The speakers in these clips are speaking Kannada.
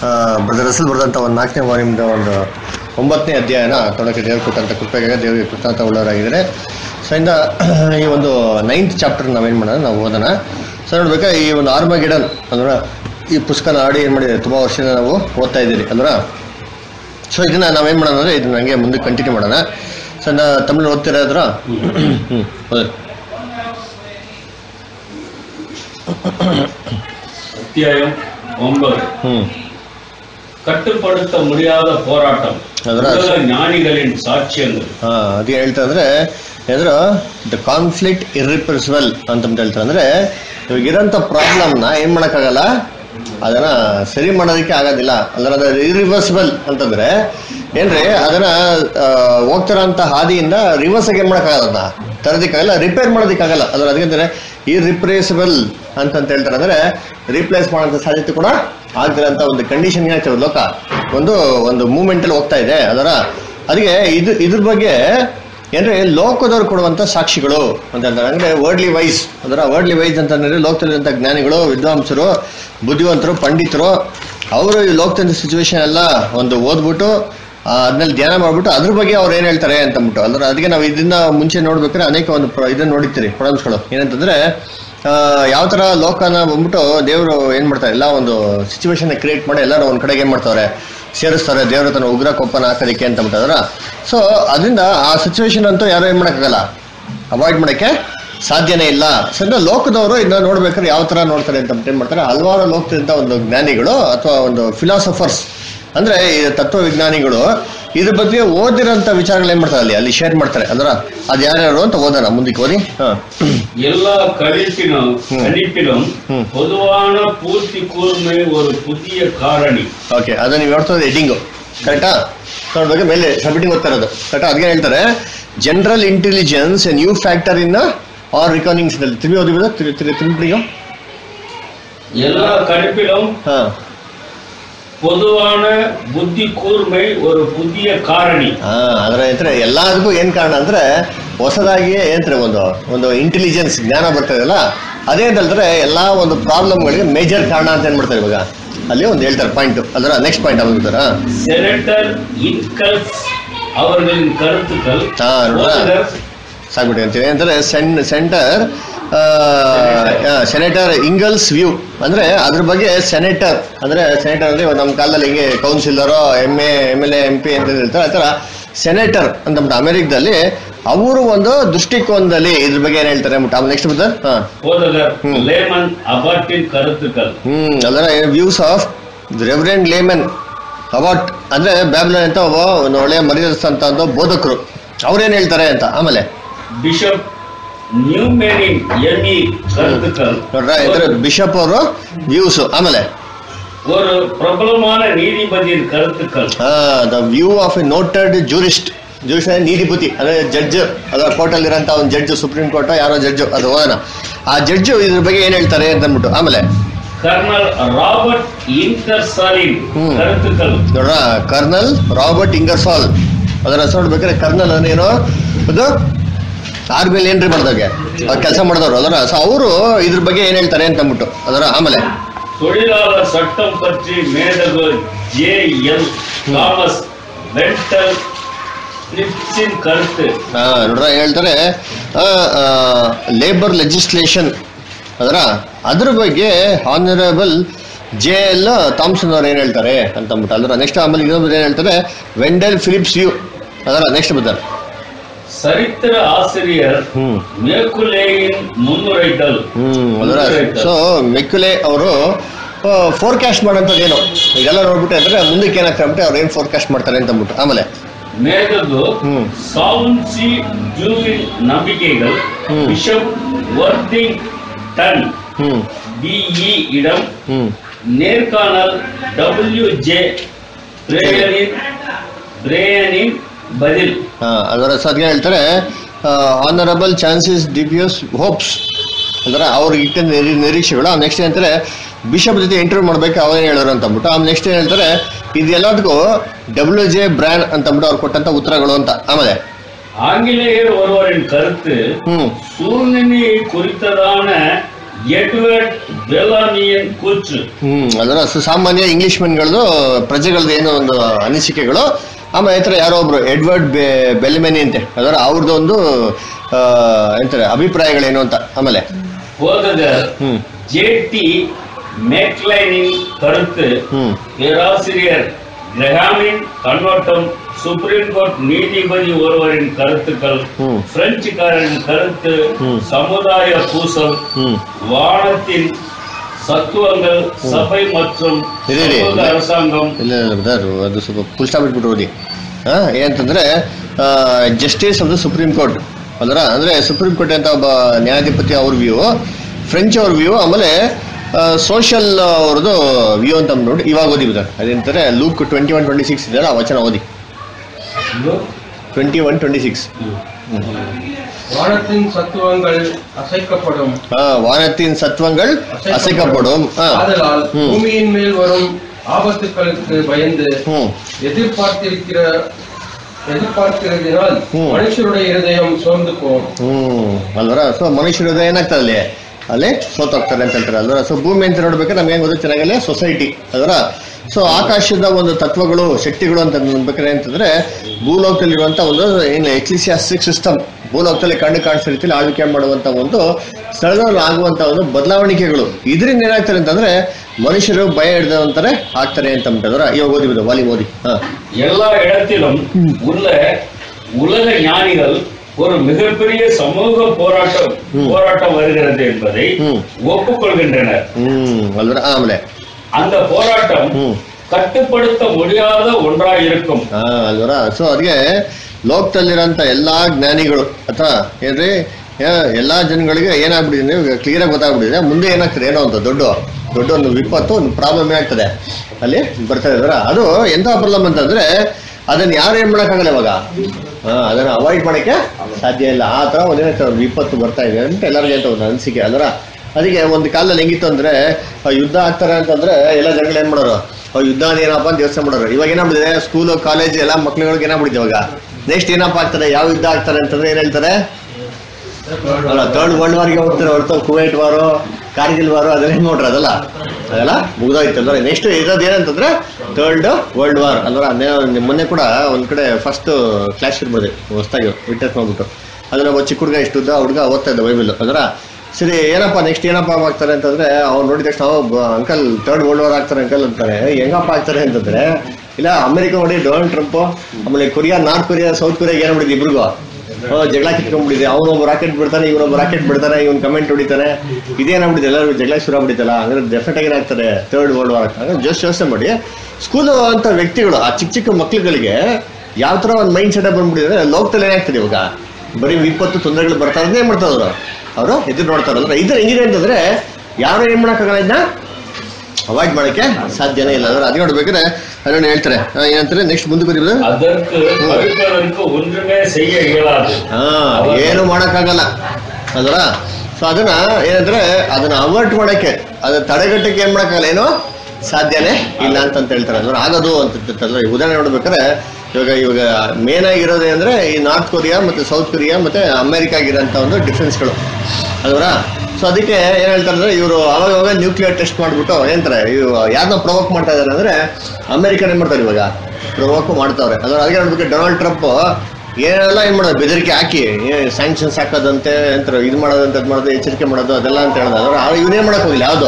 ಬ್ರದರ್ ರಸಲ್ ಬರೆದಂಥ ಒಂದು ನಾಲ್ಕನೇ ವಾಲ್ಯೂಮ್ದ ಒಂದು ಒಂಬತ್ತನೇ ಅಧ್ಯಾಯನ ತೊಡಕ್ಕೆ ದೇವ್ರು ಕೊಟ್ಟಂಥ ಕೃಪೆಗೆ ದೇವರಿಗೆ ಕೃತಾಂತ ಉಳ್ಳವರಾಗಿದ್ದಾರೆ ಸೊ ಇಂದ ಈ ಒಂದು ನೈನ್ತ್ ಚಾಪ್ಟರ್ ನಾವೇನು ಮಾಡೋಣ ನಾವು ಓದೋಣ ಸೊ ನೋಡ್ಬೇಕಾ ಈ ಒಂದು ಆರ್ಮಗಿಡನ್ ಅಂದ್ರೆ ಈ ಪುಸ್ತಕನ ಆಡಿ ಏನು ಮಾಡಿದೆ ತುಂಬ ವರ್ಷದಿಂದ ನಾವು ಓದ್ತಾ ಇದ್ದೀರಿ ಅಲ್ವಾ ಸೊ ಇದನ್ನ ನಾವೇನು ಮಾಡೋಣ ಅಂದರೆ ಇದನ್ನ ಹಂಗೆ ಮುಂದೆ ಕಂಟಿನ್ಯೂ ಮಾಡೋಣ ಸೊ ನಾ ತಮಿಳು ಓದ್ತಿರೋದ್ರ ಹ್ಞೂ ಓದಿ அத்தியாயம் ஒன்பது ಹ್ಞೂ கட்டுப்படுத்த முடியாத போராட்டம் ಅದರ உலக ஞானிகளின் சாட்சியங்கள் ಹಾ ಅದೇ ಹೇಳ್ತಾ ಅಂದ್ರೆ ಎದ್ರು ದ ಕಾನ್ಫ್ಲಿಕ್ಟ್ ಇರ್ರಿಪ್ರೆಸಿಬಲ್ ಅಂತ ಹೇಳ್ತಾರೆ ಅಂದ್ರೆ ಇವಾಗಿರೋಂಥ ಪ್ರಾಬ್ಲಮ್ನ ಏನ್ ಮಾಡಕ್ಕಾಗಲ್ಲ ಅದನ್ನ ಸರಿ ಮಾಡೋದಕ್ಕೆ ಆಗೋದಿಲ್ಲ ಅಂದ್ರೆ ಅದು ಇರಿವರ್ಸಿಬಲ್ ಅಂತಂದ್ರೆ ಏನ್ರಿ ಅದನ್ನ ಆ, ಹೋಗ್ತಿರೋಂಥ ಹಾದಿಯಿಂದ ರಿವರ್ಸ್ ಏನ್ ಮಾಡಕ್ಕಾಗಲ್ಲ ಅದನ್ನ ತರೋದಕ್ಕಾಗಲ್ಲ ರಿಪೇರ್ ಮಾಡೋದಕ್ಕಾಗಲ್ಲ ಅದ್ರ ಅದಕ್ಕೆ ಇರ್ರಿಪ್ರೇಸಿಬಲ್ ಅಂತಂತ ಹೇಳ್ತಾರೆ ಅಂದ್ರೆ ರೀಪ್ಲೇಸ್ ಮಾಡೋಂಥ ಸಾಧ್ಯತೆ ಕೂಡ ಆಗ್ತಿರೋಂಥ ಒಂದು ಕಂಡೀಷನ್ ಏನಾಗ್ತದೆ ಲೋಕ ಒಂದು ಒಂದು ಮೂಮೆಂಟ್ ಅಲ್ಲಿ ಹೋಗ್ತಾ ಇದೆ ಅದರ ಅದಕ್ಕೆ ಇದು ಇದ್ರ ಬಗ್ಗೆ ಏನ್ರಿ ಲೋಕದವ್ರು ಕೊಡುವಂತ ಸಾಕ್ಷಿಗಳು ಅಂತ ಹೇಳ್ತಾರೆ ಅಂದ್ರೆ ವರ್ಡ್ಲಿ ವೈಸ್ ಅದರ ವರ್ಡ್ಲಿ ವೈಸ್ ಅಂತಂದ್ರೆ ಲೋಕದಲ್ಲಿರುವಂಥ ಜ್ಞಾನಿಗಳು ವಿದ್ವಾಂಸರು ಬುದ್ಧಿವಂತರು ಪಂಡಿತರು ಅವರು ಈ ಲೋಕದ ಸಿಚುವೇಶನ್ ಎಲ್ಲ ಒಂದು ಓದ್ಬಿಟ್ಟು ಅದ್ರಲ್ಲಿ ಧ್ಯಾನ ಮಾಡ್ಬಿಟ್ಟು ಅದ್ರ ಬಗ್ಗೆ ಅವ್ರು ಏನ್ ಹೇಳ್ತಾರೆ ಅಂತ ಅಂದ್ಬಿಟ್ಟು ಅಂದ್ರೆ ಅದಕ್ಕೆ ನಾವು ಇದನ್ನ ಮುಂಚೆ ನೋಡ್ಬೇಕಾದ್ರೆ ಅನೇಕ ಒಂದು ಪ್ರ- ಇದನ್ನ ನೋಡಿರ್ತೀರಿ ಪ್ರಾಬ್ಲಮ್ಸ್ಗಳು ಏನಂತಂದ್ರೆ ಯಾವ ತರ ಲೋಕನ ಬಂದ್ಬಿಟ್ಟು ದೇವರು ಏನ್ ಮಾಡ್ತಾರೆ ಎಲ್ಲ ಒಂದು ಸಿಚುವೇಶನ್ ಕ್ರಿಯೇಟ್ ಮಾಡಿ ಎಲ್ಲರೂ ಒಂದ್ ಕಡೆಗೆ ಏನ್ ಮಾಡ್ತಾರೆ ಸೇರಿಸ್ತಾರೆ ದೇವ್ರ ತನ್ನ ಉಗ್ರ ಕೊಪ್ಪನ ಹಾಕೋದಕ್ಕೆ ಅಂತ ಅಂದ್ಬಿಟ್ಟದ್ರ ಸೊ ಅದರಿಂದ ಆ ಸಿಚುವೇಶನ್ ಅಂತೂ ಯಾರು ಏನ್ ಮಾಡಕ್ಕಾಗಲ್ಲ ಅವಾಯ್ಡ್ ಮಾಡಕ್ಕೆ ಸಾಧ್ಯನೇ ಇಲ್ಲ ಸೊ ಅಂದ್ರೆ ಲೋಕದವರು ಇದನ್ನ ನೋಡ್ಬೇಕಾದ್ರೆ ಯಾವ ತರ ನೋಡ್ತಾರೆ ಅಂತ ಅಂದ್ಬಿಟ್ಟು ಏನ್ ಮಾಡ್ತಾರೆ ಹಲವಾರು ಲೋಕದಿಂದ ಒಂದು ಜ್ಞಾನಿಗಳು ಅಥವಾ ಒಂದು ಫಿಲಾಸಫರ್ಸ್ ಅಂದ್ರೆ ಈ ತತ್ವವಿಜ್ಞಾನಿಗಳು ಇದ್ರ ಬಗ್ಗೆ ಓದಿರೋಂಥ ವಿಚಾರಗಳು ಏನ್ ಮಾಡ್ತಾರೆ ಅಲ್ಲಿ ಅಲ್ಲಿ ಶೇರ್ ಮಾಡ್ತಾರೆ ಅಂದ್ರ ಅದು ಯಾರ್ಯಾರು ಅಂತ ಓದೋಣ ಮುಂದಕ್ಕೆ ಓದಿ ಹಾ எல்லா கணிப்பிலும் ம். கணிப்பிலும் ம். பொதுவான பூர்த்தி கூர்மை ஒரு புதிய காரணி ಓಕೆ ಅದು ನೀವು ನೋಡ್ತಾ ಹೆಡ್ಡಿಂಗು ಕರೆಕ್ಟಾ ನೋಡ್ಬೇಕು ಮೇಲೆ ಸಬ್ಮಿಟಿಂಗ್ ಓದ್ತಾ ಇರೋದು ಕರೆಕ್ಟಾ ಅದಕ್ಕೆ ಹೇಳ್ತಾರೆ general intelligence new factor in our recordings ತಿರುಗಿ ಓದಿಬೋದ ತಿರುಗಿ எல்லா கணிப்பிலும் ಹಾ பொதுவான புத்தி கூர்மை ஒரு புதிய காரணி ಹಾ ಅದರ ಹೇಳ್ತಾರೆ ಎಲ್ಲದಕ್ಕೂ ಏನ್ ಕಾರಣ ಅಂದ್ರೆ ಹೊಸದಾಗಿ ಏನಂತಾರೆ ಒಂದು ಒಂದು ಇಂಟೆಲಿಜೆನ್ಸ್ ಜ್ಞಾನ ಬರ್ತದಲ್ಲ ಅದೇ ಅಂತ ಹೇಳ್ತಾರೆ ಎಲ್ಲಾ ಒಂದು ಪ್ರಾಬ್ಲಮ್ಗಳಿಗೆ ಮೇಜರ್ ಕಾರಣ ಅಂತ ಏನ್ ಮಾಡ್ತಾರೆ ಇವಾಗ ಅಲ್ಲಿ ಒಂದು ಹೇಳ್ತಾರೆ ಪಾಯಿಂಟ್ ಅದರ ನೆಕ್ಸ್ಟ್ ಪಾಯಿಂಟ್ ಆಗ್ಬಿಡ್ತಾರ செனட்டர் இன்கல்ஸ் அவர்களின் கருத்துக்கள் ಹಾ ನೋಡ್ರಾ போதகர் ಸಾಕ್ಬಿಟ್ಟು ಅಂತೀವಿ ಏನಂತಾರೆ ಸೆನ್ ಸೆಂಟರ್ ಸೆನೆಟರ್ ಇಂಗಲ್ಸ್ ವ್ಯೂ ಅಂದ್ರೆ ಅದ್ರ ಬಗ್ಗೆ ಸೆನೆಟರ್ ಅಂದ್ರೆ ಸೆನೆಟರ್ ಅಂದ್ರೆ ಇವಾಗ ನಮ್ಮ ಕಾಲದಲ್ಲಿ ಹಿಂಗೆ councillor M A M L A M P ಅಂತ ಹೇಳ್ತಾರೆ ಆ ಥರ ಸೆನೆಟರ್ ಅಂತ ಅಂದ್ಬಿಟ್ಟು ಅಮೆರಿಕದಲ್ಲಿ ಅವರು ಒಂದು ದೃಷ್ಟಿಕೋನದಲ್ಲಿ ಇದ್ರ ಬಗ್ಗೆ ಏನ್ ಹೇಳ್ತಾರೆ ಅಂದ್ಬಿಟ್ಟು ನೆಕ್ಸ್ಟ್ ಬರ್ತದೆ ಹಾ போதகர் ம். லேமன் அபார்ட்டின் கருத்துக்கள் ಹ್ಮ್ ಅದರ views of reverend layman about ಅಂದ್ರೆ ಬ್ಯಾಬ್ಲನ್ ಅಂತ ಒಬ್ಬ ಒಂದು ಒಳ್ಳೆಯ ಮರ್ಯಾದಸ್ತಂತ ಒಂದು ಬೋಧಕರು ಅವ್ರೇನ್ ಹೇಳ್ತಾರೆ ಅಂತ ಆಮೇಲೆ பிஷப் நியூமேனின் எமி கருத்துக்கள் ನೋಡ್ರ ಇದ್ರ ಬಿಷಪ್ ಅವರು ವ್ಯೂಸ್ ಆಮೇಲೆ ஒரு பிரபலமான நீதிபதியின் கருத்துக்கள் the view of a noted jurist jurist ಅಂದ್ರೆ ನೀತಿಪತಿ ಅಂದ್ರೆ ಜಡ್ಜ್ ಅದರ ಕೋರ್ಟಲ್ಲಿ ಇರೋಂಥ ಒಂದು ಜಡ್ಜ್ ಸುಪ್ರೀಂ ಕೋರ್ಟ್ ಯಾರೋ ಜಡ್ಜ್ ಅದು ಓದೋಣ ಆ ಜಡ್ಜ್ ಇದ್ರ ಬಗ್ಗೆ ಏನ್ ಹೇಳ್ತಾರೆ ಅಂತ ಅಂದ್ಬಿಟ್ಟು ಆಮೇಲೆ கர்னல் ராபர்ட் இன்கர்சாலின் ம். கருத்துக்கள் ನೋಡ್ರ ಕರ್ನಲ್ ರಾಬರ್ಟ್ ಇಂಗರ್ಸಾಲ್ ಅದರ ಹೆಸರು ನೋಡ್ಬೇಕಾದ್ರೆ ಕರ್ನಲ್ ಅಂದ್ರೆ ಏನು ಅದು ಆರ್ಮಿಯಲ್ಲಿ ಏನ್ರಿ ಮಾಡಿದವ್ಗೆ ಕೆಲಸ ಮಾಡಿದವರು ಅದರ ಸೊ ಅವರು ಇದ್ರ ಬಗ್ಗೆ ಏನ್ ಹೇಳ್ತಾರೆ ಅಂತ ಅಂದ್ಬಿಟ್ಟು ಅದರ ಆಮೇಲೆ தொழிலாளர் சட்டம் பற்றி மேதகு ஜே எல் தாமஸ் வென்டல் லிப்ஸின் கருத்து ಹಾ ನೋಡ್ರ ಏನ್ ಹೇಳ್ತಾರೆ ಲೇಬರ್ ಲೆಜಿಸ್ಲೇಷನ್ ಅದರ ಅದ್ರ ಬಗ್ಗೆ ಹಾನರಬಲ್ ಜೆ ಎಲ್ ಥಾಮ್ಸನ್ ಅವ್ರು ಏನ್ ಹೇಳ್ತಾರೆ ಅಂತ ಅಂದ್ಬಿಟ್ಟು ಅದರ ನೆಕ್ಸ್ಟ್ ಆಮೇಲೆ ಇನ್ನೊಬ್ರು ಏನ್ ಹೇಳ್ತಾರೆ ವೆಂಡೆಲ್ ಫಿಲಿಪ್ಸ್ ಯು ಅದರ ನೆಕ್ಸ್ಟ್ ಬರ್ತಾರೆ சரித்திர ஆசிரியர் ಹ್ಮ್ மேக்குலேயின் முன்னுரைத்தல் ಹ್ಮ್ ಅದರ ಮುನ್ನುರೈತಲ್. ಸೊ ಮೆಕ್ಯುಲೆ ಅವರು ಫೋರ್ಕಾಸ್ಟ್ ಮಾಡೋಂಥದ್ದು ಏನು ಇದೆಲ್ಲ ನೋಡ್ಬಿಟ್ಟು ಅಂದ್ರೆ ಮುಂದಕ್ಕೆ ಏನಾಗ್ತಾರೆ ಅಂದ್ರೆ ಅವ್ರು ಏನ್ ಫೋರ್ಕಾಸ್ಟ್ ಮಾಡ್ತಾರೆ ಅಂತ ಅಂದ್ಬಿಟ್ಟು ಆಮೇಲೆ மேதகு ம். சாவுன்சி ஜூவின் நம்பிக்கைகள் ம். பிஷப் வர்திங் டன் ಹ್ಮ್ பிஇ இடம் ಹ್ಮ್ நேர்காணல் டபிள்யூ ஜே பிரேயனின் பிரேயனின் பதில் ಹಾ, ಅದರ ಸದ್ಯ ಹೇಳ್ತಾರೆ ಆನರಬಲ್ ಚಾನ್ಸಸ್ ಡಿಪಿಯಸ್ ಹೋಪ್ಸ್ ಅಂದ್ರೆ ಅವ್ರಿಗೆ ಇಟ್ಟ ನಿರೀ- ನಿರೀಕ್ಷೆಗಳು ನೆಕ್ಸ್ಟ್ ಏನಂತಾರೆ ಬಿಷಪ್ ಜೊತೆ ಇಂಟರ್ವ್ಯೂ ಮಾಡ್ಬೇಕು ಅವ್ರೇನು ಹೇಳೋರು ಅಂತ ಅಂದ್ಬಿಟ್ಟು ಆಮೇಲೆ ನೆಕ್ಸ್ಟ್ ಏನ್ ಹೇಳ್ತಾರೆ ಇದೆಲ್ಲದಕ್ಕೂ ಡಬ್ಲ್ಯೂ ಜೆ ಬ್ರ್ಯಾಂಡ್ ಅಂತ ಅಂದ್ಬಿಟ್ಟು ಅವ್ರು ಕೊಟ್ಟಂತ ಉತ್ತರಗಳು ಅಂತ ಆಮೇಲೆ ஆங்கிலேயர் ஒருவரின் கருத்து ಹ್ಮ್ சூழ்நிலையை குறித்ததான ಎಡ್ವರ್ಡ್ ಬೆಲಾಮಿಯನ್ ಕುಚ್ ಹ್ಮ್ ಅದರ ಸಾಮಾನ್ಯ ಇಂಗ್ಲಿಷ್ ಮೆನ್ಗಳದು ಪ್ರಜೆಗಳದ್ದು ಏನೋ ಒಂದು ಅನಿಸಿಕೆಗಳು ಆಮೇಲೆ ಈ ಥರ ಯಾರೋ ಒಬ್ರು ಎಡ್ವರ್ಡ್ ಬೆ ಬೆಲಿಮೆನಿ ಅಂತೆ ಅದರ ಅವ್ರದ್ದು ಒಂದು ಆ, ಎಂತಾರೆ ಅಭಿಪ್ರಾಯಗಳೇನು ಅಂತ ಆಮೇಲೆ போதகர் ಹ್ಮ್ ஜேடி மேக்லைனின் கருத்து ಹ್ಮ್ பேராசிரியர் கிரஹாமின் கண்ணோட்டம் சுப்ரீம் கோர்ட் நீதிபதி ஒருவரின் கருத்துக்கள் ம். பிரெஞ்சுக்காரரின் கருத்து ம். சமுதாய பூசல் ಹ್ಮ್ வானத்தின் சத்துவங்கள் சபை மற்றும் இரு, இரு. சமூக அரசாங்கம் ಇಲ್ಲ ಇಲ್ಲ ಬ್ರದರ್ ಅದು ಸ್ವಲ್ಪ ಫುಲ್ ಸ್ಟಾಪ್ ಇಟ್ಬಿಟ್ಟು ಓದಿ ಹಾ ಏನಂತಂದ್ರೆ justice of the supreme court ಅದರ ಅಂದ್ರೆ ಸುಪ್ರೀಂ ಕೋರ್ಟ್ ಅಂತ ಒಬ್ಬ ನ್ಯಾಯಾಧಿಪತಿ ಅವ್ರ ವ್ಯೂ ಫ್ರೆಂಚ್ ಅವ್ರ ವ್ಯೂ ಆಮೇಲೆ ಸೋಷಿಯಲ್ ಅವ್ರದ್ದು ವ್ಯೂ ಅಂತ ನೋಡಿ ಇವಾಗ ಓದಿ ಬ್ರದರ್ ಅದೇಂತಾರೆ Luke twenty one twenty six ಇದೆಯಲ್ಲ ಆ ವಚನ ಓದಿ ಟ್ವೆಂಟಿ ಒನ್ ಟ್ವೆಂಟಿ ಸಿಕ್ಸ್ வானத்தின் சத்துவங்கள் அசைக்கப்படும் ವಾನத்தின் சத்துவங்கள் அசைக்கப்படும் ஆ. ஆதலால் ம். பூமியின் மேல் வரும் ஆபத்துக்களுக்கு பயந்து ಹ್ಮ್ எதிர்பார்த்திருக்கிற எதிர்பார்க்கிறதினால் ம். மனுஷருடைய இருதயம் சோர்ந்து போகும் ಹ್ಮ್ ಅಲ್ವರ ಸೊ ಮನುಷ್ಯರ ಹೃದಯ ಏನಾಗ್ತದೆ ಅಲ್ಲಿ ಅಲ್ಲಿ ಸೋತೋಗ್ತಾರೆ ಅಂತ ಹೇಳ್ತಾರೆ ಅಲ್ವರ ಸೊ ಭೂಮಿ ಅಂತ ನೋಡ್ಬೇಕಾದ್ರೆ ನಮ್ಗೆ ಹೆಂಗ್ ಗೊತ್ತು ಚೆನ್ನಾಗಲ್ಲೇ ಸೊಸೈಟಿ ಅಲ್ವರ ಸೊ ಆಕಾಶದ ಒಂದು ತತ್ವಗಳು ಶಕ್ತಿಗಳು ಅಂತ ನೋಡ್ಬೇಕಾದ್ರೆ ಅಂತಂದ್ರೆ ಭೂಲೋಕದಲ್ಲಿರುವಂತ ಒಂದು ಏನು ಎಕ್ಲಿಸಿಯಾಸ್ಟಿಕ್ ಸಿಸ್ಟಮ್ ಭೂಲೋಕದಲ್ಲಿ ಕಣ್ಣು ಕಾಣಿಸೋ ರೀತಿಯಲ್ಲಿ ಆಳ್ವಿಕೆ ಮಾಡುವಂತ ಒಂದು ಸ್ಥಳದಲ್ಲಿ ಆಗುವಂತ ಒಂದು ಬದಲಾವಣಿಕೆಗಳು ಇದರಿಂದ ಏನಾಗ್ತಾರೆ ಅಂತಂದ್ರೆ ಮನುಷ್ಯರು ಭಯ ಹಿಡ್ದಂತಾರೆ ಆಗ್ತಾರೆ ಅಂತ ಅಂದ್ಬಿಟ್ಟದ್ರ ಇವಾಗ ಓದಿ ಬಿಡು ವಾಲಿ ಓದಿ ಹಾ எல்லா இடத்திலும் உள்ள உலக ஞானிகள் ஒரு மிகப்பெரிய சமூக போராட்டம் ம். போராட்டம் வருகிறது என்பதை ம். ஒப்புக்கொள்கின்றனர் ಹ್ಮ್ ಅಲ್ವರ ಆಮೇಲೆ அந்த போராட்டம் ಹ್ಮ್ கட்டுப்படுத்த முடியாத ஒன்றாயிருக்கும் ಹಾ ಅಲ್ವರ ಸೊ ಅದಕ್ಕೆ ಲೋಕದಲ್ಲಿರೋಂಥ ಎಲ್ಲಾ ಜ್ಞಾನಿಗಳು ಅಥವಾ ಏನ್ರಿ ಯಾ- ಎಲ್ಲಾ ಜನಗಳಿಗೆ ಏನಾಗ್ಬಿಟ್ಟಿದೆ ಕ್ಲಿಯರ್ ಆಗಿ ಗೊತ್ತಾಗ್ಬಿಟ್ಟಿದೆ ಮುಂದೆ ಏನಾಗ್ತದೆ ಏನೋ ಒಂದು ದೊಡ್ಡ ದೊಡ್ಡ ಒಂದು ವಿಪತ್ತು ಒಂದು ಪ್ರಾಬ್ಲಮ್ ಏನಾಗ್ತದೆ ಅಲ್ಲಿ ಬರ್ತಾ ಇದ್ರ ಅದು ಎಂತ ಪ್ರಾಬ್ಲಮ್ ಅಂತಂದ್ರೆ ಅದನ್ನ ಯಾರು ಏನ್ ಮಾಡಕ್ಕಾಗಲ್ಲ ಇವಾಗ ಹಾ ಅದನ್ನ ಅವಾಯ್ಡ್ ಮಾಡಕ್ಕೆ ಸಾಧ್ಯ ಇಲ್ಲ ಆ ತರ ಒಂದೇನಾಗ್ತದೆ ಒಂದು ವಿಪತ್ತು ಬರ್ತಾ ಇದೆ ಅಂತ ಎಲ್ಲರಿಗೂ ಅಂತ ಒಂದು ಅನಿಸಿಕೆ ಅದರ ಅದಕ್ಕೆ ಒಂದು ಕಾಲದಲ್ಲಿ ಹೆಂಗಿತ್ತು ಅಂದ್ರೆ ಆ ಯುದ್ಧ ಆಗ್ತಾರೆ ಅಂತಂದ್ರೆ ಎಲ್ಲ ಜನಗಳು ಏನ್ ಮಾಡೋರು ಆ ಯುದ್ಧ ಏನಪ್ಪ ಅಂತ ಯೋಚನೆ ಮಾಡೋರು ಇವಾಗ ಏನಾಗ್ಬಿಟ್ಟಿದೆ ಸ್ಕೂಲು ಕಾಲೇಜ್ ಎಲ್ಲ ಮಕ್ಳುಗಳಿಗೆ ಏನಾಗ್ಬಿಟ್ಟಿದೆ ಇವಾಗ ನೆಕ್ಸ್ಟ್ ಏನಪ್ಪ ಆಗ್ತಾರೆ ಯಾವ ಯುದ್ಧ ಆಗ್ತಾರೆ ಅಂತಂದ್ರೆ ಏನ್ ಹೇಳ್ತಾರೆ ಅಲ್ಲ ಥರ್ಡ್ ವರ್ಲ್ಡ್ ವಾರ್ಗೆ ಹೋಗ್ತಾರೆ ಹೊರತು ಕುವೈಟ್ ವಾರು ಕಾರ್ಗಿಲ್ ವಾರು ಅದೆಲ್ಲ ಏನ್ ನೋಡ್ರಿ ಅದಲ್ಲ ಅದೆಲ್ಲ ಮುಗ್ದೋಯ್ತು ಅಂದ್ರೆ ನೆಕ್ಸ್ಟ್ ಇರೋದು ಏನಂತಂದ್ರೆ ಥರ್ಡ್ ವರ್ಲ್ಡ್ ವಾರ್ ಅಲ್ವಾ ನೆ- ಮೊನ್ನೆ ಕೂಡ ಒಂದ್ ಕಡೆ ಫಸ್ಟ್ ಕ್ಲಾಸ್ ಇರ್ಬೋದು ಹೊಸ್ದಾಗಿ ವಿಟ್ನೆಸ್ ಮಾಡ್ಬಿಟ್ಟು ಅದನ್ನ ಒಬ್ಬ ಚಿಕ್ಕ ಹುಡುಗ ಇಷ್ಟು ಉದ್ದ ಹುಡುಗ ಓದ್ತಾ ಇದ್ದ ಬೈಬಲ್ ಅದರ ಸರಿ ಏನಪ್ಪ ನೆಕ್ಸ್ಟ್ ಏನಪ್ಪ ಆಗ್ತಾರೆ ಅಂತಂದ್ರೆ ಅವ್ನು ನೋಡಿದ ತಕ್ಷಣ ಅಂಕಲ್ ಥರ್ಡ್ ವರ್ಲ್ಡ್ ವಾರ್ ಆಗ್ತಾರೆ ಅಂಕಲ್ ಅಂತಾರೆ ಹೆಂಗಪ್ಪ ಆಗ್ತಾರೆ ಅಂತಂದ್ರೆ ಇಲ್ಲ ಅಮೆರಿಕ ನೋಡಿ ಡೊನಾಲ್ಡ್ ಟ್ರಂಪ್ ಆಮೇಲೆ ಕೊರಿಯಾ ನಾರ್ತ್ ಕೊರಿಯಾ ಸೌತ್ ಕೊರಿಯಾಗೆ ಏನಾಗ್ಬಿಟ್ಟಿದೆ ಇಬ್ರಿಗೂ ಓ, ಜಗಳ ಕಿತ್ಕೊಂಡ್ಬಿಟ್ಟಿದೆ ಅವನೊಬ್ಬ ರಾಕೆಟ್ ಬಿಡ್ತಾನೆ ಇವನೊಬ್ಬ ರಾಕೆಟ್ ಬಿಡ್ತಾನೆ ಇವನ್ ಕಮೆಂಟ್ ಹೊಡಿತಾನೆ ಇದೇನಾಗ್ಬಿಟ್ಟಿದೆ ಎಲ್ಲರೂ ಜಗಳ ಶುರು ಆಗ್ಬಿಟ್ಟಿತ್ತಲ್ಲ ಹಂಗಾದ್ರೆ ಡೆಫಿನೆಟ್ ಆಗಿ ಏನಾಗ್ತದೆ ಥರ್ಡ್ ವರ್ಲ್ಡ್ ವಾರ್ ಆಗ್ತದೆ ಜಸ್ಟ್ ಯೋಚನೆ ಮಾಡಿ ಸ್ಕೂಲ್ ಅಂತ ವ್ಯಕ್ತಿಗಳು ಆ ಚಿಕ್ಕ ಚಿಕ್ಕ ಮಕ್ಳುಗಳಿಗೆ ಯಾವ ತರ ಒಂದು ಮೈಂಡ್ ಸೆಟಪ್ ಬಂದ್ಬಿಟ್ಟಿದ್ರೆ ಲೋಕದಲ್ಲಿ ಏನಾಗ್ತದೆ ಇವಾಗ ಬರೀ ವಿಪತ್ತು ತೊಂದರೆಗಳು ಬರ್ತಾ ಇರೋದೇ ಏನ್ ಮಾಡ್ತಾರೆ ಅವರು ಅವರು ಎದುರು ನೋಡ್ತಾರಲ್ಲ ಇದ್ರ ಹೆಂಗಿದೆ ಅಂತಂದ್ರೆ ಯಾರು ಏನ್ ಮಾಡಕ್ಕಾಗಲ್ಲ ಇದನ್ನ ಅವಾಯ್ಡ್ ಮಾಡಕ್ಕೆ ಸಾಧ್ಯನೇ ಇಲ್ಲ ಅಂದ್ರೆ ಅದೇ ನೋಡ್ಬೇಕಾದ್ರೆ ಅದನ್ನ ಹೇಳ್ತಾರೆ ಆ, ಏನಂತಾರೆ ನೆಕ್ಸ್ಟ್ ಮುಂದೆ ಬರೀಬೋದು அதற்கு தடுப்பதற்கு ஒன்றுமே செய்ய இயலாது ಹಾ ಏನು ಮಾಡಕ್ಕಾಗಲ್ಲ ಅಲ್ವಾ ಸೊ ಅದನ್ನ ಏನಂದ್ರೆ ಅದನ್ನ ಅವಾಯ್ಡ್ ಮಾಡಕ್ಕೆ ಅದನ್ನ ತಡೆಗಟ್ಟಕ್ಕೆ ಏನ್ ಮಾಡಕ್ಕಾಗಲ್ಲ ಏನು ಸಾಧ್ಯನೇ ಇಲ್ಲ ಅಂತ ಹೇಳ್ತಾರೆ ಅಂದ್ರೆ ಆಗೋದು ಅಂತ ಅಲ್ವಾ ಉದಾಹರಣೆ ನೋಡ್ಬೇಕಾದ್ರೆ ಇವಾಗ ಇವಾಗ ಮೇನ್ ಆಗಿರೋದೇ ಅಂದ್ರೆ ಈ ನಾರ್ತ್ ಕೊರಿಯಾ ಮತ್ತೆ ಸೌತ್ ಕೊರಿಯಾ ಮತ್ತೆ ಅಮೆರಿಕಾಗಿರೋಂಥ ಒಂದು ಡಿಫ್ರೆನ್ಸ್ಗಳು ಅಲ್ವರಾ ಸೊ ಅದಕ್ಕೆ ಏನ್ ಹೇಳ್ತಾರೆ ಅಂದ್ರೆ ಇವರು ಅವಾಗ ಅವಾಗ ನ್ಯೂಕ್ಲಿಯರ್ ಟೆಸ್ಟ್ ಮಾಡ್ಬಿಟ್ಟು ಏನಂತಾರೆ ಇವು ಯಾರನ್ನ ಪ್ರವೋಕ್ ಮಾಡ್ತಾ ಇದಾರೆ ಅಂದ್ರೆ ಅಮೆರಿಕನ್ ಏನ್ ಮಾಡ್ತಾರೆ ಇವಾಗ ಪ್ರವೋಕ್ ಮಾಡ್ತಾವ್ರೆ ಅದ್ರ ಅದಕ್ಕೆ ನೋಡ್ಬೇಕು ಡೊನಾಲ್ಡ್ ಟ್ರಂಪ್ ಏನೆಲ್ಲ ಏನ್ ಮಾಡೋದು ಬೆದರಿಕೆ ಹಾಕಿ ಸ್ಯಾಂಕ್ಷನ್ಸ್ ಹಾಕೋದಂತೆ ಅಂತಾರೆ ಇದು ಮಾಡೋದಂತ ಅದ್ ಮಾಡೋದು ಎಚ್ಚರಿಕೆ ಮಾಡೋದು ಅದೆಲ್ಲ ಅಂತ ಹೇಳಿದ ಅದ್ರ ಇವನೇನ್ ಮಾಡಕ್ ಹೋಗಿಲ್ಲ ಯಾವ್ದು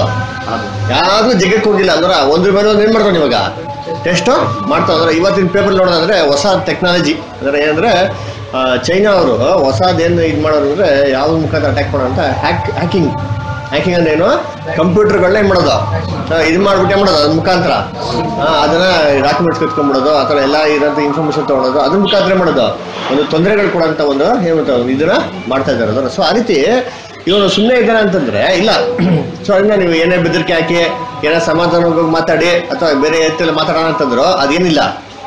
ಯಾವ್ದು ಜಗಕ್ಕೆ ಹೋಗಿಲ್ಲ ಅಂದ್ರೆ ಒಂದ್ರ ಮೇಲೆ ಒಂದ್ ಏನ್ ಮಾಡ್ತಾನೆ ಇವಾಗ ಟೆಸ್ಟ್ ಮಾಡ್ತಾ ಅಂದ್ರೆ ಇವತ್ತಿನ ಪೇಪರ್ ನೋಡೋದಂದ್ರೆ ಹೊಸ ಟೆಕ್ನಾಲಜಿ ಅಂದ್ರೆ ಏನಂದ್ರೆ ಆ, ಚೈನಾ ಅವರು ಹೊಸದೇನು ಇದು ಮಾಡೋರು ಅಂದ್ರೆ ಯಾವ ಮುಖಾಂತರ ಅಟ್ಯಾಕ್ ಮಾಡೋ ಅಂತ ಹ್ಯಾಕ್ ಹ್ಯಾಕಿಂಗ್ ಹ್ಯಾಕಿಂಗ್ ಅಂದ್ರೆ ಏನು ಕಂಪ್ಯೂಟರ್ಗಳನ್ನ ಏನ್ ಮಾಡೋದು ಇದು ಮಾಡ್ಬಿಟ್ಟು ಏನ್ ಮಾಡೋದು ಅದ್ರ ಮುಖಾಂತರ ಆ, ಅದನ್ನ ಡಾಕ್ಯುಮೆಂಟ್ಸ್ ಕತ್ಕೊಂಡ್ಬಿಡೋದು ಆ ಥರ ಎಲ್ಲ ಇರೋಂಥ ಇನ್ಫಾರ್ಮೇಶನ್ ತಗೊಳೋದು ಅದ್ರ ಮುಖಾಂತರ ಏನ್ ಮಾಡೋದು ಒಂದು ತೊಂದರೆಗಳು ಕೊಡೋಂಥ ಒಂದು ಏನು ಒಂದು ಇದನ್ನ ಮಾಡ್ತಾ ಇದ್ದಾರೆ ಅದನ್ನ ಸೊ ಆ ರೀತಿ ಇವನು ಸುಮ್ಮನೆ ಇದ್ದಾನೆ ಅಂತಂದ್ರೆ ಇಲ್ಲ ಸೊ ಅದನ್ನ ನೀವು ಏನೇ ಬೆದರಿಕೆ ಹಾಕಿ ಏನೋ ಸಮಾಧಾನವಾಗಿ ಮಾತಾಡಿ ಅಥವಾ ಬೇರೆ ಎತ್ತಲ್ಲಿ ಮಾತಾಡೋಣ ಅಂತಂದ್ರು ಅದೇನಿಲ್ಲ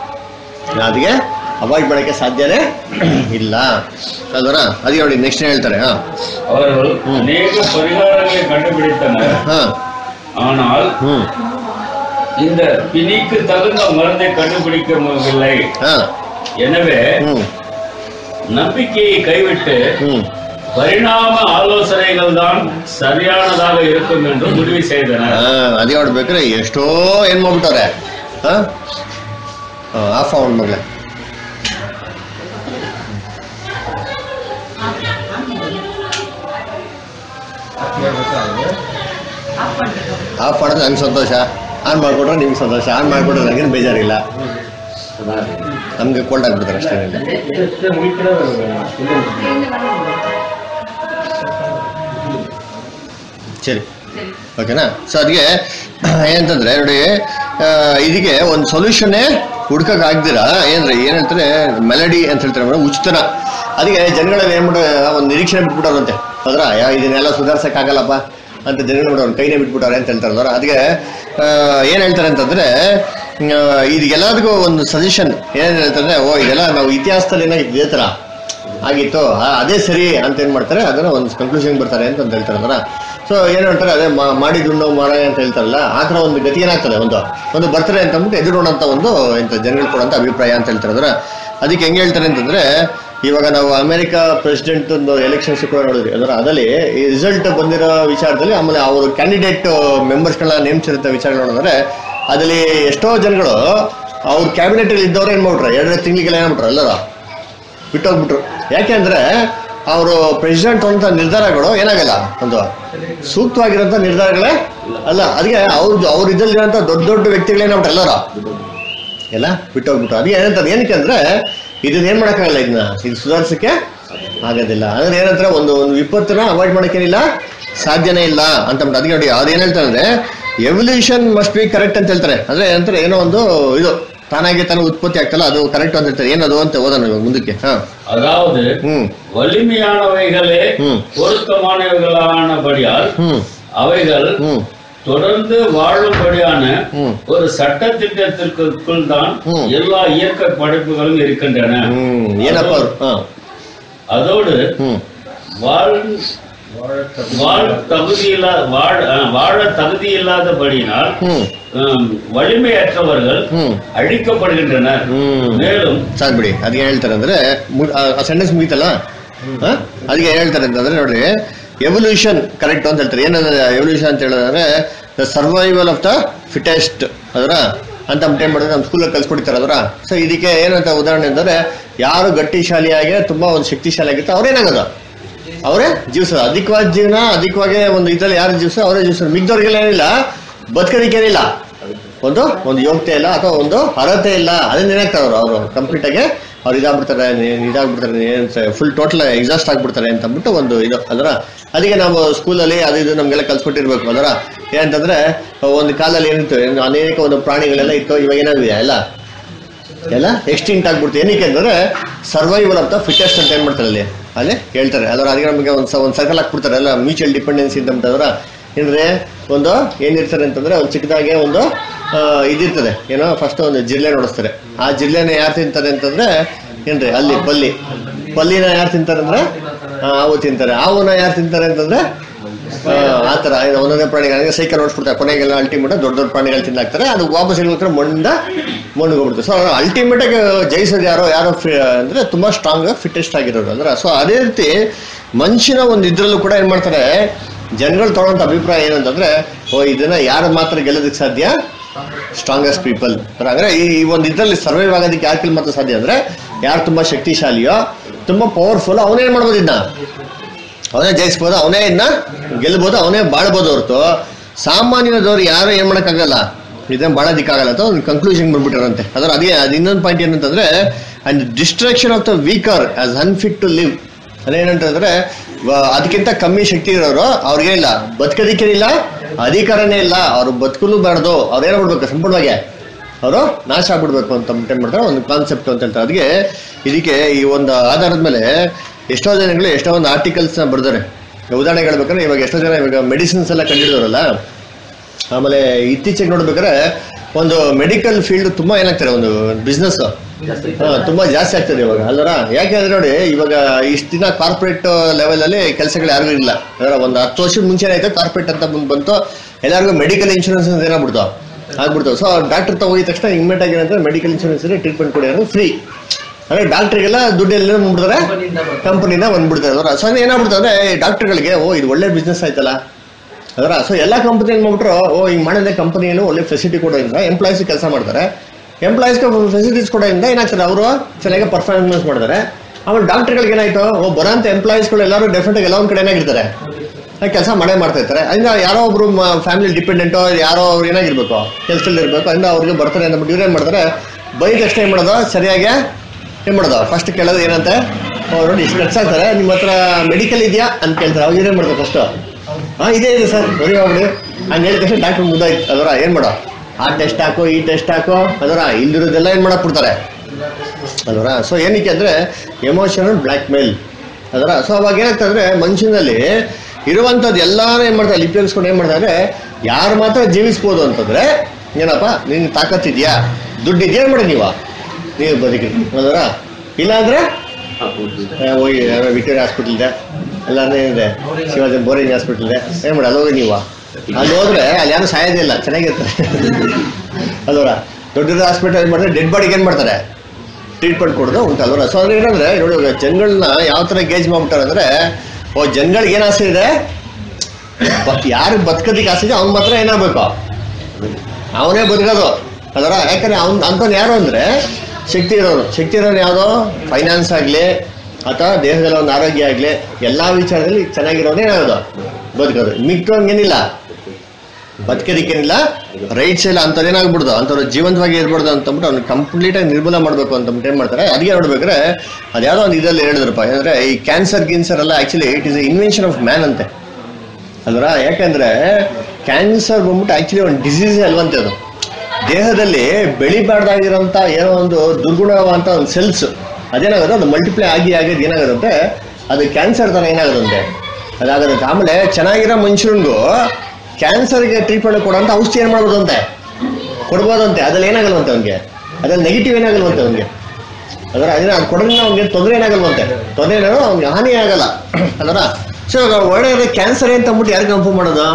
ಅದಕ್ಕೆ ಅವಾಯ್ಡ್ ಮಾಡಕ್ಕೆ ಸಾಧ್ಯನೇ ಇಲ್ಲ ಅಲ್ವರ ಅದೇ ನೋಡಿ ನೆಕ್ಸ್ಟ್ ಹೇಳ್ತಾರೆ ಹಾ அவர்கள் அநேக பரிகாரங்களை கண்டுபிடித்தனர் ಹಾ ஆனால் ಹ್ಮ್ இந்த பிணிக்கு தகுந்த மருந்தை கண்டுபிடிக்க முடியவில்லை ಹಾ எனவே ಹ್ಮ್ நம்பிக்கையை கைவிட்டு ಹ್ಮ್ பரிணாம ஆலோசனைகள் தான் சரியானதாக இருக்கும் என்று முடிவு செய்தனர் ಹಾ ಅದೇ ನೋಡ್ಬೇಕ್ರೆ ಎಷ್ಟೋ ಏನ್ ಮಾಡ್ಬಿಟ್ಟವ್ರೆ ಹಾ ಆಫ್ ಅವನ್ ಮಗ್ಲೆ ಆಫ್ ಮಾಡಿದ್ರೆ ನಂಗೆ ಸಂತೋಷ ಆನ್ ಮಾಡ್ಕೊಟ್ರೆ ನಿಮ್ಗೆ ಸಂತೋಷ ಆನ್ ಮಾಡ್ಕೊಟ್ರೆ ನನಗೇನು ಬೇಜಾರಿಲ್ಲ ನಮ್ಗೆ ಕೋಲ್ಡ್ ಆಗ್ಬಿಡ್ತಾರೆ ಅಷ್ಟೇ ಇದಕ್ಕೆ ಮುಗಿದ್ರೆ ಸರಿ ಓಕೆನಾ ಸೊ ಅದಕ್ಕೆ ಏನಂತಂದ್ರೆ ನೋಡಿ ಆ, ಇದಕ್ಕೆ ಒಂದು ಸೊಲ್ಯೂಷನ್ನೇ ಹುಡ್ಕಕ್ ಆಗ್ದಿರಾ ಏನ್ರಿ ಏನ್ ಹೇಳ್ತಾರೆ ಮೆಲಡಿ ಅಂತ ಹೇಳ್ತಾರೆ ಮೇಡಮ್ ಉಚಿತನ ಅದಕ್ಕೆ ಜನಗಳಲ್ಲಿ ಏನ್ ಮಾಡ ಒಂದು ನಿರೀಕ್ಷಣೆ ಬಿಟ್ಬಿಟ್ಟವ್ರಂತೆ ಹೌದ್ರಾ ಯಾ ಇದನ್ನೆಲ್ಲ ಸುಧಾರ್ಸಕ್ ಆಗಲ್ಲಪ್ಪ ಅಂತ ಜನಗಳು ಬಿಡೋರು ಕೈನೇ ಬಿಟ್ಬಿಟ್ಟವ್ರೆ ಅಂತ ಹೇಳ್ತಾರೆ ಅದಕ್ಕೆ ಆ, ಏನ್ ಹೇಳ್ತಾರೆ ಅಂತಂದ್ರೆ ಆ, ಇದಕ್ಕೆಲ್ಲದಕ್ಕೂ ಒಂದು ಸಜೆಷನ್ ಏನ್ ಹೇಳ್ತಾರೆ ಓ ಇದೆಲ್ಲ ನಾವು ಇತಿಹಾಸದಲ್ಲಿ ಏನಾಗಿತ್ತು ಇದೇ ಥರ ಆಗಿತ್ತು ಆ, ಅದೇ ಸರಿ ಅಂತ ಏನ್ ಮಾಡ್ತಾರೆ ಅದನ್ನ ಒಂದು ಕನ್ಕ್ಲೂಷನ್ ಬರ್ತಾರೆ ಅಂತ ಅಂತ ಹೇಳ್ತಾರೆ ಅದನ್ನ ಸೊ ಏನ್ ಹೇಳ್ತಾರೆ ಅದೇ ಮಾ- ಮಾಡಿದ್ದು ಮಾಡ ಅಂತ ಹೇಳ್ತಾರಲ್ಲ ಆ ಥರ ಒಂದು ಗತಿ ಏನಾಗ್ತದೆ ಒಂದು ಒಂದು ಬರ್ತಾರೆ ಅಂತ ಅಂದ್ಬಿಟ್ಟು ಎದುರೋಣಂತ ಒಂದು ಎಂತ ಜನಗಳು ಕೊಡೋಂಥ ಅಭಿಪ್ರಾಯ ಅಂತ ಹೇಳ್ತಾರೆ ಅದನ್ನ ಅದಕ್ಕೆ ಹೆಂಗೆ ಹೇಳ್ತಾರೆ ಅಂತಂದ್ರೆ ಇವಾಗ ನಾವು ಅಮೆರಿಕ ಪ್ರೆಸಿಡೆಂಟ್ ಒಂದು ಎಲೆಕ್ಷನ್ಸ್ ಕೂಡ ನೋಡಿದ್ವಿ ಅದರ ಅದರಲ್ಲಿ ಈ ರಿಸಲ್ಟ್ ಬಂದಿರೋ ವಿಚಾರದಲ್ಲಿ ಆಮೇಲೆ ಅವರು ಕ್ಯಾಂಡಿಡೇಟ್ ಮೆಂಬರ್ಸ್ಗಳನ್ನ ನೇಮಿಸಿರೋ ವಿಚಾರಗಳು ನೋಡಿದ್ರೆ ಅದರಲ್ಲಿ ಎಷ್ಟೋ ಜನಗಳು ಅವ್ರ ಕ್ಯಾಬಿನೆಟ್ ಅಲ್ಲಿ ಇದ್ದವ್ರು ಏನ್ ಮಾಡ್ಬಿಟ್ರೆ ಎರಡನೇ ತಿಂಗಳಿಗೆಲ್ಲ ಏನ್ಬಿಟ್ರು ಎಲ್ಲರೂ ಬಿಟ್ಟೋಗ್ಬಿಟ್ರು ಯಾಕೆಂದ್ರೆ ಅವರು ಪ್ರೆಸಿಡೆಂಟ್ ಅಂತ ನಿರ್ಧಾರಗಳು ಏನಾಗಲ್ಲ ಒಂದು ಸೂಕ್ತವಾಗಿರೋಂಥ ನಿರ್ಧಾರಗಳೇ ಅಲ್ಲ ಅದಕ್ಕೆ ಅವ್ರದ್ದು ಅವ್ರ ಇದ್ರಲ್ಲಿರೋಂಥ ದೊಡ್ಡ ದೊಡ್ಡ ವ್ಯಕ್ತಿಗಳೇನಾಗ್ಬಿಟ್ರು ಎಲ್ಲರೂ ಎಲ್ಲ ಬಿಟ್ಟೋಗ್ಬಿಟ್ರು ಅದು ಏನಂತಾರೆ ಏನಕ್ಕೆ ಅಂದ್ರೆ ಇದನ್ನ ಏನ್ ಮಾಡಕ್ಕಾಗಲ್ಲ ಇದನ್ನ ಇದು ಸುಧಾರಿಸಕ್ಕೆ ಆಗೋದಿಲ್ಲ ಅಂದ್ರೆ ಏನಂತಾರೆ ಒಂದು ಒಂದು ವಿಪತ್ತನ್ನ ಅವಾಯ್ಡ್ ಮಾಡಕ್ಕೇನಿಲ್ಲ ಸಾಧ್ಯನೇ ಇಲ್ಲ ಅಂತ ಅಂದ್ಬಿಟ್ಟು ಅದಕ್ಕೆ ನೋಡಿ ಅವ್ರು ಏನ್ ಹೇಳ್ತಾರೆ ಅಂದ್ರೆ ಎವಲ್ಯೂಷನ್ ಮಸ್ಟ್ ಬಿ ಕರೆಕ್ಟ್ ಅಂತ ಹೇಳ್ತಾರೆ ಅಂದ್ರೆ ಏನಂತಾರೆ ಏನೋ ಒಂದು ಇದು ತಾನಾಗೆ ತಾನು ಉತ್ಪತ್ತಿ ಆಗ್ತಲ್ಲ ಅದು ಕರೆಕ್ಟ್ ಅಂತ ಹೇಳ್ತಾರೆ ಏನದು ಅಂತ ಓದೋಣ ಇವಾಗ ಮುಂದಕ್ಕೆ ಹಾ அதாவது ಹ್ಮ್ வலிமையானவைகளே ம். பொருத்தமானவைகளானபடியால் ಹ್ಮ್ அவைகள் ಹ್ಮ್ தொடர்ந்து வாழும்படியான ம். ஒரு சட்ட திட்டத்திற்குள் தான் ம். எல்லா இயற்கை படைப்புகளும் இருக்கின்றன ಹ್ಮ್ ಏನಪ್ಪ ಅವ್ರು ಹಾ அதோடு ಹ್ಮ್ வாழ் வாழ் தகுதியில்லா வாழ அஹ், வாழ தகுதி இல்லாதபடியினால் ಹ್ಮ್ ஹம், வலிமையற்றவர்கள் ಹ್ಮ್ அழிக்கப்படுகின்றனர் ಹ್ಮ್ மேலும் ಸಾಕ್ ಬಿಡಿ ಅದಕ್ಕೆ ಏನ್ ಹೇಳ್ತಾರೆ ಅಂದ್ರೆ ಮು- ಆ- ಆ ಸೆಂಟೆನ್ಸ್ ಮುಗೀತಲ್ಲ ಆ? ಅದಕ್ಕೆ ಏನ್ ಹೇಳ್ತಾರೆ ಅಂತಂದ್ರೆ ನೋಡಿ ಎವಲ್ಯೂಷನ್ ಕರೆಕ್ಟ್ ಅಂತ ಹೇಳ್ತಾರೆ ಏನಂದ್ರೆ ಎವಲ್ಯೂಷನ್ ಅಂತ ಹೇಳಿದ್ರೆ the survival of the fittest ಅದರ ಅಂತ ಏನ್ ಮಾಡಿದ್ರೆ ನಮ್ಮ ಸ್ಕೂಲಲ್ಲಿ ಕಲ್ಸ್ಕೊಡ್ತಾರೆ ಅದರ ಸೊ ಇದಕ್ಕೆ ಏನಂತ ಉದಾಹರಣೆ ಅಂದ್ರೆ ಯಾರು ಗಟ್ಟಿಶಾಲಿಯಾಗಿ ತುಂಬಾ ಒಂದು ಶಕ್ತಿಶಾಲಿ ಆಗಿರ್ತಾರೆ ಅವ್ರೇನಾಗೋದು ಅವರೇ ಜೀವಿಸೋದು ಅಧಿಕವಾದ ಜೀವನ ಅಧಿಕವಾಗಿ ಒಂದು ಇದ್ರಲ್ಲಿ ಯಾರು ಜೀವಿಸೋ ಅವರೇ ಜೀವಿಸೋದು ಮಿಗ್ದವ್ರಿಗೆಲ್ಲ ಏನಿಲ್ಲ ಬದುಕೋದಿಕ್ಕೇನಿಲ್ಲ ಒಂದು ಒಂದು ಯೋಗ್ಯತೆ ಇಲ್ಲ ಅಥವಾ ಒಂದು ಅರ್ಹತೆ ಇಲ್ಲ ಅದನ್ನ ಏನಾಗ್ತಾರೆ ಅವರು ಅವರು ಕಂಪ್ಲೀಟ್ ಆಗಿ ಅವ್ರು ಇದಾಗ್ಬಿಡ್ತಾರೆ ನಿ- ಇದಾಗ್ಬಿಡ್ತಾರೆ ಫುಲ್ ಟೋಟಲ್ ಎಕ್ಸಾಸ್ಟ್ ಆಗ್ಬಿಡ್ತಾರೆ ಅಂತ ಅಂದ್ಬಿಟ್ಟು ಒಂದು ಇದು ಅದರ ಅದಕ್ಕೆ ನಾವು ಸ್ಕೂಲಲ್ಲಿ ಅದು ಇದು ನಮಗೆಲ್ಲ ಕಲ್ಸ್ಕೊಟ್ಟಿರ್ಬೇಕು ಅದರ ಏನಂತಂದ್ರೆ ಒಂದು ಕಾಲದಲ್ಲಿ ಏನಿತ್ತು ಏನು ಅನೇಕ ಒಂದು ಪ್ರಾಣಿಗಳೆಲ್ಲ ಇತ್ತು ಇವಾಗ ಏನಾಗಿದೆ ಎಲ್ಲ ಎಲ್ಲ ಎಕ್ಸ್ಟಿಂಕ್ಟ್ ಆಗ್ಬಿಡ್ತು ಏನಕ್ಕೆ ಅಂದ್ರೆ ಸರ್ವೈವಲ್ ಆಫ್ ದ ಫಿಟೆಸ್ಟ್ ಅಂತ ಏನ್ ಮಾಡ್ತಾರೆ ಅಲ್ಲಿ ಅಲ್ಲಿ ಹೇಳ್ತಾರೆ ಅದರ ಅದಕ್ಕೆ ನಮಗೆ ಒಂದು ಒಂದು ಸರ್ಕಲ್ ಹಾಕ್ಬಿಡ್ತಾರೆ ಎಲ್ಲ ಮ್ಯೂಚುವಲ್ ಡಿಪೆಂಡೆನ್ಸಿ ಅಂತ ಅಂತಾರೆ ಏನ್ರೆ ಒಂದು ಏನಿರ್ತಾರೆ ಅಂತಂದ್ರೆ ಒಂದು ಚಿಕ್ಕದಾಗೆ ಒಂದು ಆ, ಇದಿರ್ತದೆ ಏನೋ ಫಸ್ಟ್ ಒಂದು ಜಿರ್ಲೆ ನೋಡಿಸ್ತಾರೆ ಆ ಜಿರ್ಲೆನ ಯಾರು ತಿಂತಾರೆ ಅಂತಂದ್ರೆ ಏನ್ರಿ ಅಲ್ಲಿ ಪಲ್ಲಿ ಪಲ್ಲಿನ ಯಾರು ತಿಂತಾರೆ ಅಂದ್ರೆ ಆ, ಹಾವು ತಿಂತಾರೆ ಹಾವುನ ಯಾರು ತಿಂತಾರೆ ಅಂತಂದ್ರೆ ಆ, ಆ ಥರ ಏನು ಒಂದೊಂದೇ ಪ್ರಾಣಿಗಳಿಗೆ ಸೈಕಲ್ ಓಡಿಸ್ಬಿಡ್ತಾರೆ ಕೊನೆಗೆಲ್ಲ ಅಲ್ಟಿಮೇಟ್ ದೊಡ್ಡ ದೊಡ್ಡ ಪ್ರಾಣಿಗಳು ತಿಂದಾಕ್ತಾರೆ ಅದು ವಾಪಸ್ ಇರ್ಬೇಕಾದ್ರೆ ಮಣ್ಣಿಂದ ಮಣ್ಣಿಗೆ ಹೋಗ್ಬಿಡುತ್ತೆ ಸೊ ಅಲ್ಟಿಮೇಟ್ ಆಗಿ ಜಯಿಸೋದು ಯಾರೋ ಯಾರೋ ಫಿ- ಅಂದ್ರೆ ತುಂಬಾ ಸ್ಟ್ರಾಂಗ್ ಫಿಟ್ಟೆಸ್ಟ್ ಆಗಿರೋರು ಅಂದ್ರೆ ಸೊ ಅದೇ ರೀತಿ ಮನುಷ್ಯನ ಒಂದು ಇದ್ರಲ್ಲೂ ಕೂಡ ಏನ್ ಮಾಡ್ತಾರೆ ಜನಗಳು ತಗೊಳ್ಳೋಂಥ ಅಭಿಪ್ರಾಯ ಏನಂತಂದ್ರೆ ಓ ಇದನ್ನ ಯಾರು ಮಾತ್ರ ಗೆಲ್ಲೋದಕ್ಕೆ ಸಾಧ್ಯ ಸ್ಟ್ರಾಂಗೆಸ್ಟ್ ಪೀಪಲ್ ಅಂದ್ರೆ ಈ ಈ ಒಂದು ಇದರಲ್ಲಿ ಸರ್ವೈವ್ ಆಗೋದಕ್ಕೆ ಯಾಕೆ ಮಾತ್ರ ಸಾಧ್ಯ ಅಂದ್ರೆ ಯಾರು ತುಂಬಾ ಶಕ್ತಿಶಾಲಿಯೋ ತುಂಬಾ ಪವರ್ಫುಲ್ ಅವನೇನ್ ಮಾಡ್ಬೋದು ಇದನ್ನ ಅವನೇ ಜಯಿಸ್ಬೋದು ಅವನೇ ಇದನ್ನ ಗೆಲ್ಬೋದು ಅವನೇ ಬಾಳ್ಬೋದು ಹೊರತು ಸಾಮಾನ್ಯದವ್ರು ಯಾರು ಏನ್ ಮಾಡಕ್ಕಾಗಲ್ಲ ಇದನ್ನ ಬಾಳೋದಿಕ್ಕಾಗಲ್ಲ ಅಂತ ಒಂದು ಕನ್ಕ್ಲೂಷನ್ ಬಂದ್ಬಿಟ್ಟಾರಂತೆ ಅದ್ರ ಅದೇ ಅದು ಇನ್ನೊಂದು ಪಾಯಿಂಟ್ ಏನಂತಂದ್ರೆ and destruction of the weaker as unfit to live ಅದೇನಂತಂದ್ರೆ ವ- ಅದಕ್ಕಿಂತ ಕಮ್ಮಿ ಶಕ್ತಿ ಇರೋರು ಅವ್ರಿಗೇನಿಲ್ಲ ಬದುಕೋದಿಕ್ಕೇನಿಲ್ಲ ಅಧಿಕಾರನೇ ಇಲ್ಲ ಅವ್ರು ಬದುಕಲು ಬಾರ್ದು ಅವ್ರು ಏನೋ ಮಾಡ್ಬೇಕು ಸಂಪೂರ್ಣವಾಗಿ ಅವರು ನಾಶ ಆಗ್ಬಿಡ್ಬೇಕು ಅಂತ ಏನ್ ಮಾಡ್ತಾರೆ ಒಂದು ಕಾನ್ಸೆಪ್ಟ್ ಅಂತ ಹೇಳ್ತಾರೆ ಅದಕ್ಕೆ ಇದಕ್ಕೆ ಈ ಒಂದು ಆಧಾರದ ಮೇಲೆ ಎಷ್ಟೋ ಜನಗಳು ಎಷ್ಟೋ ಒಂದು ಆರ್ಟಿಕಲ್ಸ್ನ ಬರ್ತಾರೆ ಉದಾಹರಣೆ ಹೇಳ್ಬೇಕಂದ್ರೆ ಇವಾಗ ಎಷ್ಟೋ ಜನ ಇವಾಗ ಮೆಡಿಸಿನ್ಸ್ ಎಲ್ಲ ಕಂಡಿಡಿದವರಲ್ಲ ಆಮೇಲೆ ಇತ್ತೀಚೆಗೆ ನೋಡ್ಬೇಕಾದ್ರೆ ಒಂದು ಮೆಡಿಕಲ್ ಫೀಲ್ಡ್ ತುಂಬಾ ಏನಾಗ್ತಾರೆ ಒಂದು ಬಿಸ್ನೆಸ್ ತುಂಬಾ ಜಾಸ್ತಿ ಆಗ್ತದೆ ಇವಾಗ ಅಲ್ವರ ಯಾಕೆಂದ್ರೆ ನೋಡಿ ಇವಾಗ ಇಷ್ಟು ದಿನ ಕಾರ್ಪೊರೇಟ್ ಲೆವೆಲ್ ಅಲ್ಲಿ ಕೆಲಸಗಳು ಯಾರಿಗೂ ಇಲ್ಲ ಅದರ ಒಂದು ಹತ್ತು ವರ್ಷದ ಮುಂಚೆ ಆಯ್ತು ಕಾರ್ಪೊರೇಟ್ ಅಂತ ಮುಂದೆ ಬಂತು ಎಲ್ಲರಿಗೂ ಮೆಡಿಕಲ್ ಇನ್ಶೂರೆನ್ಸ್ ಅಂತ ಏನಾಗ್ಬಿಡ್ತು ಆಗ್ಬಿಡ್ತು ಸೊ ಡಾಕ್ಟರ್ ಹೋಗಿದ ತಕ್ಷಣ ಇಮ್ಮಿಡಿಯೇಟ್ ಆಗಿ ಏನಂದ್ರೆ ಮೆಡಿಕಲ್ ಇನ್ಶೂರೆನ್ಸ್ ಟ್ರೀಟ್ಮೆಂಟ್ ಕೊಡಿ ಫ್ರೀ ಅಂದ್ರೆ ಡಾಕ್ಟ್ರಿಗೆಲ್ಲ ದುಡ್ಡು ಎಲ್ಲ ಬಂದ್ಬಿಡ್ತಾರೆ ಕಂಪನಿನ ಬಂದ್ಬಿಡ್ತಾರೆ ಅದರ ಸೊ ಏನಾಗ್ಬಿಡ್ತದೆ ಡಾಕ್ಟರ್ಗಳಿಗೆ ಓ ಇದು ಒಳ್ಳೆ ಬಿಸ್ನೆಸ್ ಆಯ್ತಲ್ಲ ಅದರ ಸೊ ಎಲ್ಲ ಕಂಪನಿ ಏನ್ ಮಾಡ್ಬಿಟ್ರು ಓ ಹಿಂಗ್ ಮಾಡಿದ್ರೆ ಕಂಪನಿಯಲ್ಲಿ ಒಳ್ಳೆ ಫೆಸಿಲಿಟಿ ಕೊಡೋದ್ರಿಂದ ಎಂಪ್ಲಾಯ್ಸ್ ಕೆಲಸ ಮಾಡ್ತಾರೆ ಎಂಪ್ಲಾಯ್ಸ್ಗೆ ಫೆಸಿಲಿಟೀಸ್ ಕೊಡೋದ್ರಿಂದ ಏನಾಗ್ತದೆ ಅವರು ಚೆನ್ನಾಗಿ ಪರ್ಫಾರ್ಮೆನ್ಸ್ ಮಾಡ್ತಾರೆ ಆಮೇಲೆ ಡಾಕ್ಟರ್ಗಳಿಗೆ ಏನಾಯ್ತು ಓ ಬರೋಂಥ ಎಂಪ್ಲಾಯೀಸ್ಗಳು ಎಲ್ಲರೂ ಡೆಫಿನೆಟ್ ಎಲ್ಲ ಒಂದ್ ಕಡೆ ಏನಾಗಿರ್ತಾರೆ ಕೆಲಸ ಮಾಡೇ ಮಾಡ್ತಾ ಇರ್ತಾರೆ ಅದರಿಂದ ಯಾರೋ ಒಬ್ರು ಫ್ಯಾಮಿಲಿ ಡಿಪೆಂಡೆಂಟೋ ಯಾರೋ ಅವ್ರು ಏನಾಗಿರ್ಬೇಕು ಕೆಲಸದಲ್ಲಿ ಇರಬೇಕು ಅದರಿಂದ ಅವ್ರಿಗೆ ಬರ್ತಾರೆ ಅಂದ್ಬಿಟ್ಟು ಇವ್ರು ಏನ್ ಮಾಡ್ತಾರೆ ಬೈಕ್ ಅಷ್ಟೇ ಏನ್ ಮಾಡೋದು ಸರಿಯಾಗಿ ಏನ್ ಮಾಡೋದು ಫಸ್ಟ್ ಕೇಳೋದು ಏನಂತೆ ಓ ನೋಡಿ ಇಷ್ಟು ಖರ್ಚು ಆಗ್ತಾರೆ ನಿಮ್ಮ ಹತ್ರ ಮೆಡಿಕಲ್ ಇದೆಯಾ ಅಂತ ಕೇಳ್ತಾರೆ ಅವ್ರು ಏನೇನು ಮಾಡ್ತಾರೆ ಫಸ್ಟ್ ಹಾ ಇದೆ ಇದೆ ಸರ್ ಬರೀ ಹೋಗ್ಬಿಡಿ ಹಂಗೆ ಹೇಳಿದ ತಕ್ಷಣ ಡಾಕ್ಟರ್ ಮುಗ್ದಾಯ್ತು ಅದರ ಏನ್ ಮಾಡೋ ಆ ಟೆಸ್ಟ್ ಹಾಕೋ ಈ ಟೆಸ್ಟ್ ಹಾಕೋ ಅದರ ಇಲ್ದಿರೋದೆಲ್ಲ ಏನ್ ಮಾಡಕ್ ಬಿಡ್ತಾರೆ ಅಲ್ವರ ಸೊ ಏನಕ್ಕೆ ಅಂದ್ರೆ ಎಮೋಷನಲ್ ಬ್ಲ್ಯಾಕ್ ಮೇಲ್ ಅದರ ಸೊ ಅವಾಗ ಏನಾಗ್ತದೆ ಅಂದ್ರೆ ಮನುಷ್ಯನಲ್ಲಿ ಇರುವಂಥದ್ದು ಎಲ್ಲಾನು ಏನ್ ಮಾಡ್ತಾರೆ ಲಿಪಿಸ್ಕೊಂಡು ಏನ್ ಮಾಡ್ತಾರೆ ಯಾರು ಮಾತ್ರ ಜೀವಿಸ್ಬೋದು ಅಂತಂದ್ರೆ ಏನಪ್ಪ ನಿನ್ ತಾಕತ್ತಿದ್ಯಾ ದುಡ್ಡು ಇದೆಯಾ ಏನ್ ಮಾಡಿ ನೀವ ನೀವು ಬದುಕಿ ಅದರ ಇಲ್ಲಾಂದ್ರೆ ಆ, ಹೋಗಿ ಯಾರೋ ವಿಕ್ಟೋರಿಯಾ ಹಾಸ್ಪಿಟಲ್ ಇದೆ ಅಲ್ಲಾಂದ್ರೆ ಏನಿದೆ ಶಿವಾಜಿ ಬೋರಿಂಗ್ ಹಾಸ್ಪಿಟಲ್ ಇದೆ ಏನ್ ಮಾಡಿ ಅಲ್ಲಿ ಹೋಗಿ ನೀವು ಅಲ್ಲಿ ಹೋದ್ರೆ ಅಲ್ಲಿ ಯಾರು ಸಾಯೋದೇ ಇಲ್ಲ ಚೆನ್ನಾಗಿರ್ತಾರೆ ಅಲ್ವರ ದೊಡ್ಡ ದೊಡ್ಡ ಹಾಸ್ಪಿಟಲ್ ಏನ್ ಮಾಡ್ತಾರೆ ಡೆಡ್ ಬಾಡಿಗೆ ಏನ್ ಮಾಡ್ತಾರೆ ಟ್ರೀಟ್ಮೆಂಟ್ ಕೊಡೋದು ಉಂಟು ಅಲ್ವರ ಸೊ ಅಂದ್ರೆ ಏನಂದ್ರೆ ನೋಡಿ ಇವಾಗ ಜನಗಳನ್ನ ಯಾವ ತರ ಗೇಜ್ ಮಾಡ್ಬಿಟ್ಟಾರೆ ಅಂದ್ರೆ ಓ ಜನಗಳಿಗೆ ಏನ್ ಆಸೆ ಇದೆ ಯಾರು ಬದುಕೋದಿಕ್ಕೆ ಆಸೆ ಇದೆ ಅವ್ನ್ ಮಾತ್ರ ಏನಾಗ್ಬೇಕು ಅವನೇ ಬದುಕೋದು ಅದರ ಯಾಕಂದ್ರೆ ಅವ್ನ್ ಅಂಥವ್ನು ಯಾರು ಅಂದ್ರೆ ಶಕ್ತಿ ಇರೋರು ಶಕ್ತಿ ಇರೋರು ಯಾವುದೋ ಫೈನಾನ್ಸ್ ಆಗಲಿ ಅಥವಾ ದೇಹದಲ್ಲಿ ಒಂದು ಆರೋಗ್ಯ ಆಗಲಿ ಎಲ್ಲ ವಿಚಾರದಲ್ಲಿ ಚೆನ್ನಾಗಿರೋದೇ ಏನಾಗೋದು ಬದುಕೋದು ಮಿಕ್ಕಂಗೇನಿಲ್ಲ ಬದುಕೋದಿಕ್ಕೇನಿಲ್ಲ ರೈಟ್ಸ್ ಎಲ್ಲ ಅಂಥವ್ರು ಏನಾಗ್ಬಿಡ್ದು ಅಂಥವ್ರು ಜೀವಂತವಾಗಿ ಇರ್ಬಾರ್ದು ಅಂತಂದ್ಬಿಟ್ಟು ಅವ್ನು ಕಂಪ್ಲೀಟ್ ಆಗಿ ನಿರ್ಮೂಲ ಮಾಡಬೇಕು ಅಂತಂದ್ಬಿಟ್ಟು ಏನು ಮಾಡ್ತಾರೆ ಅದಕ್ಕೆ ನೋಡ್ಬೇಕಾದ್ರೆ ಅದು ಯಾವುದೋ ಒಂದು ಇದರಲ್ಲಿ ಹೇಳಿದ್ರಪ್ಪ ಏನಂದ್ರೆ ಈ ಕ್ಯಾನ್ಸರ್ ಗಿನ್ಸರ್ ಎಲ್ಲ actually it is invention of man ಅಂತೆ ಅಲ್ವಾ ಯಾಕಂದ್ರೆ ಕ್ಯಾನ್ಸರ್ ಬಂದ್ಬಿಟ್ಟು ಆಕ್ಚುಲಿ ಒಂದು ಡಿಸೀಸ್ ಅಲ್ವಂತೆ ಅದು ದೇಹದಲ್ಲಿ ಬೆಳಿಬಾರ್ದಾಗಿರೋಂಥ ಏನೋ ಒಂದು ದುರ್ಗುಣವಂತ ಒಂದು ಸೆಲ್ಸ್ ಅದೇನಾಗುತ್ತೆ ಅದು ಮಲ್ಟಿಪ್ಲೈ ಆಗಿ ಆಗಿ ಏನಾಗುತ್ತೆ ಅದು ಕ್ಯಾನ್ಸರ್ ತರ ಏನಾಗುತ್ತಂತೆ ಅದಾಗುತ್ತೆ ಆಮೇಲೆ ಚೆನ್ನಾಗಿರೋ ಮನುಷ್ಯನಿಗೂ ಕ್ಯಾನ್ಸರ್ಗೆ ಟ್ರೀಟ್ಮೆಂಟ್ ಕೊಡೋಂಥ ಔಷಧಿ ಏನು ಮಾಡ್ಬೋದಂತೆ ಕೊಡ್ಬೋದಂತೆ ಅದ್ರಲ್ಲಿ ಏನಾಗಲ್ವಂತೆ ಅವ್ನಿಗೆ ಅದ್ರಲ್ಲಿ ನೆಗೆಟಿವ್ ಏನಾಗಲ್ವಂತೆ ಅವ್ನಿಗೆ ಅದರ ಅದನ್ನ ಅದು ಕೊಡೋದ್ರಿಂದ ಅವ್ನಿಗೆ ತೊಂದರೆ ಏನಾಗಲ್ವಂತೆ ತೊಂದರೆ ಏನೋ ಅವ್ನಿಗೆ ಹಾನಿ ಆಗಲ್ಲ ಅದರ ಸೊ ಒಳ್ಳೆ ಕ್ಯಾನ್ಸರ್ ಅಂತ ಅಂದ್ಬಿಟ್ಟು ಯಾರು ಕನ್ಫರ್ಮ್ ಮಾಡೋದು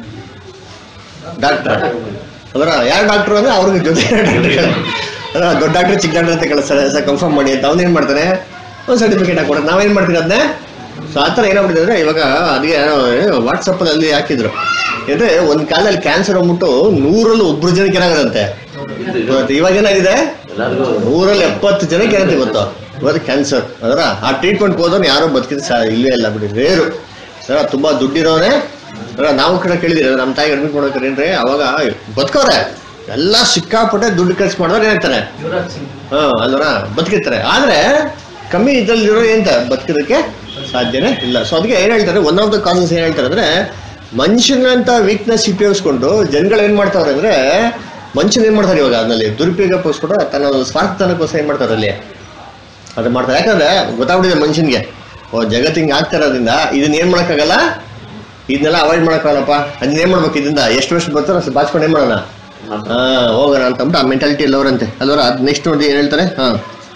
ಡಾಕ್ಟರ್ ಅದರ ಯಾರು ಡಾಕ್ಟರ್ ಅಂದ್ರೆ ಅವ್ರಿಗೆ ಜೊತೆ ಡಾಕ್ಟರ್ ಅದರ ದೊಡ್ಡ ಡಾಕ್ಟರ್ ಚಿಕ್ಕ ಡಾಕ್ಟರ್ ಅಂತ ಕಳಿಸ್ತಾರೆ ಸರ್ ಕನ್ಫರ್ಮ್ ಮಾಡಿ ಅಂತ ಅವ್ನು ಏನ್ ಮಾಡ್ತಾನೆ ಒಂದು ಸರ್ಟಿಫಿಕೇಟ್ ಹಾಕೊಡೋದು ನಾವೇನ್ ಮಾಡ್ತೀವಿ ಅದನ್ನೇ ಸೊ ಆ ಥರ ಏನಾಗ್ಬಿಟ್ಟಿದೆ ಅಂದ್ರೆ ಇವಾಗ ಅದಕ್ಕೆ ವಾಟ್ಸಪ್ ಅಲ್ಲಿ ಹಾಕಿದ್ರು ಅಂದ್ರೆ ಒಂದ್ ಕಾಲದಲ್ಲಿ ಕ್ಯಾನ್ಸರ್ ಅಂದ್ಬಿಟ್ಟು ನೂರಲ್ಲಿ ಒಬ್ರು ಜನಕ್ಕೆ ಏನಾಗದಂತೆ ಇವತ್ತು ಇವಾಗ ಏನಾಗಿದೆ ನೂರಲ್ಲಿ ಎಪ್ಪತ್ತು ಜನಕ್ಕೆ ಏನಂತ ಗೊತ್ತು ಇವತ್ತು ಕ್ಯಾನ್ಸರ್ ಅದರ ಆ ಟ್ರೀಟ್ಮೆಂಟ್ ಹೋದವ್ರು ಯಾರೋ ಬದುಕಿದ ಸಾ ಇಲ್ಲೇ ಇಲ್ಲ ಬಿಡಿ ರೇರು ಸರ ತುಂಬಾ ದುಡ್ಡಿರೋನೆ ಅದರ ನಾವು ಕಡೆ ಕೇಳಿದಿರಿ ನಮ್ಮ ತಾಯಿಗೆ ಅಡ್ಮಿಟ್ ಮಾಡ್ಬೇಕಾರೆ ಏನ್ರಿ ಅವಾಗ ಬದುಕವ್ರೆ ಎಲ್ಲ ಸಿಕ್ಕಾಪಟ್ಟೆ ದುಡ್ಡು ಖರ್ಚು ಮಾಡಿದವ್ರು ಏನಾಗ್ತಾರೆ ಹಾ ಅಲ್ವರ ಬದುಕಿರ್ತಾರೆ ಆದ್ರೆ ಕಮ್ಮಿ ಇದ್ರಲ್ಲಿರೋ ಎಂತ ಬದುಕೋದಕ್ಕೆ ಸಾಧ್ಯನೇ ಇಲ್ಲ ಸೊ ಅದಕ್ಕೆ ಏನ್ ಹೇಳ್ತಾರೆ ಒನ್ ಆಫ್ ದ ಕಾಸಸ್ ಏನ್ ಹೇಳ್ತಾರೆ ಅಂದ್ರೆ ಮನುಷ್ಯನಂತ ವೀಕ್ನೆಸ್ ಉಪಯೋಗಿಸ್ಕೊಂಡು ಜನಗಳು ಏನ್ ಮಾಡ್ತಾವ್ರೆ ಅಂದ್ರೆ ಮನುಷ್ಯನ್ ಏನ್ ಮಾಡ್ತಾರೆ ಇವಾಗ ಅದ್ರಲ್ಲಿ ದುರುಪಯೋಗಕ್ಕೋಸ್ಕರ ತನ್ನ ಒಂದು ಸ್ವಾರ್ಥತನಕ್ಕೋಸ್ಕರ ಏನ್ ಮಾಡ್ತಾರೆ ಅಲ್ಲಿ ಅದು ಮಾಡ್ತಾರೆ ಯಾಕಂದ್ರೆ ಗೊತ್ತಾಗ್ಬಿಟ್ಟಿದೆ ಮನುಷ್ಯನ್ಗೆ ಓ ಜಗತ್ತು ಹಿಂಗೆ ಆಗ್ತಾ ಇರೋದ್ರಿಂದ ಇದನ್ನ ಏನ್ ಮಾಡಕ್ಕಾಗಲ್ಲ ಇದನ್ನೆಲ್ಲ ಅವಾಯ್ಡ್ ಮಾಡಕ್ಕಾಗಲ್ಲಪ್ಪ ಅದನ್ನ ಏನ್ ಮಾಡ್ಬೇಕು ಇದರಿಂದ ಎಷ್ಟು ವರ್ಷ ಬರ್ತಾರೋ ಅಷ್ಟು ಬಾಚ್ಕೊಂಡು ಏನ್ ಮಾಡೋಣ ಹಾ ಹೋಗೋಣ ಅಂತ ಅಂದ್ಬಿಟ್ಟು ಆ ಮೆಂಟಾಲಿಟಿ ಎಲ್ಲವರಂತೆ ಅಲ್ವರ ಅದ್ ನೆಕ್ಸ್ಟ್ ನೋಡಿ ಏನ್ ಹೇಳ್ತಾರೆ ಹಾ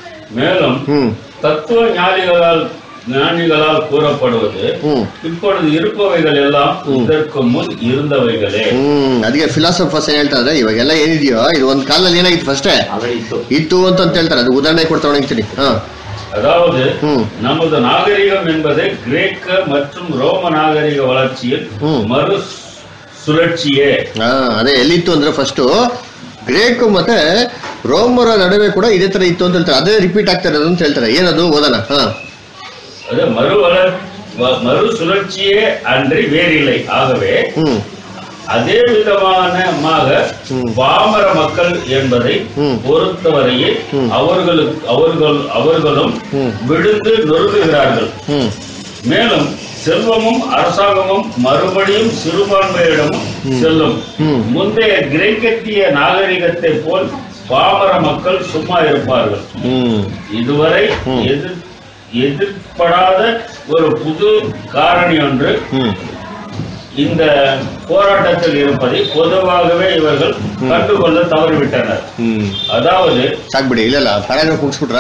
மேலும் ಹ್ಮ್ தத்துவ ஞானிகளால் ஞானிகளால் கூறப்படுவது ಹ್ಮ್ இப்பொழுது இருப்பவைகள் எல்லாம் இதற்கு முன் இருந்தவைகளே ಹ್ಮ್ ಅದಕ್ಕೆ ಫಿಲಾಸಫರ್ಸ್ ಏನ್ ಹೇಳ್ತಾರೆ ಇವಾಗೆಲ್ಲ ಏನಿದೆಯೋ ಇದು ಒಂದ್ ಕಾಲದಲ್ಲಿ ಏನಾಗಿತ್ತು ಫಸ್ಟೇ ಇತ್ತು ಅಂತ ಅಂತ ಹೇಳ್ತಾರೆ ಅದು ಉದಾಹರಣೆ ಕೊಡ್ತಾ ಹೋಗ್ತೀನಿ ಹಾ அதாவது ம். நமது நாகரிகம் என்பது கிரேக்க மற்றும் ரோம நாகரிக வளர்ச்சியில் ம். மறு சுழற்சியே ಹಾ ಅದೇ ಎಲ್ಲಿತ್ತು ಅಂದ್ರೆ ಫಸ್ಟ್ ಗ್ರೇಕ್ ಮತ್ತೆ ರೋಮರ ನಡುವೆ ಕೂಡ ಇದೇ ತರ ಇತ್ತು ಅಂತ ಹೇಳ್ತಾರೆ ಅದೇ ರಿಪೀಟ್ ಆಗ್ತಾ ಇರೋದು ಅಂತ ಹೇಳ್ತಾರೆ ಏನದು ಓದೋಣ ಹಾ அது மறு வளர் வ- மறு சுழற்சியே அன்றி வேறில்லை ஆகவே ಹ್ಮ್ அதே விதமானமாக ம். பாமர மக்கள் என்பதை ம். பொறுத்தவரையில் ம். அவர்களுக்கு அவர்கள் அவர்களும் ம். விழுந்து நொறுங்குகிறார்கள் ಹ್ಮ್ மேலும் செல்வமும் அரசாங்கமும் மறுபடியும் சிறுபான்மையிடமும் செல்லும் ம். முந்தைய கிரேக்கத்திய நாகரிகத்தை போல் பாமர மக்கள் சும்மா இருப்பார்கள் ಹ್ಮ್ இதுவரை ம். எதிர் எதிர்ப்படாத ஒரு புது காரணி ஒன்று ಹ್ಮ್ இந்த போராட்டத்தில் இருப்பதை பொதுவாகவே இவர்கள் கண்டுகொள்ள தவறிவிட்டனர் ಹ್ಮ್ அதாவது ಸಾಕ್ಬಿಡಿ ಇಲ್ಲ ಪ್ಯಾರಾಗ್ರಾಫ್ ಮುಗಿಸ್ಬಿಟ್ರಾ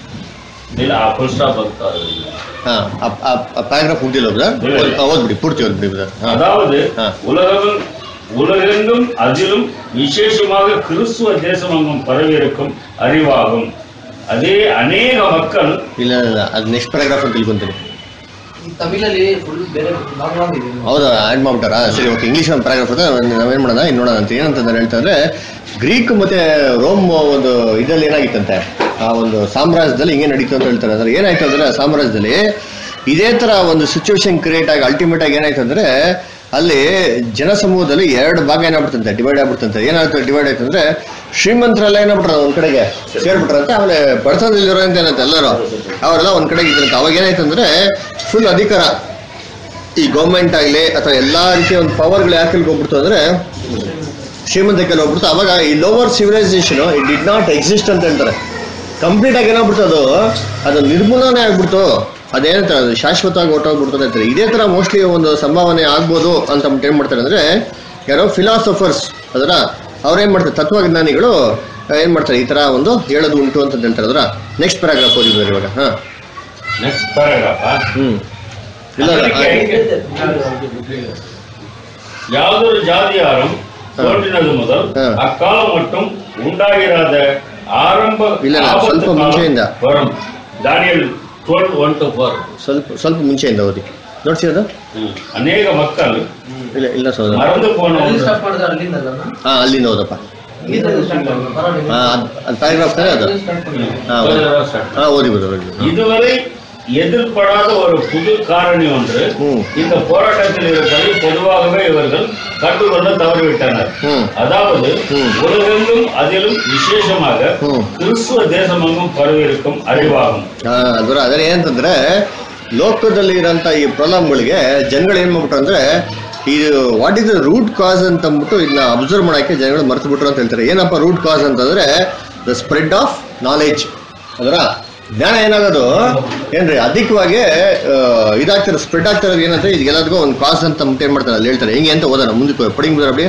இல்ல full stop அது. ಹಾ ಪ್ಯಾರಾಗ್ರಾಫ್ ಮುಗ್ದಿಲ್ಲ ಬ್ರದರ್ ಇಲ್ಲ. ಓದ್ಬಿಡಿ ಪೂರ್ತಿ ಓದ್ಬಿಡಿ ಬ್ರದರ್ ಹಾ அதாவது ஆ. உலகம் உலகெங்கும் அதிலும் விசேஷமாக கிறிஸ்துவ தேசமெங்கும் பரவியிருக்கும் அறிவாகும் ಅದೇ ಅನೇಕ ಮಕ್ಕಳು ಇಲ್ಲ ಇಲ್ಲ ಅದು ನೆಕ್ಸ್ಟ್ ಪ್ಯಾರಾಗ್ರಾಫ್ ಅಂತ ತಿಳ್ಕೊಂತೀನಿ ಈ ತಮಿಳಲ್ಲಿ ಫುಲ್ ಬೇರೆ ಲಾಂಗ್ ಲಾಂಗ್ ಇದೆ ಹೌದಾ ಆ್ಯಡ್ ಮಾಡ್ಬಿಟ್ಟಾರಾ ಸರಿ ಓಕೆ ಇಂಗ್ಲೀಷ್ ಒಂದು ಪ್ಯಾರಾಗ್ರಾಫ್ ಇದೆ ನಾವೇನು ಮಾಡೋಣ ಇನ್ನು ನೋಡೋಣ ಅಂತ ಏನಂತಂದ್ರೆ ಹೇಳ್ತಾರೆ ಗ್ರೀಕ್ ಮತ್ತೆ ರೋಮ್ ಒಂದು ಇದರಲ್ಲಿ ಏನಾಗಿತ್ತಂತೆ ಆ ಒಂದು ಸಾಮ್ರಾಜ್ಯದಲ್ಲಿ ಹಿಂಗೆ ನಡೀತು ಅಂತ ಹೇಳ್ತಾರೆ ಅಂದ್ರೆ ಏನಾಯ್ತು ಅಂದ್ರೆ ಆ ಸಾಮ್ರಾಜ್ಯದಲ್ಲಿ ಇದೇ ತರ ಒಂದು ಸಿಚುವೇಶನ್ ಕ್ರಿಯೇಟ್ ಆಗಿ ಅಲ್ಟಿಮೇಟ್ ಆಗಿ ಏನಾಯ್ತು ಅಂದ್ರೆ ಅಲ್ಲಿ ಜನಸಮೂಹದಲ್ಲಿ ಎರಡು ಭಾಗ ಏನಾಗ್ಬಿಡ್ತಂತೆ ಡಿವೈಡ್ ಆಗ್ಬಿಡ್ತಂತೆ ಏನಾಯ್ತು ಡಿವೈಡ್ ಆಯ್ತು ಅಂದ್ರೆ ಶ್ರೀಮಂತರೆಲ್ಲ ಏನಾಗ್ಬಿಟ್ರ ಒಂದ್ ಕಡೆಗೆ ಸೇರ್ಬಿಟ್ರಂತೆ ಆಮೇಲೆ ಬಡತನದಲ್ಲಿರೋ ಅಂತ ಏನಂತೆ ಎಲ್ಲರೂ ಅವರೆಲ್ಲ ಒಂದ್ ಕಡೆಗೆ ಇದ್ರಂತೆ ಅವಾಗ ಏನಾಯ್ತು ಅಂದ್ರೆ ಫುಲ್ ಅಧಿಕಾರ ಈ ಗೌರ್ಮೆಂಟ್ ಆಗಲಿ ಅಥವಾ ಎಲ್ಲಾ ರೀತಿಯ ಒಂದು ಪವರ್ಗಳು ಯಾಕೆ ಹೋಗ್ಬಿಡ್ತು ಅಂದ್ರೆ ಶ್ರೀಮಂತಕ್ಕೆ ಹೋಗ್ಬಿಡ್ತು ಅವಾಗ ಈ lower civilisation it did not exist ಅಂತ ಹೇಳ್ತಾರೆ ಕಂಪ್ಲೀಟ್ ಆಗಿ ಏನಾಗ್ಬಿಡ್ತು ಅದು ಅದು ನಿರ್ಮೂಲನೆ ಆಗ್ಬಿಡ್ತು ಅದೇನಂತಾರೆ ಅದು ಶಾಶ್ವತವಾಗಿ ಹೊಟ್ಟೋಗ್ಬಿಡ್ತು ಅಂತ ಹೇಳ್ತಾರೆ ಇದೇ ತರ ಮೋಸ್ಟ್ಲಿ ಒಂದು ಸಂಭಾವನೆ ಆಗ್ಬೋದು ಅಂತ ಅಂದ್ಬಿಟ್ಟು ಏನ್ ಮಾಡ್ತಾರೆ ಅಂದ್ರೆ ಯಾರೋ ಫಿಲಾಸಫರ್ಸ್ ಅದರ ಅವ್ರೇನ್ ಮಾಡ್ತಾರೆ ತತ್ವಜ್ಞಾನಿಗಳು ಏನ್ ಮಾಡ್ತಾರೆ ಈ ತರ ಒಂದು ಹೇಳೋದು ಉಂಟು ಅಂತ ಹೇಳ್ತಾರೆ ಅದರ ನೆಕ್ಸ್ಟ್ ಪ್ಯಾರಾಗ್ರಾಫ್ ಓದಿದ್ರು ಇವಾಗ ಹಾ ನೆಕ್ಸ್ಟ್ ಪ್ಯಾರಾಗ್ರಾಫ್ ಹ್ಮ್ ಇಲ್ಲ யாதொரு ஜாதியாரும் தோன்றினது முதல் ஆ. அக்காலம் மட்டும் உண்டாகிறாத ஆரம்ப இல்ல, இல்ல, ஆபத்து ಸ್ವಲ್ಪ காலம் ಮುಂಚೆಯಿಂದ. வரும் தானியல் டுவெல் ஒன் டு ಫೋರ್ ಸ್ವಲ್ಪ ಸ್ವಲ್ಪ ಮುಂಚೆಯಿಂದ ಓದಿ ನೋಡ್ಸಿರೋದು ಅನೇಕ ಮಕ್ಕಳು ಇಲ್ಲ ಇಲ್ಲ ಸೋದರ ಮறந்து போன ಅಲ್ಲಿ ಒಂದು ಸ್ಟಾರ್ಟ್ ಮಾಡಿದ್ರೆ ಅಲ್ಲಿಂದ ಅಲ್ಲ ಹಾ ಅಲ್ಲಿಂದ ಓದಪ್ಪ ಇಲ್ಲಿಂದ ಸ್ಟಾರ್ಟ್ ಮಾಡೋದು ಪರವಾಗಿಲ್ಲ ಹಾ ಅದ್- ಅದ್ ಪ್ಯಾರಾಗ್ರಾಫ್ ತಾನೇ ಅದು ಹಾ ಓದಿ. ಹಾ ಓದಿ ಬಿಡು ಓದಿ ಬಿಡು. இதுவரை எதிர்படாத ஒரு புது காரணி ஒன்று ம். இந்த போராட்டத்தில் இருப்பதை பொதுவாகவே இவர்கள் கண்டுகொள்ள தவறிவிட்டனர் ம். அதாவது ம். உலகெங்கும் அதிலும் விசேஷமாக ம். கிறிஸ்துவ தேசமெங்கும் பரவியிருக்கும் அறிவாகும் ಹಾ ಅದರ ಅದರ ಏನಂತಂದ್ರೆ ಲೋಕದಲ್ಲಿ ಇರೋಂಥ ಈ ಪ್ರಾಬ್ಲಮ್ಗಳಿಗೆ ಜನಗಳು ಏನ್ ಮಾಡ್ಬಿಟ್ರು ಅಂದ್ರೆ ಇದು what is the root cause ಅಂತ ಅಂದ್ಬಿಟ್ಟು ಇದನ್ನ ಅಬ್ಸರ್ವ್ ಮಾಡಕ್ಕೆ ಜನಗಳು ಮರ್ತು ಬಿಟ್ರು ಅಂತ ಹೇಳ್ತಾರೆ ಏನಪ್ಪ ರೂಟ್ ಕಾಸ್ ಅಂತಂದ್ರೆ ದ ಸ್ಪ್ರೆಡ್ ಆಫ್ ನಾಲೆಜ್ ಅದರ ಜ್ಞಾನ ಏನಾಗೋದು ಏನ್ರಿ ಅಧಿಕವಾಗಿ ಆ, ಇದಾಗ್ತಾರೆ ಸ್ಪ್ರೆಡ್ ಆಗ್ತಿರೋದು ಏನಂದ್ರೆ ಇದೆಲ್ಲದಕ್ಕೂ ಒಂದು ಕಾಸ್ ಅಂತ ಅಂದ್ಬಿಟ್ಟು ಏನ್ ಮಾಡ್ತಾರೆ ಅಲ್ಲಿ ಹೇಳ್ತಾರೆ ಹೆಂಗೆ ಅಂತ ಓದೋಣ ಮುಂದಕ್ಕೆ ಪಡಿಂಗ್ அப்படி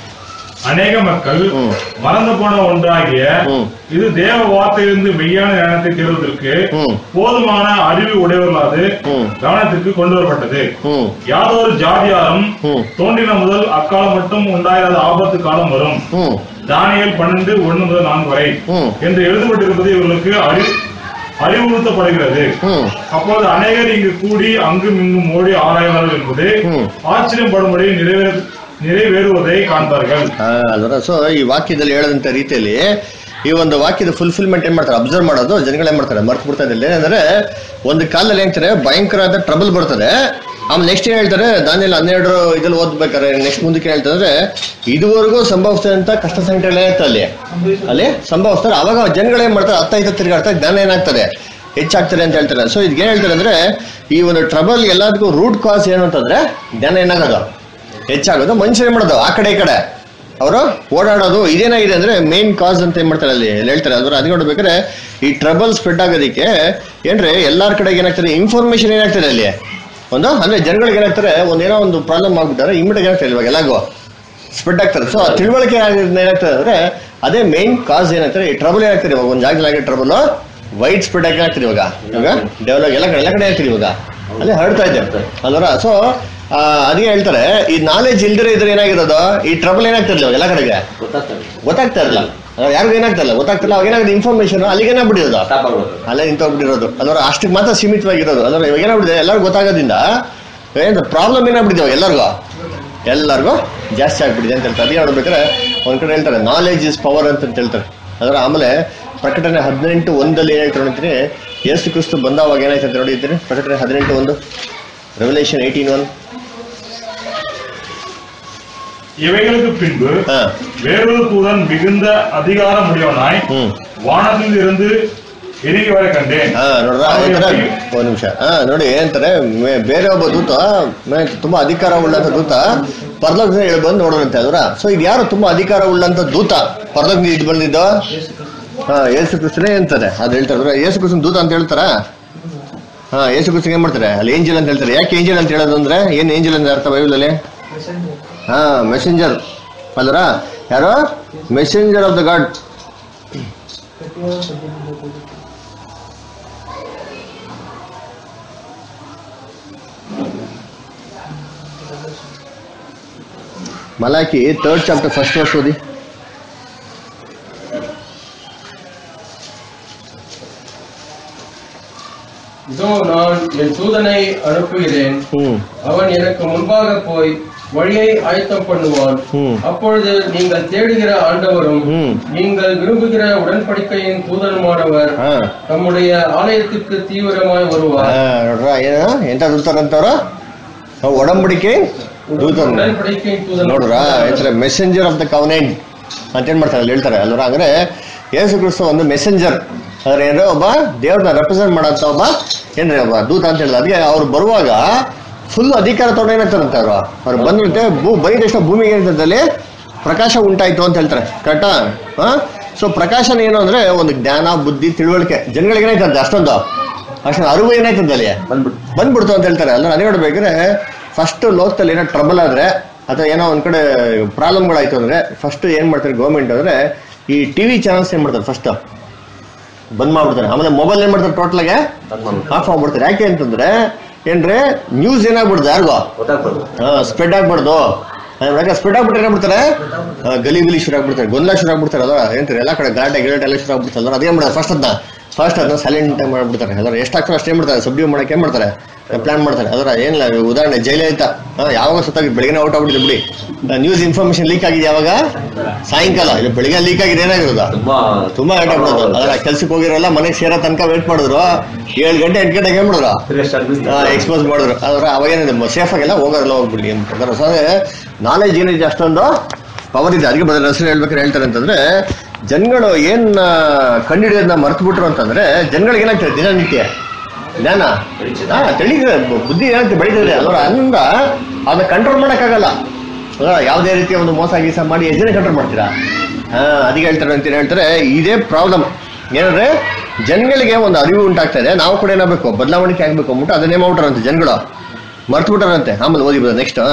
அநேக மக்கள் ம். மறந்து போன ஒன்றாகிய ம். இது தேவ வார்த்தையிலிருந்து மெய்யான ஞானத்தை தேடுவதற்கு ம். போதுமான அறிவு உடையவர்களாது ம். கவனத்திற்கு கொண்டு வரப்பட்டது ಹ್ಮ್ யாதொரு ஜாதியாரும் ம். தோன்றின முதல் அக்காலம் மட்டும் உண்டாயிராத ஆபத்து காலம் வரும் ಹ್ಮ್ தானியல் பன்னெண்டு ஒன்று முதல் நான்கு வரை ம். என்று எழுதப்பட்டிருப்பது இவர்களுக்கு அறி அறிவுறுத்தப்படுகிறது ಹ್ಮ್ அப்போது அநேகர் இங்கு கூடி அங்கும் இங்கும் ஓடி ஆராய்வார்கள் என்பது ம். ஆச்சரியப்படும்படி நிறைவேற நிறைவேறுவதை காண்பார்கள் ಆ, ಅಲ್ವರ ಸೊ ಈ ವಾಕ್ಯದಲ್ಲಿ ಹೇಳದಂತ ರೀತಿಯಲ್ಲಿ ಈ ಒಂದು ವಾಕ್ಯದ ಫುಲ್ಫಿಲ್ಮೆಂಟ್ ಏನ್ ಮಾಡ್ತಾರೆ ಅಬ್ಸರ್ವ್ ಮಾಡೋದು ಜನಗಳು ಏನ್ ಮಾಡ್ತಾರೆ ಮರ್ತು ಬಿಡ್ತಾ ಇದ್ದಿಲ್ಲ ಏನಂದ್ರೆ ಒಂದು ಕಾಲದಲ್ಲಿ ಹೇಳ್ತಾರೆ ಭಯಂಕರವಾದ ಟ್ರಬಲ್ ಬರ್ತದೆ ಆಮೇಲೆ ನೆಕ್ಸ್ಟ್ ಏನ್ ಹೇಳ್ತಾರೆ ದಾನಿಯಲ್ಲಿ ಹನ್ನೆರಡು ಇದ್ರಲ್ಲಿ ಓದ್ಬೇಕಾರೆ ನೆಕ್ಸ್ಟ್ ಮುಂದಕ್ಕೆ ಏನ್ ಹೇಳ್ತಾರೆ ಅಂದ್ರೆ ಇದುವರೆಗೂ ಸಂಭವಿಸಿದಂತ ಕಷ್ಟ ಸಂಕಟ ಏನಾಯ್ತು ಅಲ್ಲಿ ಅಲ್ಲಿ ಸಂಭವಿಸ್ತಾರೆ ಅವಾಗ ಜನಗಳು ಏನ್ ಮಾಡ್ತಾರೆ ಅತ್ತ ಇತ್ತ ತಿರುಗಾಡ್ತಾರೆ ಜ್ಞಾನ ಏನಾಗ್ತದೆ ಹೆಚ್ಚಾಗ್ತದೆ ಅಂತ ಹೇಳ್ತಾರೆ ಸೊ ಇದಕ್ಕೆ ಏನ್ ಹೇಳ್ತಾರೆ ಅಂದ್ರೆ ಈ ಒಂದು ಟ್ರಬಲ್ ಎಲ್ಲದಕ್ಕೂ ರೂಟ್ ಕಾಸ್ ಏನು ಅಂತಂದ್ರೆ ಜ್ಞಾನ ಏನಾಗೋದು ಹೆಚ್ಚಾಗೋದು ಮನುಷ್ಯರು ಏನ್ ಮಾಡೋದು ಆ ಕಡೆ ಈ ಕಡೆ ಅವರು ಓಡಾಡೋದು ಇದೇನಾಗಿದೆ ಅಂದ್ರೆ ಮೇನ್ ಕಾಸ್ ಅಂತ ಏನ್ ಮಾಡ್ತಾರೆ ಅಲ್ಲಿ ಅಲ್ಲಿ ಹೇಳ್ತಾರೆ ಅದ್ರ ಅದು ನೋಡ್ಬೇಕಾದ್ರೆ ಈ ಟ್ರಬಲ್ ಸ್ಪ್ರೆಡ್ ಆಗೋದಕ್ಕೆ ಏನ್ರಿ ಎಲ್ಲಾರ ಕಡೆಗೆ ಏನಾಗ್ತದೆ ಇನ್ಫಾರ್ಮೇಶನ್ ಏನಾಗ್ತದೆ ಅಲ್ಲಿ ಒಂದು ಅಂದ್ರೆ ಜನಗಳಿಗೆ ಏನಾಗ್ತಾರೆ ಒಂದೇನೋ ಒಂದು ಪ್ರಾಬ್ಲಮ್ ಆಗ್ಬಿಟ್ಟಾರೆ ಇಮಿಡಿಯೇಟ್ ಏನಾಗ್ತದೆ ಇವಾಗ ಎಲ್ಲಾಗೋ ಸ್ಪ್ರೆಡ್ ಆಗ್ತಾರೆ ಸೊ ಆ ತಿಳುವಳಿಕೆ ಆಗಿರೋದ್ರಿಂದ ಏನಾಗ್ತದೆ ಅಂದ್ರೆ ಅದೇ ಮೇನ್ ಕಾಸ್ ಏನಾಗ್ತದೆ ಈ ಟ್ರಬಲ್ ಏನಾಗ್ತದೆ ಇವಾಗ ಒಂದು ಜಾಗದಲ್ಲಿ ಆಗಿರೋ ಟ್ರಬಲ್ ವೈಟ್ ಸ್ಪ್ರೆಡ್ ಆಗಿ ಏನಾಗ್ತದೆ ಇವಾಗ ಇವಾಗ ಡೆವಲಪ್ ಎಲ್ಲ ಕಡೆ ಎಲ್ಲ ಕಡೆ ಆಗ್ತದೆ ಇವಾಗ ಅಲ್ಲಿ ಹರಡ್ತಾ ಇದೆ ಅಲ್ವರ ಸೊ ಅದೇ ಹೇಳ್ತಾರೆ ಈ ನಾಲೆಜ್ ಇಲ್ದಿರ ಇದ್ರೆ ಏನಾಗಿರೋದು ಈ ಟ್ರಬಲ್ ಏನಾಗ್ತಿರ್ಲಿಲ್ಲ ಇವಾಗ ಎಲ್ಲ ಕಡೆಗೆ ಗೊತ್ತಾಗ್ತಾ ಇರಲ್ಲ ಯಾರಿಗೂ ಏನಾಗ್ತಾ ಇಲ್ಲ ಗೊತ್ತಾಗ್ತಿಲ್ಲ ಅವಾಗ ಏನಾಗಿದೆ ಇನ್ಫಾರ್ಮೇಶನ್ ಅಲ್ಲಿಗೆ ಏನಾಗ್ಬಿಟ್ಟಿರೋದು ಅಲ್ಲೇ ನಿಂತೋಗ್ಬಿಟ್ಟಿರೋದು ಅದರ ಅಷ್ಟಕ್ಕೆ ಮಾತ್ರ ಸೀಮಿತವಾಗಿರೋದು ಅದರ ಇವಾಗ ಏನಾಗ್ಬಿಟ್ಟಿದೆ ಎಲ್ಲರಿಗೂ ಗೊತ್ತಾಗೋದ್ರಿಂದ ಏನು ಪ್ರಾಬ್ಲಮ್ ಏನಾಗ್ಬಿಟ್ಟಿದೆ ಇವಾಗ ಎಲ್ಲರಿಗೂ ಎಲ್ಲರಿಗೂ ಜಾಸ್ತಿ ಆಗ್ಬಿಟ್ಟಿದೆ ಅಂತ ಹೇಳ್ತಾರೆ ಅದೇ ನೋಡ್ಬೇಕಾದ್ರೆ ಒಂದ್ ಕಡೆ ಹೇಳ್ತಾರೆ ನಾಲೆಜ್ ಇಸ್ ಪವರ್ ಅಂತ ಅಂತ ಹೇಳ್ತಾರೆ ಅದರ ಆಮೇಲೆ ಪ್ರಕಟಣೆ ಹದಿನೆಂಟು ಒಂದಲ್ಲಿ ಏನ್ ಹೇಳ್ತಾರೆ ನೋಡ್ತೀನಿ ಯೇಸು ಕ್ರಿಸ್ತು ಬಂದವಾಗ ಏನಾಯ್ತು ಅಂತ ನೋಡಿದ್ದೀರಿ ಪ್ರಕಟಣೆ ಹದಿನೆಂಟು ಒಂದು ರೆವಲ್ಯೂಷನ್ ಏಯ್ಟೀನ್ ಒನ್ இவைகளுக்கு பின்பு ಹಾ வேறொரு தூதன் மிகுந்த அதிகாரம் உடையவனாய் ಹ್ಮ್ வானத்தில் இருந்து ಇಲ್ಲಿಗೆ ವರೆ ಕಂಡೇನ್ ಹಾ ನೋಡ್ರ ಒಂದ್ ನಿಮಿಷ ಹಾ ನೋಡಿ ಏನಂತಾರೆ ಮೇ- ಬೇರೆ ಒಬ್ಬ ದೂತ ಮೇ- ತುಂಬಾ ಅಧಿಕಾರ ಉಳ್ಳಂತ ದೂತ ಪರಲೋಕದಿಂದ ಇಳಿ ಬಂದು ನೋಡೋಣಂತೆ ಅದ್ರ ಸೊ ಇದು ಯಾರು ತುಂಬಾ ಅಧಿಕಾರ ಉಳ್ಳಂತ ದೂತ ಪರಲೋಕದಿಂದ ಇದು ಬಂದಿದ್ದು ಹಾ ಯೇಸು ಕ್ರಿಸ್ತನೇ ಅಂತಾರೆ ಅದು ಹೇಳ್ತಾರೆ ಅಂದ್ರೆ ಯೇಸು ಕ್ರಿಸ್ತನ್ ದೂತ ಅಂತ ಹೇಳ್ತಾರ ಹಾ ಯೇಸು ಕ್ರಿಸ್ತನ್ ಏನ್ ಮಾಡ್ತಾರೆ ಅಲ್ಲಿ ಏಂಜಲ್ ಅಂತ ಹೇಳ್ತಾರೆ ಯಾಕೆ ಏಂಜಲ್ ಅಂತ ಹೇಳೋದು ಅಂದ್ರೆ ಏನ್ ಏಂಜಲ್ ಅಂತ ಅರ್ಥ ಬೈಬಲ್ ಅಲ್ಲಿ ಹಾ ಮೆಸೆಂಜರ್ ಅಲ್ರ ಯಾರು messenger of the God Malachi third chapter first ವರ್ಷ ಓದಿ இதோ நான் என் தூதனை அனுப்புகிறேன் ಹ್ಮ್ அவன் எனக்கு முன்பாக போய் வழியை ஆயத்தம் பண்ணுவான் ಹ್ಮ್ அப்பொழுது நீங்கள் தேடுகிற ஆண்டவரும் ಹ್ಮ್ நீங்கள் விரும்புகிற உடன்படிக்கையின் தூதனுமானவர் ಹಾ தம்முடைய ஆலயத்துக்கு தீவிரமாய் வருவார் ನೋಡ್ರ ಏನು ಎಂತ ದೂತಾರಂತವ್ರು ಒಡಂಬಡಿಕೆ ದೂತರು உடன்படிக்கையின் தூதன் ನೋಡ್ರ ಹೇಳ್ತಾರೆ ಮೆಸೆಂಜರ್ ಆಫ್ ದ ಕವನೆಂಟ್ ಅಂತ ಏನ್ ಮಾಡ್ತಾರೆ ಅಲ್ಲಿ ಹೇಳ್ತಾರೆ ಅಲ್ವರ ಅಂದ್ರೆ ಯೇಸು ಕ್ರಿಸ್ತ ಒಂದು ಮೆಸೆಂಜರ್ ಅಂದ್ರೆ ಏನ್ರಿ ಒಬ್ಬ ದೇವ್ರನ್ನ ರೆಪ್ರೆಸೆಂಟ್ ಮಾಡಂತ ಒಬ್ಬ ಏನ್ರಿ ಒಬ್ಬ ದೂತ ಅಂತ ಹೇಳಿದ್ರೆ ಅದಕ್ಕೆ ಅವ್ರು ಬರುವಾಗ ಫುಲ್ ಅಧಿಕಾರ ತಗೊಂಡು ಏನಾಗ್ತಾರಂತೆ ಅವರು ಅವ್ರು ಬಂದ್ಬಿಡುತ್ತೆ ಭೂ ಬರೀ ತಕ್ಷಣ ಭೂಮಿಗೆ ಏನಂತ ಅಲ್ಲಿ ಪ್ರಕಾಶ ಉಂಟಾಯ್ತು ಅಂತ ಹೇಳ್ತಾರೆ ಕರೆಕ್ಟಾ ಹಾ ಸೊ ಪ್ರಕಾಶನ ಏನು ಅಂದ್ರೆ ಒಂದು ಜ್ಞಾನ ಬುದ್ಧಿ ತಿಳುವಳಿಕೆ ಜನಗಳಿಗೆ ಏನಾಯ್ತಂತೆ ಅಷ್ಟೊಂದು ಅಷ್ಟೊಂದು ಅರಿವು ಏನಾಯ್ತಂತೆ ಅಲ್ಲಿ ಬಂದ್ಬಿಡ್ತು ಅಂತ ಹೇಳ್ತಾರೆ ಅಲ್ಲ ಅದೇ ನೋಡ್ಬೇಕಾದ್ರೆ ಫಸ್ಟ್ ಲೋಕದಲ್ಲಿ ಏನೋ ಟ್ರಬಲ್ ಆದ್ರೆ ಅಥವಾ ಏನೋ ಒಂದ್ ಕಡೆ ಪ್ರಾಬ್ಲಮ್ಗಳಾಯ್ತು ಅಂದ್ರೆ ಫಸ್ಟ್ ಏನ್ ಮಾಡ್ತಾರೆ ಗೌರ್ಮೆಂಟ್ ಅಂದ್ರೆ ಈ ಟಿವಿ ಚಾನಲ್ಸ್ ಏನ್ ಮಾಡ್ತಾರೆ ಫಸ್ಟ್ ಬಂದ್ ಮಾಡ್ಬಿಡ್ತಾರೆ ಆಮೇಲೆ ಮೊಬೈಲ್ ಏನ್ ಮಾಡ್ತಾರೆ ಟೋಟಲ್ ಆಗಿ ಆಫ್ ಮಾಡ್ಬಿಡ್ತಾರೆ ಯಾಕೆ ಅಂತಂದ್ರೆ ಏನ್ರಿ ನ್ಯೂಸ್ ಏನಾಗ್ಬಿಡ್ದು ಯಾರಿಗೋ ಸ್ಪ್ರೆಡ್ ಆಗ್ಬಾರ್ದು ಸ್ಪ್ರೆಡ್ ಆಗ್ಬಿಟ್ರೆ ಏನಾಗ್ಬಿಡ್ತಾರೆ ಆ, ಗಲಿ ಗಲಿ ಶುರು ಆಗ್ಬಿಡ್ತಾರೆ ಗೊಂದಲ ಶುರು ಆಗ್ಬಿಡ್ತಾರೆ ಅದ ಏನ್ರಿ ಎಲ್ಲ ಕಡೆ ಗಲಾಟೆ ಗಿಲಾಟೆ ಎಲ್ಲ ಶುರು ಆಗ್ಬಿಡ್ತಾರೆ ಅದ್ರ ಅದೇನ್ ಮಾಡ್ತಾರೆ ಫಸ್ಟ್ ಅದನ್ನ ಫಸ್ಟ್ ಅದನ್ನ ಸೈಲೆಂಟ್ ಮಾಡ್ಬಿಡ್ತಾರೆ ಅದರ ಎಷ್ಟಾಗ್ತದೆ ಅಷ್ಟೇ ಮಾಡ್ತಾರೆ ಸಬ್ಡ್ಯೂ ಮಾಡಕ್ಕೆ ಏನ್ ಮಾಡ್ತಾರೆ ಪ್ಲಾನ್ ಮಾಡ್ತಾರೆ ಅದರ ಏನಿಲ್ಲ ಉದಾಹರಣೆ ಜೈಲಲಿತ ಆ, ಯಾವಾಗ ಸುತ್ತಾಗಿ ಬೆಳಗ್ಗೆ ಔಟ್ ಆಗ್ಬಿಟ್ಟಿದೆ ಬಿಡಿ ನ್ಯೂಸ್ ಇನ್ಫಾರ್ಮೇಶನ್ ಲೀಕ್ ಆಗಿದೆ ಯಾವಾಗ ಸಾಯಂಕಾಲ ಇಲ್ಲ ಬೆಳಿಗ್ಗೆ ಲೀಕ್ ಆಗಿದೆ ಏನಾಗಿರೋದು ತುಂಬಾ ಲೇಟ್ ಆಗ್ಬಿಡೋದು ಅದರ ಕೆಲ್ಸಕ್ಕೆ ಹೋಗಿರಲ್ಲ ಮನೆಗೆ ಸೇರೋ ತನಕ ವೇಟ್ ಮಾಡಿದ್ರು ಏಳು ಗಂಟೆ ಎಂಟು ಗಂಟೆಗೆ ಏನ್ ಮಾಡಿದ್ರು ಎಕ್ಸ್ಪೋಸ್ ಮಾಡಿದ್ರು ಅದ್ರ ಅವಾಗೇನಿದೆ ಸೇಫ್ ಆಗಿಲ್ಲ ಹೋಗೋರೆಲ್ಲ ಹೋಗ್ಬಿಡಿ ಅಂತ ಅದರ ಸೊ ನಾಲೆಜ್ ಏನಿದೆ ಅಷ್ಟೊಂದು ಪವರ್ ಇದೆ ಅದಕ್ಕೆ ಬದಲ ಹೆಸರು ಹೇಳ್ಬೇಕಾದ್ರೆ ಹೇಳ್ತಾರೆ ಅಂತಂದ್ರೆ ಜನಗಳು ಏನ್ ಕಂಡಿಡಿಯೋದನ್ನ ಮರ್ತು ಬಿಟ್ರು ಅಂತಂದ್ರೆ ಜನಗಳಿಗೆ ಏನಾಗ್ತದೆ ದಿನನಿತ್ಯ ಜ್ಞಾನ ಹಾ ತಿಳಿದ್ರೆ ಬುದ್ಧಿ ಏನಾಗ್ತದೆ ಬೆಳೀತದೆ ಅದರ ಹಂಗ ಅದನ್ನ ಕಂಟ್ರೋಲ್ ಮಾಡಕ್ಕಾಗಲ್ಲ ಅಲ್ಲ ಯಾವುದೇ ರೀತಿಯ ಒಂದು ಮೋಸ ಗೀಸ ಮಾಡಿ ಎಷ್ಟು ಜನ ಕಂಟ್ರೋಲ್ ಮಾಡ್ತೀರಾ ಹಾ ಅದಕ್ಕೆ ಹೇಳ್ತಾರೆ ಅಂತ ಹೇಳ್ತಾರೆ ಇದೇ ಪ್ರಾಬ್ಲಮ್ ಏನಂದ್ರೆ ಜನಗಳಿಗೆ ಒಂದು ಅರಿವು ಉಂಟಾಗ್ತಾ ಇದೆ ನಾವು ಕೂಡ ಏನಾಗಬೇಕು ಬದಲಾವಣೆ ಆಗ್ಬೇಕು ಅಂದ್ಬಿಟ್ಟು ಅದನ್ನೇ ಮಾಡ್ಬಿಟ್ರಂತೆ ಜನಗಳು ಮರ್ತು ಬಿಟ್ಟಾರಂತೆ ಆಮೇಲೆ ಓದಿ ಬದ ನೆಕ್ಸ್ಟ್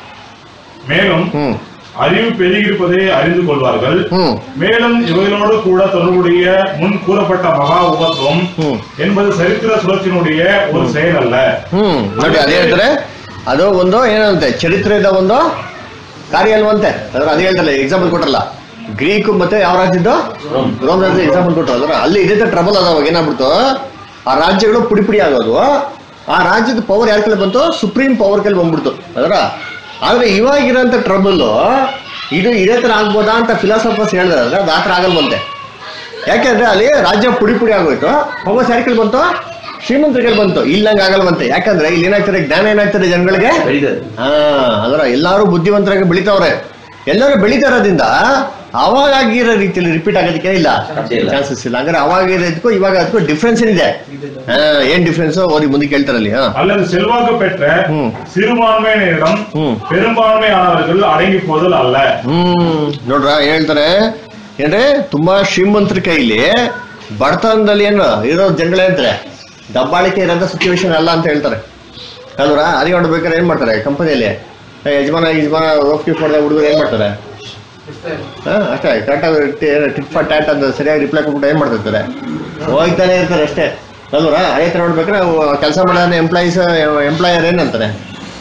மேலும் ಹ್ಮ್ அறிவு பெருகிருப்பதை அறிந்து கொள்வார்கள் ಹ್ಮ್ மேலும் இவைகளோடு கூட தொடர்புடைய முன் கூறப்பட்ட மகா உபத்துவம் ಹ್ಮ್ என்பது சரித்திர சுழற்சியினுடைய ஒரு செயல் அல்ல ಹ್ಮ್ ನೋಡಿ ಅದೇ ಹೇಳ್ತಾರೆ ಅದು ಒಂದು ಏನಂತೆ ಚರಿತ್ರೆದ ಒಂದು ಕಾರ್ಯ ಅಲ್ವಂತೆ ಅದ್ರ ಅದೇ ಹೇಳ್ತಾರೆ ಎಕ್ಸಾಂಪಲ್ ಕೊಟ್ರಲ್ಲ ಗ್ರೀಕ್ ಮತ್ತೆ ಯಾವ ರಾಜ್ಯದ್ದು ರೋಮ್ ರಾಜ್ಯ ಎಕ್ಸಾಂಪಲ್ ಕೊಟ್ಟರು ಅದ್ರ ಅಲ್ಲಿ ಇದೇ ಟ್ರಬಲ್ ಅದಾವಾಗ ಏನಾಗ್ಬಿಡ್ತು ಆ ರಾಜ್ಯಗಳು ಪುಡಿ ಪುಡಿ ಆಗೋದು ಆ ರಾಜ್ಯದ ಪವರ್ ಯಾರ ಕೈಲಿ ಬಂತು ಸುಪ್ರೀಂ ಪವರ್ ಕೈಲಿ ಬಂದ್ಬಿಡ್ತು ಅದರ ಆದ್ರೆ ಇವಾಗಿರೋಂಥ ಟ್ರಬಲ್ ಇದು ಇದೇ ತರ ಆಗ್ಬೋದಾ ಅಂತ ಫಿಲಾಸಫರ್ಸ್ ಹೇಳಿದ್ರೆ ಅದು ಆ ಥರ ಆಗಲ್ವಂತೆ ಯಾಕೆಂದ್ರೆ ಅಲ್ಲಿ ರಾಜ್ಯ ಪುಡಿ ಪುಡಿ ಆಗೋಯ್ತು ಪವರ್ಸ್ ಯಾರ ಕೈಲಿ ಬಂತು ಶ್ರೀಮಂತರ ಕೈಲಿ ಬಂತು ಇಲ್ಲಂಗ ಆಗಲ್ವಂತೆ ಯಾಕಂದ್ರೆ ಇಲ್ಲಿ ಏನಾಗ್ತದೆ ಜ್ಞಾನ ಏನಾಗ್ತದೆ ಜನಗಳಿಗೆ ಹಾ ಅದರ ಎಲ್ಲಾರು ಬುದ್ಧಿವಂತರಾಗಿ ಬೆಳಿತಾವ್ರೆ ಎಲ್ಲರೂ ಬೆಳಿತಾ ಇರೋದ್ರಿಂದ ಅವಾಗ ಆಗಿರೋ ರೀತಿಯಲ್ಲಿ ರಿಪೀಟ್ ಆಗೋದಕ್ಕೆ ಇಲ್ಲ ಚಾನ್ಸಸ್ ಇಲ್ಲ ಹಂಗಾರೆ ಅವಾಗ ಇರೋದಕ್ಕೂ ಇವಾಗ ಅದಕ್ಕೂ ಡಿಫ್ರೆನ್ಸ್ ಏನಿದೆ ಹಾ ಏನ್ ಡಿಫ್ರೆನ್ಸ್ ಓದಿ ಮುಂದೆ ಕೇಳ್ತಾರಲ್ಲಿ ಹಾ அல்லது செல்வாக்கு பெற்ற ம். சிறுபான்மையினரிடம் ம். பெரும்பான்மையானவர்கள் அடங்கி போதல் அல்ல ಹ್ಮ್ ನೋಡ್ರ ಏನ್ ಹೇಳ್ತಾರೆ ಏನ್ರೆ ತುಂಬಾ ಶ್ರೀಮಂತರ ಕೈಲಿ ಬಡತನದಲ್ಲಿ ಏನು ಇರೋ ಜನಗಳೇ ಅಂತಾರೆ ದಬ್ಬಾಳಿಕೆ ಇರೋಂಥ ಸಿಚುವೇಶನ್ ಅಲ್ಲ ಅಂತ ಹೇಳ್ತಾರೆ ಅಲ್ವರ ಅದೇ ನೋಡ್ಬೇಕಾದ್ರೆ ಏನ್ ಮಾಡ್ತಾರೆ ಕಂಪನಿಯಲ್ಲಿ ಯಜಮಾನ ಯಜಮಾನ ರೋಪ್ ಕೀಪ್ ಮಾಡಿದ ಹುಡುಗರು ಏನ್ ಮಾಡ್ತಾರೆ ಹಾ ಅಷ್ಟೇ ಕರೆಕ್ಟಾಗಿ ಟಿಟ್ ಫಾರ್ ಟ್ಯಾಟ್ ಅಂತ ಸರಿಯಾಗಿ ರಿಪ್ಲೈ ಕೊಟ್ಬಿಟ್ಟು ಏನ್ ಮಾಡ್ತಿರ್ತಾರೆ ಹೋಗ್ತಾನೆ ಇರ್ತಾರೆ ಅಷ್ಟೇ ಅಲ್ವರ ಅದೇ ತರ ನೋಡ್ಬೇಕಾದ್ರೆ ಕೆಲಸ ಮಾಡೋ ಎಂಪ್ಲಾಯೀಸ್ ಎಂಪ್ಲಾಯರ್ ಏನಂತಾನೆ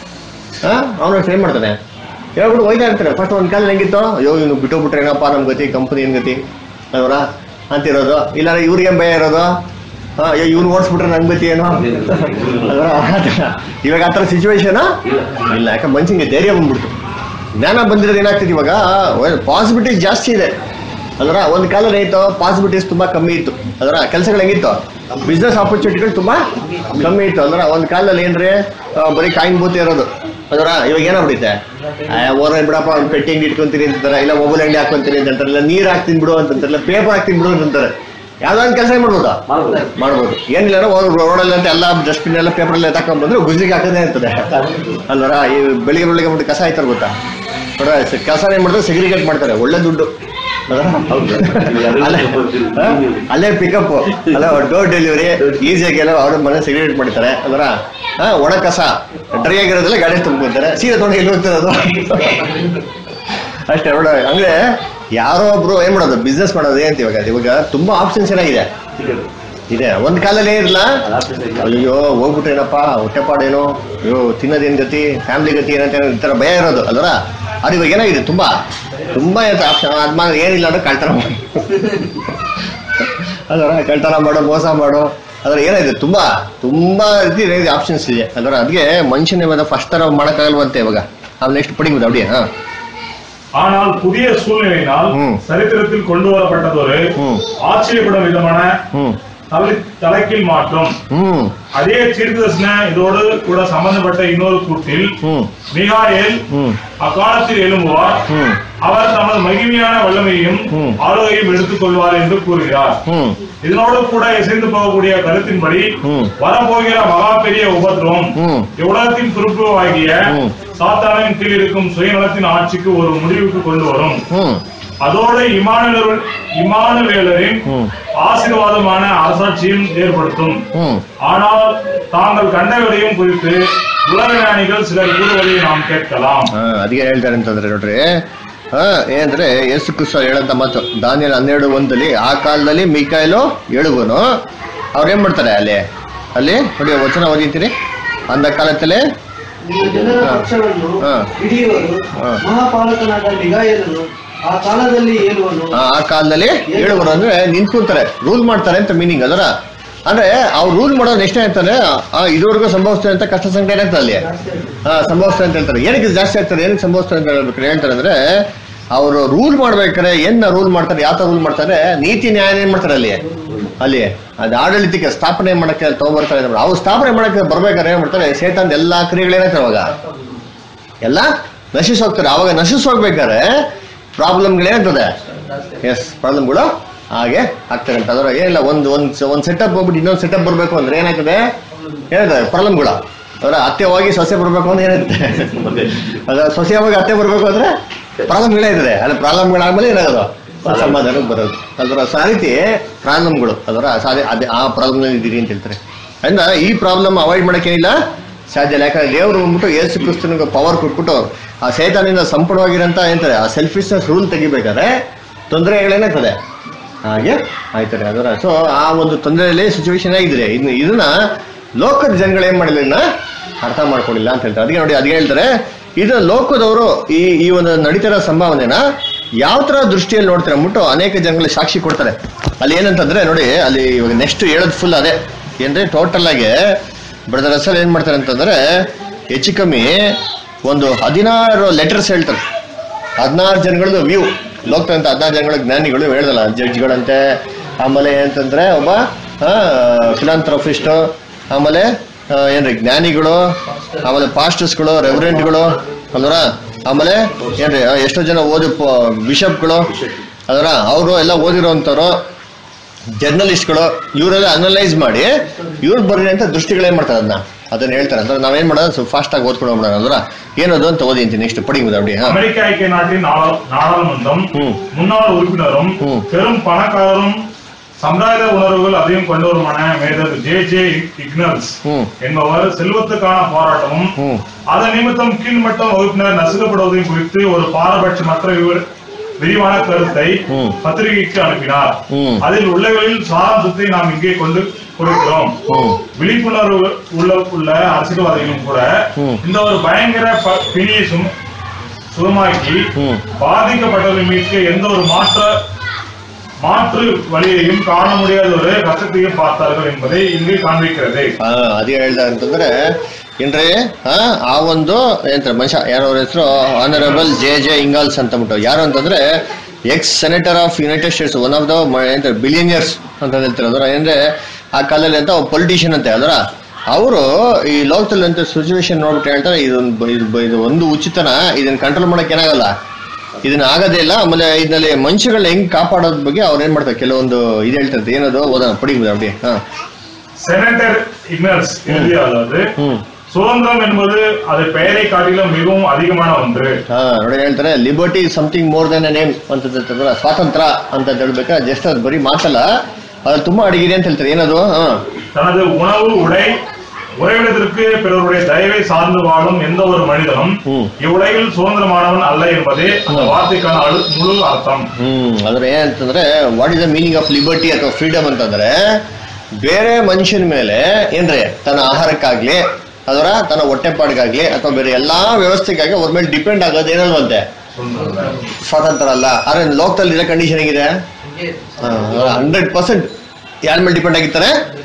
ಹಾ ಅವನು ಅಷ್ಟು ಏನ್ ಮಾಡ್ತಾನೆ ಹೇಳ್ಬಿಟ್ಟು ಹೋಯ್ತಾ ಇರ್ತಾರೆ ಫಸ್ಟ್ ಒಂದ್ ಕಾಲ ಹೆಂಗಿತ್ತು ಅಯ್ಯೋ ಇವ್ನು ಬಿಟ್ಟೋಗ್ಬಿಟ್ರೆ ಏನಪ್ಪ ನಮ್ ಗತಿ ಕಂಪನಿ ಏನ್ ಗತಿ ಅಲ್ವರ ಅಂತಿರೋದು ಇಲ್ಲ ಇವ್ರಿಗೆ ಭಯ ಇರೋದು ಹಾ ಅಯ್ಯೋ ಇವ್ನು ಓಡಿಸ್ಬಿಟ್ರೆ ನನ್ ಗತಿ ಏನು ಅಲ್ವರ ಇವಾಗ ಆ ಥರ ಸಿಚುವೇಶನ್ ಇಲ್ಲ ಯಾಕೆ ಮನ್ಸಿಗೆ ಧೈರ್ಯ ಬಂದ್ಬಿಡ್ತು ಜ್ಞಾನ ಬಂದಿರೋದು ಏನಾಗ್ತದೆ ಇವಾಗ ಪಾಸಿಬಿಲಿಟೀಸ್ ಜಾಸ್ತಿ ಇದೆ ಅದರ ಒಂದು ಕಾಲದಲ್ಲಿ ಏನಿತ್ತು ಪಾಸಿಬಿಲಿಟೀಸ್ ತುಂಬಾ ಕಮ್ಮಿ ಇತ್ತು ಅದರ ಕೆಲಸಗಳು ಹೆಂಗಿತ್ತು ಬಿಸ್ನೆಸ್ ಆಪರ್ಚುನಿಟಿಗಳು ತುಂಬಾ ಕಮ್ಮಿ ಇತ್ತು ಅಂದ್ರೆ ಒಂದು ಕಾಲದಲ್ಲಿ ಏನ್ರಿ ಆ, ಬರೀ ಕಾಯಿನ್ ಬೂತ್ ಇರೋದು ಅದರ ಇವಾಗ ಏನಾಗ್ಬಿಡುತ್ತೆ ಓರ ಬಿಡಪ್ಪ ಒಂದು ಪೆಟ್ಟಿ ಅಂಗಡಿ ಇಟ್ಕೊಂತೀನಿ ಅಂತಾರೆ ಇಲ್ಲ ಮೊಬೈಲ್ ಅಂಗಡಿ ಹಾಕೊಂತೀನಿ ಅಂತ ಅಂತಾರೆ ಇಲ್ಲ ನೀರ್ ಹಾಕ್ತೀನಿ ಬಿಡು ಅಂತಾರೆ ಇಲ್ಲ ಪೇಪರ್ ಹಾಕ್ತೀನಿ ಬಿಡು ಅಂತಾರೆ ಯಾವ್ದೋ ಒಂದು ಕೆಲಸ ಮಾಡ್ಬೋದಾ ಮಾಡ್ಬೋದು ಏನಿಲ್ಲ ರೋಡಲ್ಲಿ ಅಂತ ಎಲ್ಲ ಡಸ್ಟ್ಬಿನ್ ಎಲ್ಲ ಪೇಪರ್ ಎಲ್ಲ ತಕೊಂಡ್ ಬಂದ್ರೆ ಗುಜ್ರಿಗೆ ಹಾಕದೇ ಇರ್ತದೆ ಅಲ್ವರ ಈ ಬೆಳಿಗ್ಗೆ ಬೆಳಿಗ್ಗೆ ಬಿಟ್ಟು ಕಸ ಆಯ್ತಾರೆ ಗೊತ್ತಾ ನೋಡ್ರ ಕೆಲಸ ಏನ್ ಮಾಡ್ತಾರೆ ಸೆಗ್ರಿಗೇಟ್ ಮಾಡ್ತಾರೆ ಒಳ್ಳೆ ದುಡ್ಡು ಅದರ? ಅಲ್ಲೇ ಹಾ? ಅಲ್ಲೇ ಪಿಕಪ್ ಅಲ್ಲ ಡೋರ್ ಡೆಲಿವರಿ ಈಸಿಯಾಗಿ ಎಲ್ಲ ಅವ್ರ ಮನೆ ಸೆಗ್ರಿಗೇಟ್ ಮಾಡ್ತಾರೆ ಅದರ ಹಾ ಒಣ ಕಸ ಡ್ರೈ ಆಗಿರೋದೆಲ್ಲ ಗಾಡಿ ತುಂಬ್ಕೊಂತಾರೆ ಸೀದಾ ತೊಗೊಂಡು ಎಲ್ಲಿ ಹೋಗ್ತಿರೋದು ಅಷ್ಟೇ ನೋಡ ಅಂದ್ರೆ ಯಾರೋ ಒಬ್ರು ಏನ್ ಮಾಡೋದು ಬಿಸ್ನೆಸ್ ಮಾಡೋದು ಏನಂತ ಇವಾಗ ಇವಾಗ ತುಂಬಾ ಆಪ್ಷನ್ಸ್ ಏನಾಗಿದೆ ಇದೆ ಒಂದ್ ಕಾಲಲ್ಲಿ ಏನಿಲ್ಲ ಅಯ್ಯೋ ಹೋಗ್ಬಿಟ್ರೇನಪ್ಪ ಹೊಟ್ಟೆಪಾಡೇನು ಅಯ್ಯೋ ತಿನ್ನೋದೇನ್ ಗತಿ ಫ್ಯಾಮಿಲಿ ಗತಿ ಏನಂತ ಏನೋ ಈ ತರ ಭಯ ಇರೋದು ಅಲ್ವರ ಅದು ಇವಾಗ ಏನಾಗಿದೆ ತುಂಬಾ ತುಂಬಾ ಆಪ್ಷನ್ ಅದ್ಮಾಗ ಏನಿಲ್ಲ ಅಂದ್ರೆ ಕಳ್ತನ ಮಾಡು ಅಲ್ವರ ಕಳ್ತನ ಮಾಡು ಮೋಸ ಮಾಡು ಅದ್ರ ಏನಿದೆ ತುಂಬಾ ತುಂಬಾ ರೀತಿ ಆಪ್ಷನ್ಸ್ ಇದೆ ಅಲ್ವರ ಅದಕ್ಕೆ ಮನುಷ್ಯನ ಇವಾಗ ಫಸ್ಟ್ ತರ ಮಾಡಕ್ಕಾಗಲ್ವಂತೆ ಇವಾಗ ಆಮೇಲೆ ನೆಕ್ಸ್ಟ್ படிக்குது அப்படியே ஆ ஆனால் புதிய சூழ்நிலையினால் ம். சரித்திரத்தில் கொண்டு வரப்பட்டதொரு ம். ஆச்சரியப்படும் விதமான ಹ್ಮ್ தலை தலைக்கீழ் மாற்றம் ಹ್ಮ್ அதே தீர்க்கதரிசன இதோடு கூட சம்பந்தப்பட்ட இன்னொரு கூட்டில் ಹ್ಮ್ மிகாயேல் ಹ್ಮ್ அக்காலத்தில் எழும்புவார் ಹ್ಮ್ அவர் தமது மகிமையான வல்லமையும் ம். ஆளுகையும் எடுத்துக் கொள்வார் என்று கூறுகிறார் ಹ್ಮ್ இதனோடு கூட இசைந்து போகக்கூடிய கருத்தின்படி ம். வரப்போகிற மகா பெரிய உபத்திரம் ம். இவ்வுலகத்தின் துருப்புவாகிய ம். சாத்தானின் கீழ் இருக்கும் சுயநலத்தின் ஆட்சிக்கு ஒரு முடிவுக்கு கொண்டு வரும் ಹ್ಮ್ அதோடு இமானுவேலர் இமானுவேலரின் ம். ஆசீர்வாதமான அரசாட்சியும் ஏற்படுத்தும் ಹ್ಮ್ ஆனால் தாங்கள் கண்டவரையும் குறித்து உலக ஞானிகள் சிலர் கூறுவதை நாம் கேட்கலாம் ಹಾ ಅದಕ್ಕೆ ಹೇಳ್ತಾರೆ ಅಂತಂದ್ರೆ ನೋಡ್ರಿ ಹಾ ಏನಂದ್ರೆ ಯೇಸು ಕ್ರಿಸ್ತ ಹೇಳಂತ ಮಾತು ದಾನಿಯಲ್ ಹನ್ನೆರಡು ಒಂದಲ್ಲಿ ಆ ಕಾಲದಲ್ಲಿ ಮಿಕಾಯಲು ಏಳುವನು ಅವ್ರು ಏನ್ ಮಾಡ್ತಾರೆ ಅಲ್ಲಿ ಅಲ್ಲಿ ನೋಡಿ ವಚನ ಓದಿತೀರಿ ಅಂದ ಕಾಲದಲ್ಲಿ ನಿಮ್ಮ ಜನರ ಹಾ. ಪಕ್ಷವನ್ನು ಹಾ. ಹಿಡಿಯುವರು ಹಾ. ಮಹಾಪಾಲಕನಾದ ಮಿಗಾಯನನು ಆ ಕಾಲದಲ್ಲಿ ಏಳುವನು ಆ ಆ ಕಾಲದಲ್ಲಿ ಏಳುವರು ಅಂದ್ರೆ ನಿಂತ್ಕೊಂತಾರೆ ರೂಲ್ ಮಾಡ್ತಾರೆ ಅಂತ ಮೀನಿಂಗ್ ಅದರ ಅಂದ್ರೆ ಅವ್ರು ರೂಲ್ ಮಾಡೋದು ನೆಕ್ಸ್ಟ್ ಏನಾಗ್ತಾರೆ ಆ, ಇದುವರೆಗೂ ಸಂಭವಿಸ್ತದೆ ಅಂತ ಕಷ್ಟ ಸಂಕಟ ಏನಾಗ್ತದೆ ಅಲ್ಲಿ ಹಾ ಸಂಭವಿಸ್ತದೆ ಅಂತ ಹೇಳ್ತಾರೆ ಏನಕ್ಕೆ ಇದು ಜಾಸ್ತಿ ಆಗ್ತಾರೆ ಏನಕ್ಕೆ ಸಂಭವಿಸ್ತದೆ ಅಂತ ಹೇಳ್ಬೇಕಾರೆ ಹೇಳ್ತಾರೆ ಅಂದ್ರೆ ಅವರು ರೂಲ್ ಮಾಡ್ಬೇಕಾರೆ ಏನ್ ರೂಲ್ ಮಾಡ್ತಾರೆ ಯಾವ ರೂಲ್ ಮಾಡ್ತಾರೆ ನೀತಿ ನ್ಯಾಯ ಏನ್ ಮಾಡ್ತಾರೆ ಅಲ್ಲಿ ಅಲ್ಲಿ ಅದು ಆಡಳಿತಕ್ಕೆ ಸ್ಥಾಪನೆ ಮಾಡಕ್ಕೆ ಅಲ್ಲಿ ತಗೊಂಡ್ಬರ್ತಾರೆ ಅಂದ್ರೆ ಅವ್ರು ಸ್ಥಾಪನೆ ಮಾಡಕ್ಕೆ ಬರ್ಬೇಕಾದ್ರೆ ಏನ್ ಮಾಡ್ತಾರೆ ಸೇತಂದ ಎಲ್ಲಾ ಕ್ರಿಯೆಗಳೇನಾಗ್ತವೆ ಅವಾಗ ಎಲ್ಲ ನಶಿಸ್ ಹೋಗ್ತಾರೆ ಅವಾಗ ನಶಿಸ್ ಹೋಗ್ಬೇಕಾದ್ರೆ ಪ್ರಾಬ್ಲಮ್ಗಳೇನಾಗ್ತದೆ ಎಸ್ ಪ್ರಾಬ್ಲಮ್ಗಳು ಹಾಗೆ ಆಗ್ತದೆ ಅಂತ ಅದರ ಏನಿಲ್ಲ ಒಂದು ಒಂದು ಒಂದು ಸೆಟಪ್ ಹೋಗ್ಬಿಟ್ಟು ಇನ್ನೊಂದು ಸೆಟಪ್ ಬರಬೇಕು ಅಂದ್ರೆ ಏನಾಗ್ತದೆ ಏನಾಗ್ತದೆ ಪ್ರಾಬ್ಲಮ್ಗಳು ಅದರ ಅತ್ತೆ ಹೋಗಿ ಸೊಸೆ ಬರಬೇಕು ಅಂದ್ರೆ ಏನಾಗುತ್ತೆ ಅದ ಸೊಸೆ ಹೋಗಿ ಅತ್ತೆ ಬರಬೇಕು ಅಂದ್ರೆ ಪ್ರಾಬ್ಲಮ್ಗಳೇ ಇರ್ತದೆ ಅಲ್ಲಿ ಪ್ರಾಬ್ಲಮ್ಗಳಾದ್ಮೇಲೆ ಏನಾಗೋದು ಸಮಾಧಾನಕ್ಕೆ ಬರೋದು ಅದರ ಆ ರೀತಿ ಪ್ರಾಬ್ಲಮ್ಗಳು ಅದರ ಸಾಧ್ಯ ಅದೇ ಆ ಪ್ರಾಬ್ಲಮ್ ಇದ್ದೀರಿ ಅಂತ ಹೇಳ್ತಾರೆ ಅಂದ ಈ ಪ್ರಾಬ್ಲಮ್ ಅವಾಯ್ಡ್ ಮಾಡೋಕ್ಕೇನಿಲ್ಲ ಸಾಧ್ಯ ಇಲ್ಲ ಯಾಕಂದ್ರೆ ದೇವರು ಬಂದ್ಬಿಟ್ಟು ಯೇಸು ಕ್ರಿಸ್ತನಿಗೆ ಪವರ್ ಕೊಟ್ಬಿಟ್ಟು ಆ ಸೈತಾನಿಂದ ಸಂಪೂರ್ಣವಾಗಿರಂತ ಏನಂತಾರೆ ಆ ಸೆಲ್ಫಿಶ್ನೆಸ್ ರೂಲ್ ತೆಗಿಬೇಕಾದ್ರೆ ತೊಂದರೆಗಳೇನಾಗ್ತದೆ ಹಾಗೆ ಆಯ್ತಾರೆ ಅದರ ಸೊ ಆ ಒಂದು ತೊಂದರೆಯಲ್ಲಿ ಸಿಚುವೇಶನ್ ಆಗಿದ್ರೆ ಇನ್ನು ಇದನ್ನ ಲೋಕದ ಜನಗಳು ಏನ್ ಮಾಡಿಲ್ಲ ಇದನ್ನ ಅರ್ಥ ಮಾಡ್ಕೊಂಡಿಲ್ಲ ಅಂತ ಹೇಳ್ತಾರೆ ಅದಕ್ಕೆ ನೋಡಿ ಅದೇ ಹೇಳ್ತಾರೆ ಇದು ಲೋಕದವರು ಈ ಈ ಒಂದು ನಡೀತಿರೋ ಸಂಭಾವನೆನ ಯಾವ ತರ ದೃಷ್ಟಿಯಲ್ಲಿ ನೋಡ್ತಾರೆ ಅಂದ್ಬಿಟ್ಟು ಅನೇಕ ಜನಗಳು ಸಾಕ್ಷಿ ಕೊಡ್ತಾರೆ ಅಲ್ಲಿ ಏನಂತಂದ್ರೆ ನೋಡಿ ಅಲ್ಲಿ ಇವಾಗ ನೆಕ್ಸ್ಟ್ ಹೇಳೋದು ಫುಲ್ ಅದೇ ಏನ್ರಿ ಟೋಟಲ್ ಆಗಿ ಬ್ರದರ್ ಅಸಲ್ ಏನ್ ಮಾಡ್ತಾರೆ ಅಂತಂದ್ರೆ ಹೆಚ್ಚು ಕಮ್ಮಿ ಒಂದು ಹದಿನಾರು ಲೆಟರ್ಸ್ ಹೇಳ್ತಾರೆ ಹದಿನಾರು ಜನಗಳದ್ದು ವ್ಯೂ ಲೋಕದಂತ ಹದಿನಾರು ಜನಗಳ ಜ್ಞಾನಿಗಳು ಹೇಳ್ದಲ್ಲ ಜಡ್ಜ್ಗಳಂತೆ ಆಮೇಲೆ ಏನಂತಂದ್ರೆ ಒಬ್ಬ ಫಿಲಾಂಥ್ರಫಿಸ್ಟ್ ಆಮೇಲೆ ಆ, ಏನ್ರಿ ಜ್ಞಾನಿಗಳು ಆಮೇಲೆ ಪಾಸ್ಟರ್ಸ್ಗಳು ರೆವರೆಂಟ್ಗಳು ಅಲ್ವರ ಆಮೇಲೆ ಏನ್ರಿ ಆ, ಎಷ್ಟೋ ಜನ ಓದಿ ಬಿಷಪ್ಗಳು ಅದರ ಅವರು ಎಲ್ಲ ಓದಿರೋಂಥವ್ರು ಜರ್ನಲಿಸ್ಟ್ಗಳು ಇವರೆಲ್ಲ ಅನಲೈಸ್ ಮಾಡಿ ಇವ್ರು ಬರ್ರಿ ಅಂತ ದೃಷ್ಟಿಗಳೇನ್ ಮಾಡ್ತಾರೆ ಅದನ್ನ ಅದನ್ನ ಹೇಳ್ತಾರೆ ಅಂದ್ರೆ ನಾವೇನ್ ಮಾಡೋದು ಸ್ವಲ್ಪ ಫಾಸ್ಟ್ ಆಗಿ ಓದ್ಕೊಂಡು ಹೋಗ್ಬಿಡೋಣ ಅಂದ್ರೆ ಏನದು ಅಂತ ಓದಿ ಅಂತೀನಿ ನೆಕ್ಸ್ಟ್ படிக்குது அப்படியே ஆ. அமெரிக்க ஐக்கிய நாட்டின் நாடா- நாடாளுமன்றம் ம். முன்னாள் உறுப்பினரும் ம். பெரும் பணக்காரரும் சமுதாய உணர்வுகள் அதிகம் கொண்டவருமான மேதர் ஜே ஜே இக்னல்ஸ் ம். என்பவர் செல்வத்துக்கான போராட்டமும் ம். அதன் நிமித்தம் கீழ்மட்டம் வகுப்பினர் நசுக்கப்படுவதையும் குறித்து ஒரு பாரபட்சமற்ற விவ- விரிவான கருத்தை ம். பத்திரிகைக்கு அனுப்பினார் ம். அதில் உள்ளவைகளில் சாராம்சத்தை நாம் இங்கே கொண்டு கொடுக்கிறோம் ம். விழிப்புணர்வு உள்ள உள்ள அரசியல்வாதிகளும் கூட ம். இந்த ஒரு பயங்கர ப- பிணியை சும- சுகமாக்கி ம். பாதிக்கப்பட்டவர்களை மீட்க எந்த ஒரு மாற்ற மாற்று வழியையும் காண முடியாத ஒரு கஷ்டத்தையும் பார்த்தார்கள் என்பதை இங்கு காண்பிக்கிறது ಆ, ಅದೇ ಹೇಳ್ದ ಅಂತಂದ್ರೆ ಏನ್ರಿ ಆ, ಆ ಒಂದು ಏನಂತಾರೆ ಮನುಷ್ಯ ಯಾರೋ ಅವ್ರ ಹೆಸರು ಆನರಬಲ್ ಜೆ ಜೆ ಇಂಗಾಲ್ಸ್ ಅಂತ ಅಂದ್ಬಿಟ್ಟು ಯಾರು ಅಂತಂದ್ರೆ ex senator of United States one of the ಏನಂತಾರೆ ಬಿಲಿಯನಿಯರ್ಸ್ ಅಂತ ಹೇಳ್ತಾರೆ ಅದರ ಅಂದ್ರೆ ಆ ಕಾಲದಲ್ಲಿ ಅಂತ ಪೊಲಿಟಿಷಿಯನ್ ಅಂತೆ ಅದರ ಅವರು ಈ ಲೋಕದಲ್ಲಿ ಅಂತ ಸಿಚುವೇಶನ್ ನೋಡ್ಬಿಟ್ಟು ಹೇಳ್ತಾರೆ ಇದೊಂದು ಇದು ಬ- ಇದು ಒಂದು ಉಚಿತನ ಇದನ್ನ ಕಂಟ್ರೋಲ್ ಮಾಡಕ್ ಏನಾಗಲ್ಲ ಇದನ್ನ ಆಗೋದೇ ಇಲ್ಲ ಆಮೇಲೆ ಇದರಲ್ಲಿ ಮನುಷ್ಯಗಳನ್ನ ಹೆಂಗ್ ಕಾಪಾಡೋದ್ ಬಗ್ಗೆ ಅವ್ರು ಏನ್ ಮಾಡ್ತಾರೆ ಕೆಲವೊಂದು ಇದು ಹೇಳ್ತಾರೆ ಏನದು ಓದೋಣ ಪಡಿಬೋದು அப்படி ಹಾ செனட்டர் இக்னல்ஸ் எழுதியாவது ಹ್ಮ್ சுதந்திரம் என்பது அது பெயரை காட்டிலும் மிகவும் அதிகமான ஒன்று ಹಾ ನೋಡಿ ಹೇಳ್ತಾರೆ liberty something more than name ಅಂತ ಹೇಳ್ತಾರಲ್ಲ ಸ್ವಾತಂತ್ರ್ಯ ಅಂತ ಹೇಳ್ಬೇಕಾ ಜಸ್ಟ್ ಅದು ಬರೀ ಮಾತಲ್ಲ ಅದು ತುಂಬಾ ಅಡಗಿದೆ ಅಂತ ಹೇಳ್ತಾರೆ ಏನದು ಹಾ தனது உணவு உடை உறைவிடத்திற்கு பிறருடைய தயவை சார்ந்து வாழும் எந்த ஒரு மனிதனும் ம். இவ்வுலகில் சுதந்திரமானவன் அல்ல என்பதே அந்த வார்த்தைக்கான அழு- முழு அர்த்தம் ಹ್ಮ್ ಅದ್ರ ಏನಂತಂದ್ರೆ what is the meaning of liberty ಅಥವಾ ಫ್ರೀಡಮ್ ಅಂತಂದ್ರೆ ಬೇರೆ ಮನುಷ್ಯನ ಮೇಲೆ ಏನ್ರಿ ತನ್ನ ಆಹಾರಕ್ಕಾಗ್ಲಿ ಅದರ ತನ್ನ ಹೊಟ್ಟೆಪಾಡಿಗಾಗ್ಲಿ ಅಥವಾ ಬೇರೆ ಎಲ್ಲಾ ವ್ಯವಸ್ಥೆಗಾಗಿ ಅವ್ರ ಮೇಲೆ ಡಿಪೆಂಡ್ ಆಗೋದು ಏನಲ್ವಂತೆ ಸ್ವಾತಂತ್ರ್ಯ ಅಲ್ಲ ಆದ್ರೆ ಲೋಕದಲ್ಲಿ ಇರೋ ಕಂಡೀಷನ್ ಹೇಗಿದೆ ಹಿಂಗೆ ಹಂಡ್ರೆಡ್ ಪರ್ಸೆಂಟ್ ಯಾರ ಮೇಲೆ ಡಿಪೆಂಡ್ ಆಗಿರ್ತಾರೆ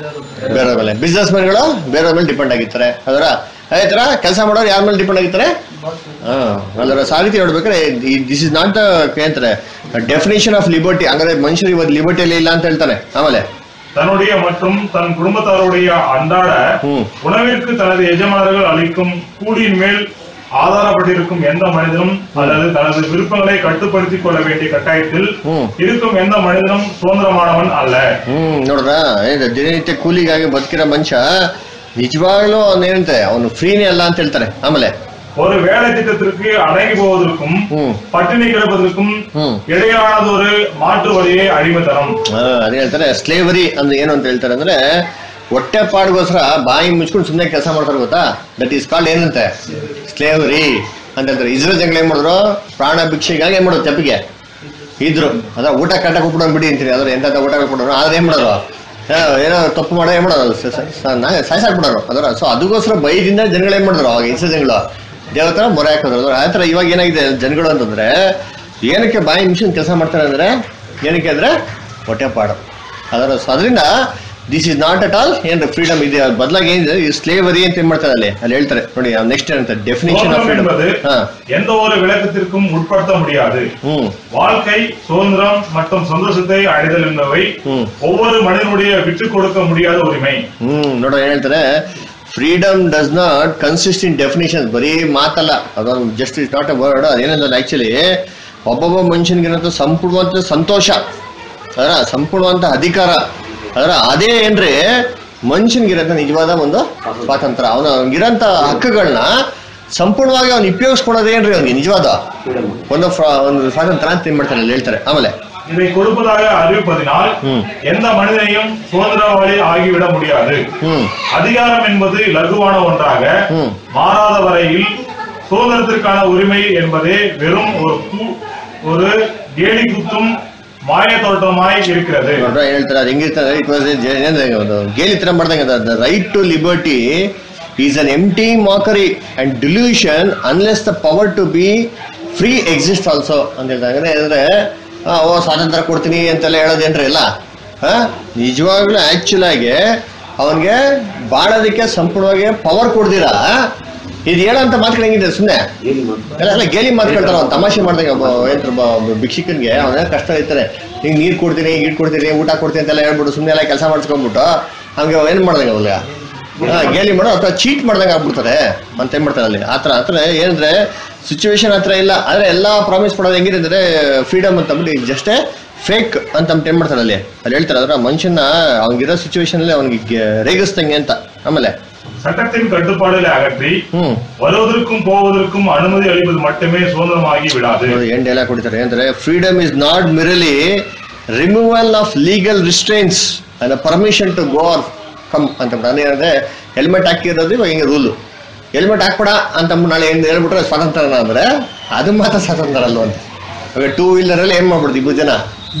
ಬೇರೆಯವ್ರ ಮೇಲೆ ಬಿಸ್ನೆಸ್ ಮ್ಯಾನ್ಗಳು ಬೇರೆಯವ್ರ ಮೇಲೆ ಡಿಪೆಂಡ್ ಆಗಿರ್ತಾರೆ ಅದರ ಅದೇ ತರ ಕೆಲಸ ಮಾಡೋರು ಯಾರ ಮೇಲೆ ಡಿಪೆಂಡ್ ಆಗಿರ್ತಾರೆ ಹಾ ಅದರ ಸಾಹಿತ್ಯ ನೋಡ್ಬೇಕಾದ್ರೆ ದಿಸ್ ಇಸ್ ನಾಟ್ ದ ಏನಂತಾರೆ ಡೆಫಿನೇಷನ್ ಆಫ್ ಲಿಬರ್ಟಿ ಹಂಗಾದ್ರೆ ಮನುಷ್ಯರು ಇವತ್ತು ಲಿಬರ್ಟಿಯಲ್ಲಿ ಇಲ್ಲ ಅಂತ ಹೇಳ್ತಾನೆ ಆಮೇಲೆ தன்னுடைய மற்றும் தன் குடும்பத்தாருடைய அன்றாட ம். உணவிற்கு தனது எஜமானர்கள் அளிக்கும் கூலியின் மேல் ஆதாரப்பட்டிருக்கும் எந்த மனிதனும் அல்லது தனது விருப்பங்களை கட்டுப்படுத்திக் கொள்ள வேண்டிய கட்டாயத்தில் ம். இருக்கும் எந்த மனிதனும் சுதந்திரமானவன் அல்ல ಹ್ಮ್ ನೋಡ್ರ ಏನಿದೆ ದಿನನಿತ್ಯ ಕೂಲಿಗಾಗಿ ಬದುಕಿರೋ ಮನುಷ್ಯ ನಿಜವಾಗ್ಲೂ ಅವನು ಏನಂತೆ ಅವನು ಫ್ರೀನೇ ಅಲ್ಲ ಅಂತ ಹೇಳ್ತಾರೆ ಆಮೇಲೆ ஒரு வேலை திட்டத்திற்கு அடங்கி போவதற்கும் ம். பட்டினி கிடப்பதற்கும் ம். இடையிலானதொரு மாற்று வழியே அடிமைத்தனம் ಆ, ಅದೇ ಹೇಳ್ತಾರೆ ಸ್ಲೇವರಿ ಅಂದ್ರೆ ಏನು ಅಂತ ಹೇಳ್ತಾರೆ ಅಂದ್ರೆ ಹೊಟ್ಟೆ ಪಾಡ್ಗೋಸ್ಕರ ಬಾಯಿ ಮುಚ್ಕೊಂಡು ಸುಮ್ಮನೆ ಕೆಲಸ ಮಾಡ್ತಾರೆ ಗೊತ್ತಾ ದಟ್ ಈಸ್ ಕಾಲ್ಡ್ ಏನಂತೆ ಸ್ಲೇವರಿ ಅಂತ ಹೇಳ್ತಾರೆ ಇಸ್ರೇಲ್ ಜಂಗ್ಲ ಏನ್ ಮಾಡಿದ್ರು ಪ್ರಾಣ ಭಿಕ್ಷೆಗಾಗಿ ಏನ್ ಮಾಡೋದು ತೆಪ್ಪಿಗೆ ಇದ್ರು ಅದ ಊಟ ಕಟ್ಟಕ್ಕೆ ಕೊಟ್ಬಿಡೋಣ ಬಿಡಿ ಅಂತೀನಿ ಅದ್ರ ಎಂತ ಊಟ ಕೊಡೋರು ಆದ್ರೆ ಏನ್ ಮಾಡೋರು ಆ, ಏನೋ ತಪ್ಪು ಮಾಡೋ ಏನ್ ಮಾಡೋದು ಸಾಯ್ಸಾಕ್ಬಿಡೋರು ಅದರ ಸೊ ಅದಕ್ಕೋಸ್ಕರ ಬೈದಿಂದ ಜನಗಳು ಏನ್ ಮಾಡಿದ್ರು ಅವಾಗ ಇಸ್ರೇಲ್ ಜನಗಳು ದೇವತರ ಮೊರೆ ಹಾಕಿದ್ರು ಆ ಥರ ಇವಾಗ ಏನಾಗಿದೆ ಜನಗಳು ಅಂತಂದ್ರೆ ಏನಕ್ಕೆ ಬಾಯಿ ಮಿಷನ್ ಕೆಲಸ ಮಾಡ್ತಾರೆ ಅಂದ್ರೆ ಏನಕ್ಕೆ ಅಂದ್ರೆ ಹೊಟ್ಟೆಪಾಡು ಅದರ ಸೊ ಅದರಿಂದ this is not at all ಏನ್ ಫ್ರೀಡಮ್ ಇದೆ ಬದಲಾಗಿ ಏನಿದೆ ಈ ಸ್ಲೇವರಿ ಅಂತ ಏನ್ ಮಾಡ್ತಾರೆ ಅಲ್ಲಿ ಅಲ್ಲಿ ಹೇಳ್ತಾರೆ ನೋಡಿ ನೆಕ್ಸ್ಟ್ ಏನಂತ ಡೆಫಿನೇಷನ್ ಆಫ್ சுதந்திரம் ಫ್ರೀಡಮ್ என்பது ಹಾ எந்த ஒரு விளக்கத்திற்கும் உட்படுத்த முடியாது ಹ್ಮ್ வாழ்க்கை சுதந்திரம் மற்றும் சந்தோஷத்தை அடைதல் என்பவை ம். ஒவ்வொரு மனிதனுடைய விட்டுக் கொடுக்க முடியாத உரிமை ಹ್ಮ್ ನೋಡೋ ಏನ್ ಹೇಳ್ತಾರೆ freedom does not consist in definition ಬರೀ ಮಾತಲ್ಲ ಅದೊಂದು just is not a word ಅದೇನಂದ್ರೆ ಆಕ್ಚುಲಿ ಒಬ್ಬೊಬ್ಬ ಮನುಷ್ಯನಿಗಿರೋದು ಸಂಪೂರ್ಣವಂತ ಸಂತೋಷ ಅದರ ಸಂಪೂರ್ಣವಂತ ಅಧಿಕಾರ ಅದರ ಅದೇ ಏನ್ರಿ ಮನುಷ್ಯನಿಗಿರೋಂಥ ನಿಜವಾದ ಒಂದು ಸ್ವಾತಂತ್ರ್ಯ ಅವನ ಅವ್ನಿಗಿರೋಂಥ ಹಕ್ಕುಗಳನ್ನ ಸಂಪೂರ್ಣವಾಗಿ ಅವ್ನು ಉಪಯೋಗಿಸ್ಕೊಳೋದೇನ್ರಿ ಅವ್ನಿಗೆ ನಿಜವಾದ ಒಂದು ಫ್ರ- ಒಂದು ಸ್ವಾತಂತ್ರ್ಯ ಅಂತ ಏನ್ ಮಾಡ್ತಾರೆ ಅಲ್ಲಿ ಹೇಳ್ತಾರೆ ಆಮೇಲೆ இதை கொடுப்பதாக அறிவிப்பதினால் ம். எந்த மனிதனையும் சுதந்திரவாளி ஆகிவிட முடியாது ಹ್ಮ್ அதிகாரம் என்பது லகுவான ஒன்றாக ம். மாறாத வரையில் சுதந்திரத்திற்கான உரிமை என்பதே வெறும் ஒரு கூ- ஒரு கேலி குத்தும் மாய தோட்டமாய் இருக்கிறது ನೋಡ್ರ ಏನ್ ಹೇಳ್ತಾರೆ ಅದು ಹೆಂಗಿರ್ತಾರೆ ಇಟ್ ವಾಸ್ ಒಂದು ಗೇಲಿ ತರ ಮಾಡ್ದಂಗೆ the right to liberty is an empty mockery and delusion unless the power to be free exist also ಅಂತ ಹೇಳ್ತಾರೆ ಅಂದ್ರೆ ಅಂದ್ರೆ ಆ, ಓ ಸ್ವಾತಂತ್ರ್ಯ ಕೊಡ್ತೀನಿ ಅಂತೆಲ್ಲ ಹೇಳೋದೇನ್ರಿ ಇಲ್ಲ ಹಾ ನಿಜವಾಗ್ಲೂ ಆಕ್ಚುಲ್ ಆಗಿ ಅವನ್ಗೆ ಬಾಳೋದಕ್ಕೆ ಸಂಪೂರ್ಣವಾಗಿ ಪವರ್ ಕೊಡ್ದಿರಾ ಇದು ಹೇಳೋಂತ ಮಾತುಗಳು ಹೆಂಗಿದೆ ಸುಮ್ಮನೆ ಎಲ್ಲ ಎಲ್ಲ ಗೇಲಿ ಮಾತ್ಕೊಳ್ತಾರ ಅವ್ನು ತಮಾಷೆ ಮಾಡ್ದಂಗೆ ಒಬ್ಬ ಏನ್ರ ಒಬ್ಬ ಒಬ್ಬ ಭಿಕ್ಷುಕನ್ಗೆ ಅವನ ಕಷ್ಟ ಇರ್ತಾರೆ ಹಿಂಗ್ ನೀರ್ ಕೊಡ್ತೀನಿ ಗೀಟ್ ಕೊಡ್ತೀನಿ ಊಟ ಕೊಡ್ತೀನಿ ಅಂತೆಲ್ಲ ಹೇಳ್ಬಿಟ್ಟು ಸುಮ್ಮನೆ ಎಲ್ಲ ಕೆಲಸ ಮಾಡಿಸ್ಕೊಂಡ್ಬಿಟ್ಟು ಹಂಗೆ ಏನ್ ಮಾಡ್ದಂಗೆ ಅವಾಗ ಹಾ ಗೇಲಿ ಮಾಡೋ ಅಥವಾ ಚೀಟ್ ಮಾಡ್ದಂಗೆ ಆಗ್ಬಿಡ್ತಾರೆ ಅಂತ ಏನ್ ಮಾಡ್ತಾರೆ ಅಲ್ಲಿ ಆತರ ಆತರ ಏನಂದ್ರೆ ಸಿಚುವೇಶನ್ ಹತ್ರ ಇಲ್ಲ ಆದ್ರೆ ಎಲ್ಲಾ ಪ್ರಾಮಿಸ್ ಮಾಡೋದು ಹೆಂಗಿದೆ ಅಂದ್ರೆ ಫ್ರೀಡಮ್ ಅಂತ ಅಂದ್ಬಿಟ್ಟು ಜಸ್ಟೇ ಫೇಕ್ ಅಂತ ಅಂದ್ಬಿಟ್ಟು ಏನ್ ಮಾಡ್ತಾರೆ ಅಲ್ಲಿ ಅಲ್ಲಿ ಹೇಳ್ತಾರೆ ಅದ್ರ ಮನುಷ್ಯನ ಅವ್ನಿಗಿರೋ ಸಿಚುವೇಶನ್ ಅಲ್ಲಿ ಅವ್ನಿಗೆ ರೇಗಿಸ್ದಂಗೆ ಅಂತ ಆಮೇಲೆ சட்டத்தின் கட்டுப்பாடுகளை அகற்றி ಹ್ಮ್ வருவதற்கும் போவதற்கும் அனுமதி அளிப்பது மட்டுமே சுதந்திரமாகி விடாது ನೋಡಿ ಏನ್ ಡೈಲಾಗ್ ಕೊಡ್ತಾರೆ ಅಂದ್ರೆ freedom is not merely removal of legal restraints and permission to go or come ಅಂತ ಅಂದ್ರೆ ಏನಂದ್ರೆ ಹೆಲ್ಮೆಟ್ ಹಾಕಿರೋದು ಇವಾಗ ಹಿಂಗೆ ರೂಲು ಹೆಲ್ಮೆಟ್ ಹಾಕ್ಬೇಡ ಅಂತ ನಾಳೆ ಏನ್ ಹೇಳ್ಬಿಟ್ರೆ ಸ್ವಾತಂತ್ರ್ಯನ ಅಂದ್ರೆ ಅದು ಮಾತ್ರ ಸ್ವಾತಂತ್ರ್ಯ ಅಲ್ವ ಅಂತ ಇವಾಗ ಟೂ ವೀಲರ್ ಅಲ್ಲಿ ಏನ್ ಮಾಡ್ಬಿಡ್ದು ಇಬ್ಬರು ಜನ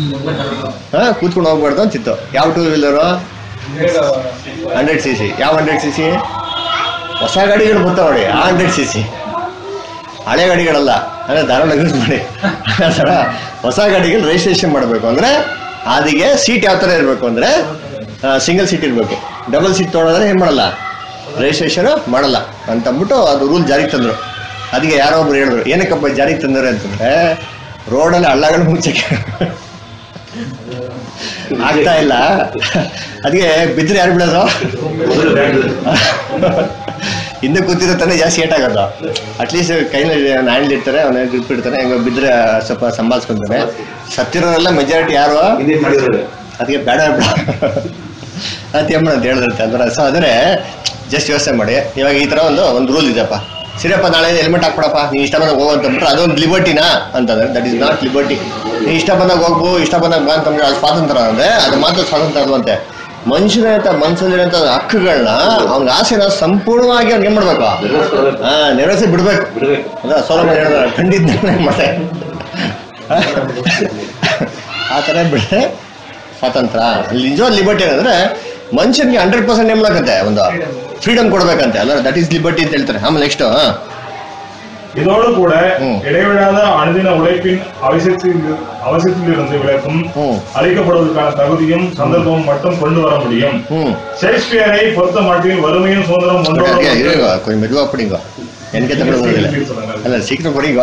ಹಾ ಕೂತ್ಕೊಂಡು ಹೋಗ್ಬಾರ್ದು ಅಂತಿತ್ತು ಯಾವ two wheeler hundred C C ಯಾವ ಹಂಡ್ರೆಡ್ ಸಿ ಸಿ ಹೊಸ ಗಾಡಿಗಳು ಬರ್ತಾವಳಿ ಆ ಹಂಡ್ರೆಡ್ ಸಿ ಸಿ ಹಳೆ ಗಾಡಿಗಳಲ್ಲ ಅಂದ್ರೆ ಧಾರವಾಡ ಯೂಸ್ ಮಾಡಿ ಆ ಥರ ಹೊಸ ಗಾಡಿಗೆ ರಿಜಿಸ್ಟ್ರೇಷನ್ ಮಾಡಬೇಕು ಅಂದ್ರೆ ಅದಿಗೆ ಸೀಟ್ ಯಾವ ಥರ ಇರಬೇಕು ಅಂದ್ರೆ ಸಿಂಗಲ್ ಸೀಟ್ ಇರಬೇಕು ಡಬಲ್ ಸೀಟ್ ತೊಗೊಳೋದ್ರೆ ಏನು ಮಾಡಲ್ಲ ರಿಜಿಸ್ಟ್ರೇಷನ್ ಮಾಡಲ್ಲ ಅಂತ ಅಂದ್ಬಿಟ್ಟು ಅದು ರೂಲ್ ಜಾರಿಗೆ ತಂದರು ಅದಕ್ಕೆ ಯಾರೋ ಒಬ್ರು ಹೇಳಿದ್ರು ಏನಕ್ಕಪ್ಪ ಜಾರಿಗೆ ತಂದರೆ ಅಂತಂದ್ರೆ ರೋಡಲ್ಲಿ ಹಳ್ಳಗಳು ಮುಚ್ಚಕ್ಕೆ ಆಗ್ತಾ ಇಲ್ಲ ಅದಕ್ಕೆ ಬಿದ್ದರೆ ಯಾರು ಬಿಡೋದು ಹಿಂದೆ ಕೂತಿರೋ ತಾನೇ ಜಾಸ್ತಿ ಏಟ್ ಆಗೋದು ಅಟ್ಲೀಸ್ಟ್ ಕೈಲಿ ಹ್ಯಾಂಡ್ ಇರ್ತಾರೆ ಅವನ ಗ್ರಿಪ್ ಇಡ್ತಾನೆ ಹೆಂಗ ಬಿದ್ರೆ ಸ್ವಲ್ಪ ಸಂಭಾಳಿಸ್ಕೊಂತಾನೆ ಸತ್ತಿರೋರೆಲ್ಲ ಮೆಜಾರಿಟಿ ಯಾರು ಅದಕ್ಕೆ ಬೇಡ ಬೇಡ ಅಂತ ಏನ್ ಮಾಡೋದು ಹೇಳಿದ್ರಂತೆ ಅಂದ್ರೆ ಸೊ ಆದರೆ ಜಸ್ಟ್ ಯೋಚನೆ ಮಾಡಿ ಇವಾಗ ಈ ತರ ಒಂದು ಒಂದು ರೂಲ್ ಇದೆಯಪ್ಪ ಸರಿಯಪ್ಪ ನಾಳೆ ಹೆಲ್ಮೆಟ್ ಹಾಕ್ಬಿಡಪ್ಪ ನೀ ಇಷ್ಟ ಬಂದಾಗ ಹೋಗು ಅಂತಂದ್ರೆ ಅದೊಂದು ಲಿಬರ್ಟಿನಾ ಅಂತಂದ್ರೆ ದಟ್ ಇಸ್ ನಾಟ್ ಲಿಬರ್ಟಿ ನೀ ಇಷ್ಟ ಬಂದಾಗ ಹೋಗ್ಬೋ ಇಷ್ಟ ಬಂದಾಗ ಬಾ ಅಂತಂದ್ರೆ ಅದು ಸ್ವಾತಂತ್ರ್ಯ ಅಂದ್ರೆ ಅದು ಮಾತ್ರ ಸ್ವಾತಂತ್ರ್ಯ ಅಲ್ವಂತೆ ಮನುಷ್ಯನ ಮನಸ್ಸಲ್ಲಿರೋಂಥ ಹಕ್ಕುಗಳನ್ನ ಅವ್ನ ಆಸೆನ ಸಂಪೂರ್ಣವಾಗಿ ಅವ್ನಿಗೆ ಏನ್ ಮಾಡ್ಬೇಕು ಹಾ ನೆರವೇರಿಸಿ ಬಿಡ್ಬೇಕು ಅದ ಸೋಲಮನ್ ಹೇಳಿದ ಖಂಡಿತ ಮತ್ತೆ ಆ ಥರ ಬಿಟ್ರೆ ಸ್ವಾತಂತ್ರ್ಯ ಅಲ್ಲಿ ನಿಜವಾದ ಲಿಬರ್ಟಿ ಏನಂದ್ರೆ ಮನುಷ್ಯನಿಗೆ ಹಂಡ್ರೆಡ್ ಪರ್ಸೆಂಟ್ ಏನ್ ಮಾಡಕತ್ತೆ ಒಂದು ಫ್ರೀಡಮ್ ಕೊಡ್ಬೇಕಂತೆ ಅಲ್ಲ ದಟ್ ಈಸ್ ಲಿಬರ್ಟಿ ಅಂತ ಹೇಳ್ತಾರೆ ಆಮೇಲೆ ನೆಕ್ಸ್ಟ್ இதோடு கூட ம். இடைவிடாத அனுதின உழைப்பின் அவசியத்தில் அவசியத்திலிருந்து விளக்கும் ம். அளிக்கப்படுவதற்கான தகுதியும் சந்தர்ப்பமும் மட்டும் கொண்டு வர முடியும் ம் ஷேக்ஸ்பியரை பொறுத்த மாட்டில் வறுமையும் சுதந்திரம் பட் ஒன்றோடு அதுக்கு ஒன்று இருங்க கொஞ்சம் மெதுவா படிங்க எனக்கு தமிழ் முடியல அல்ல சீக்கிரம் படிங்க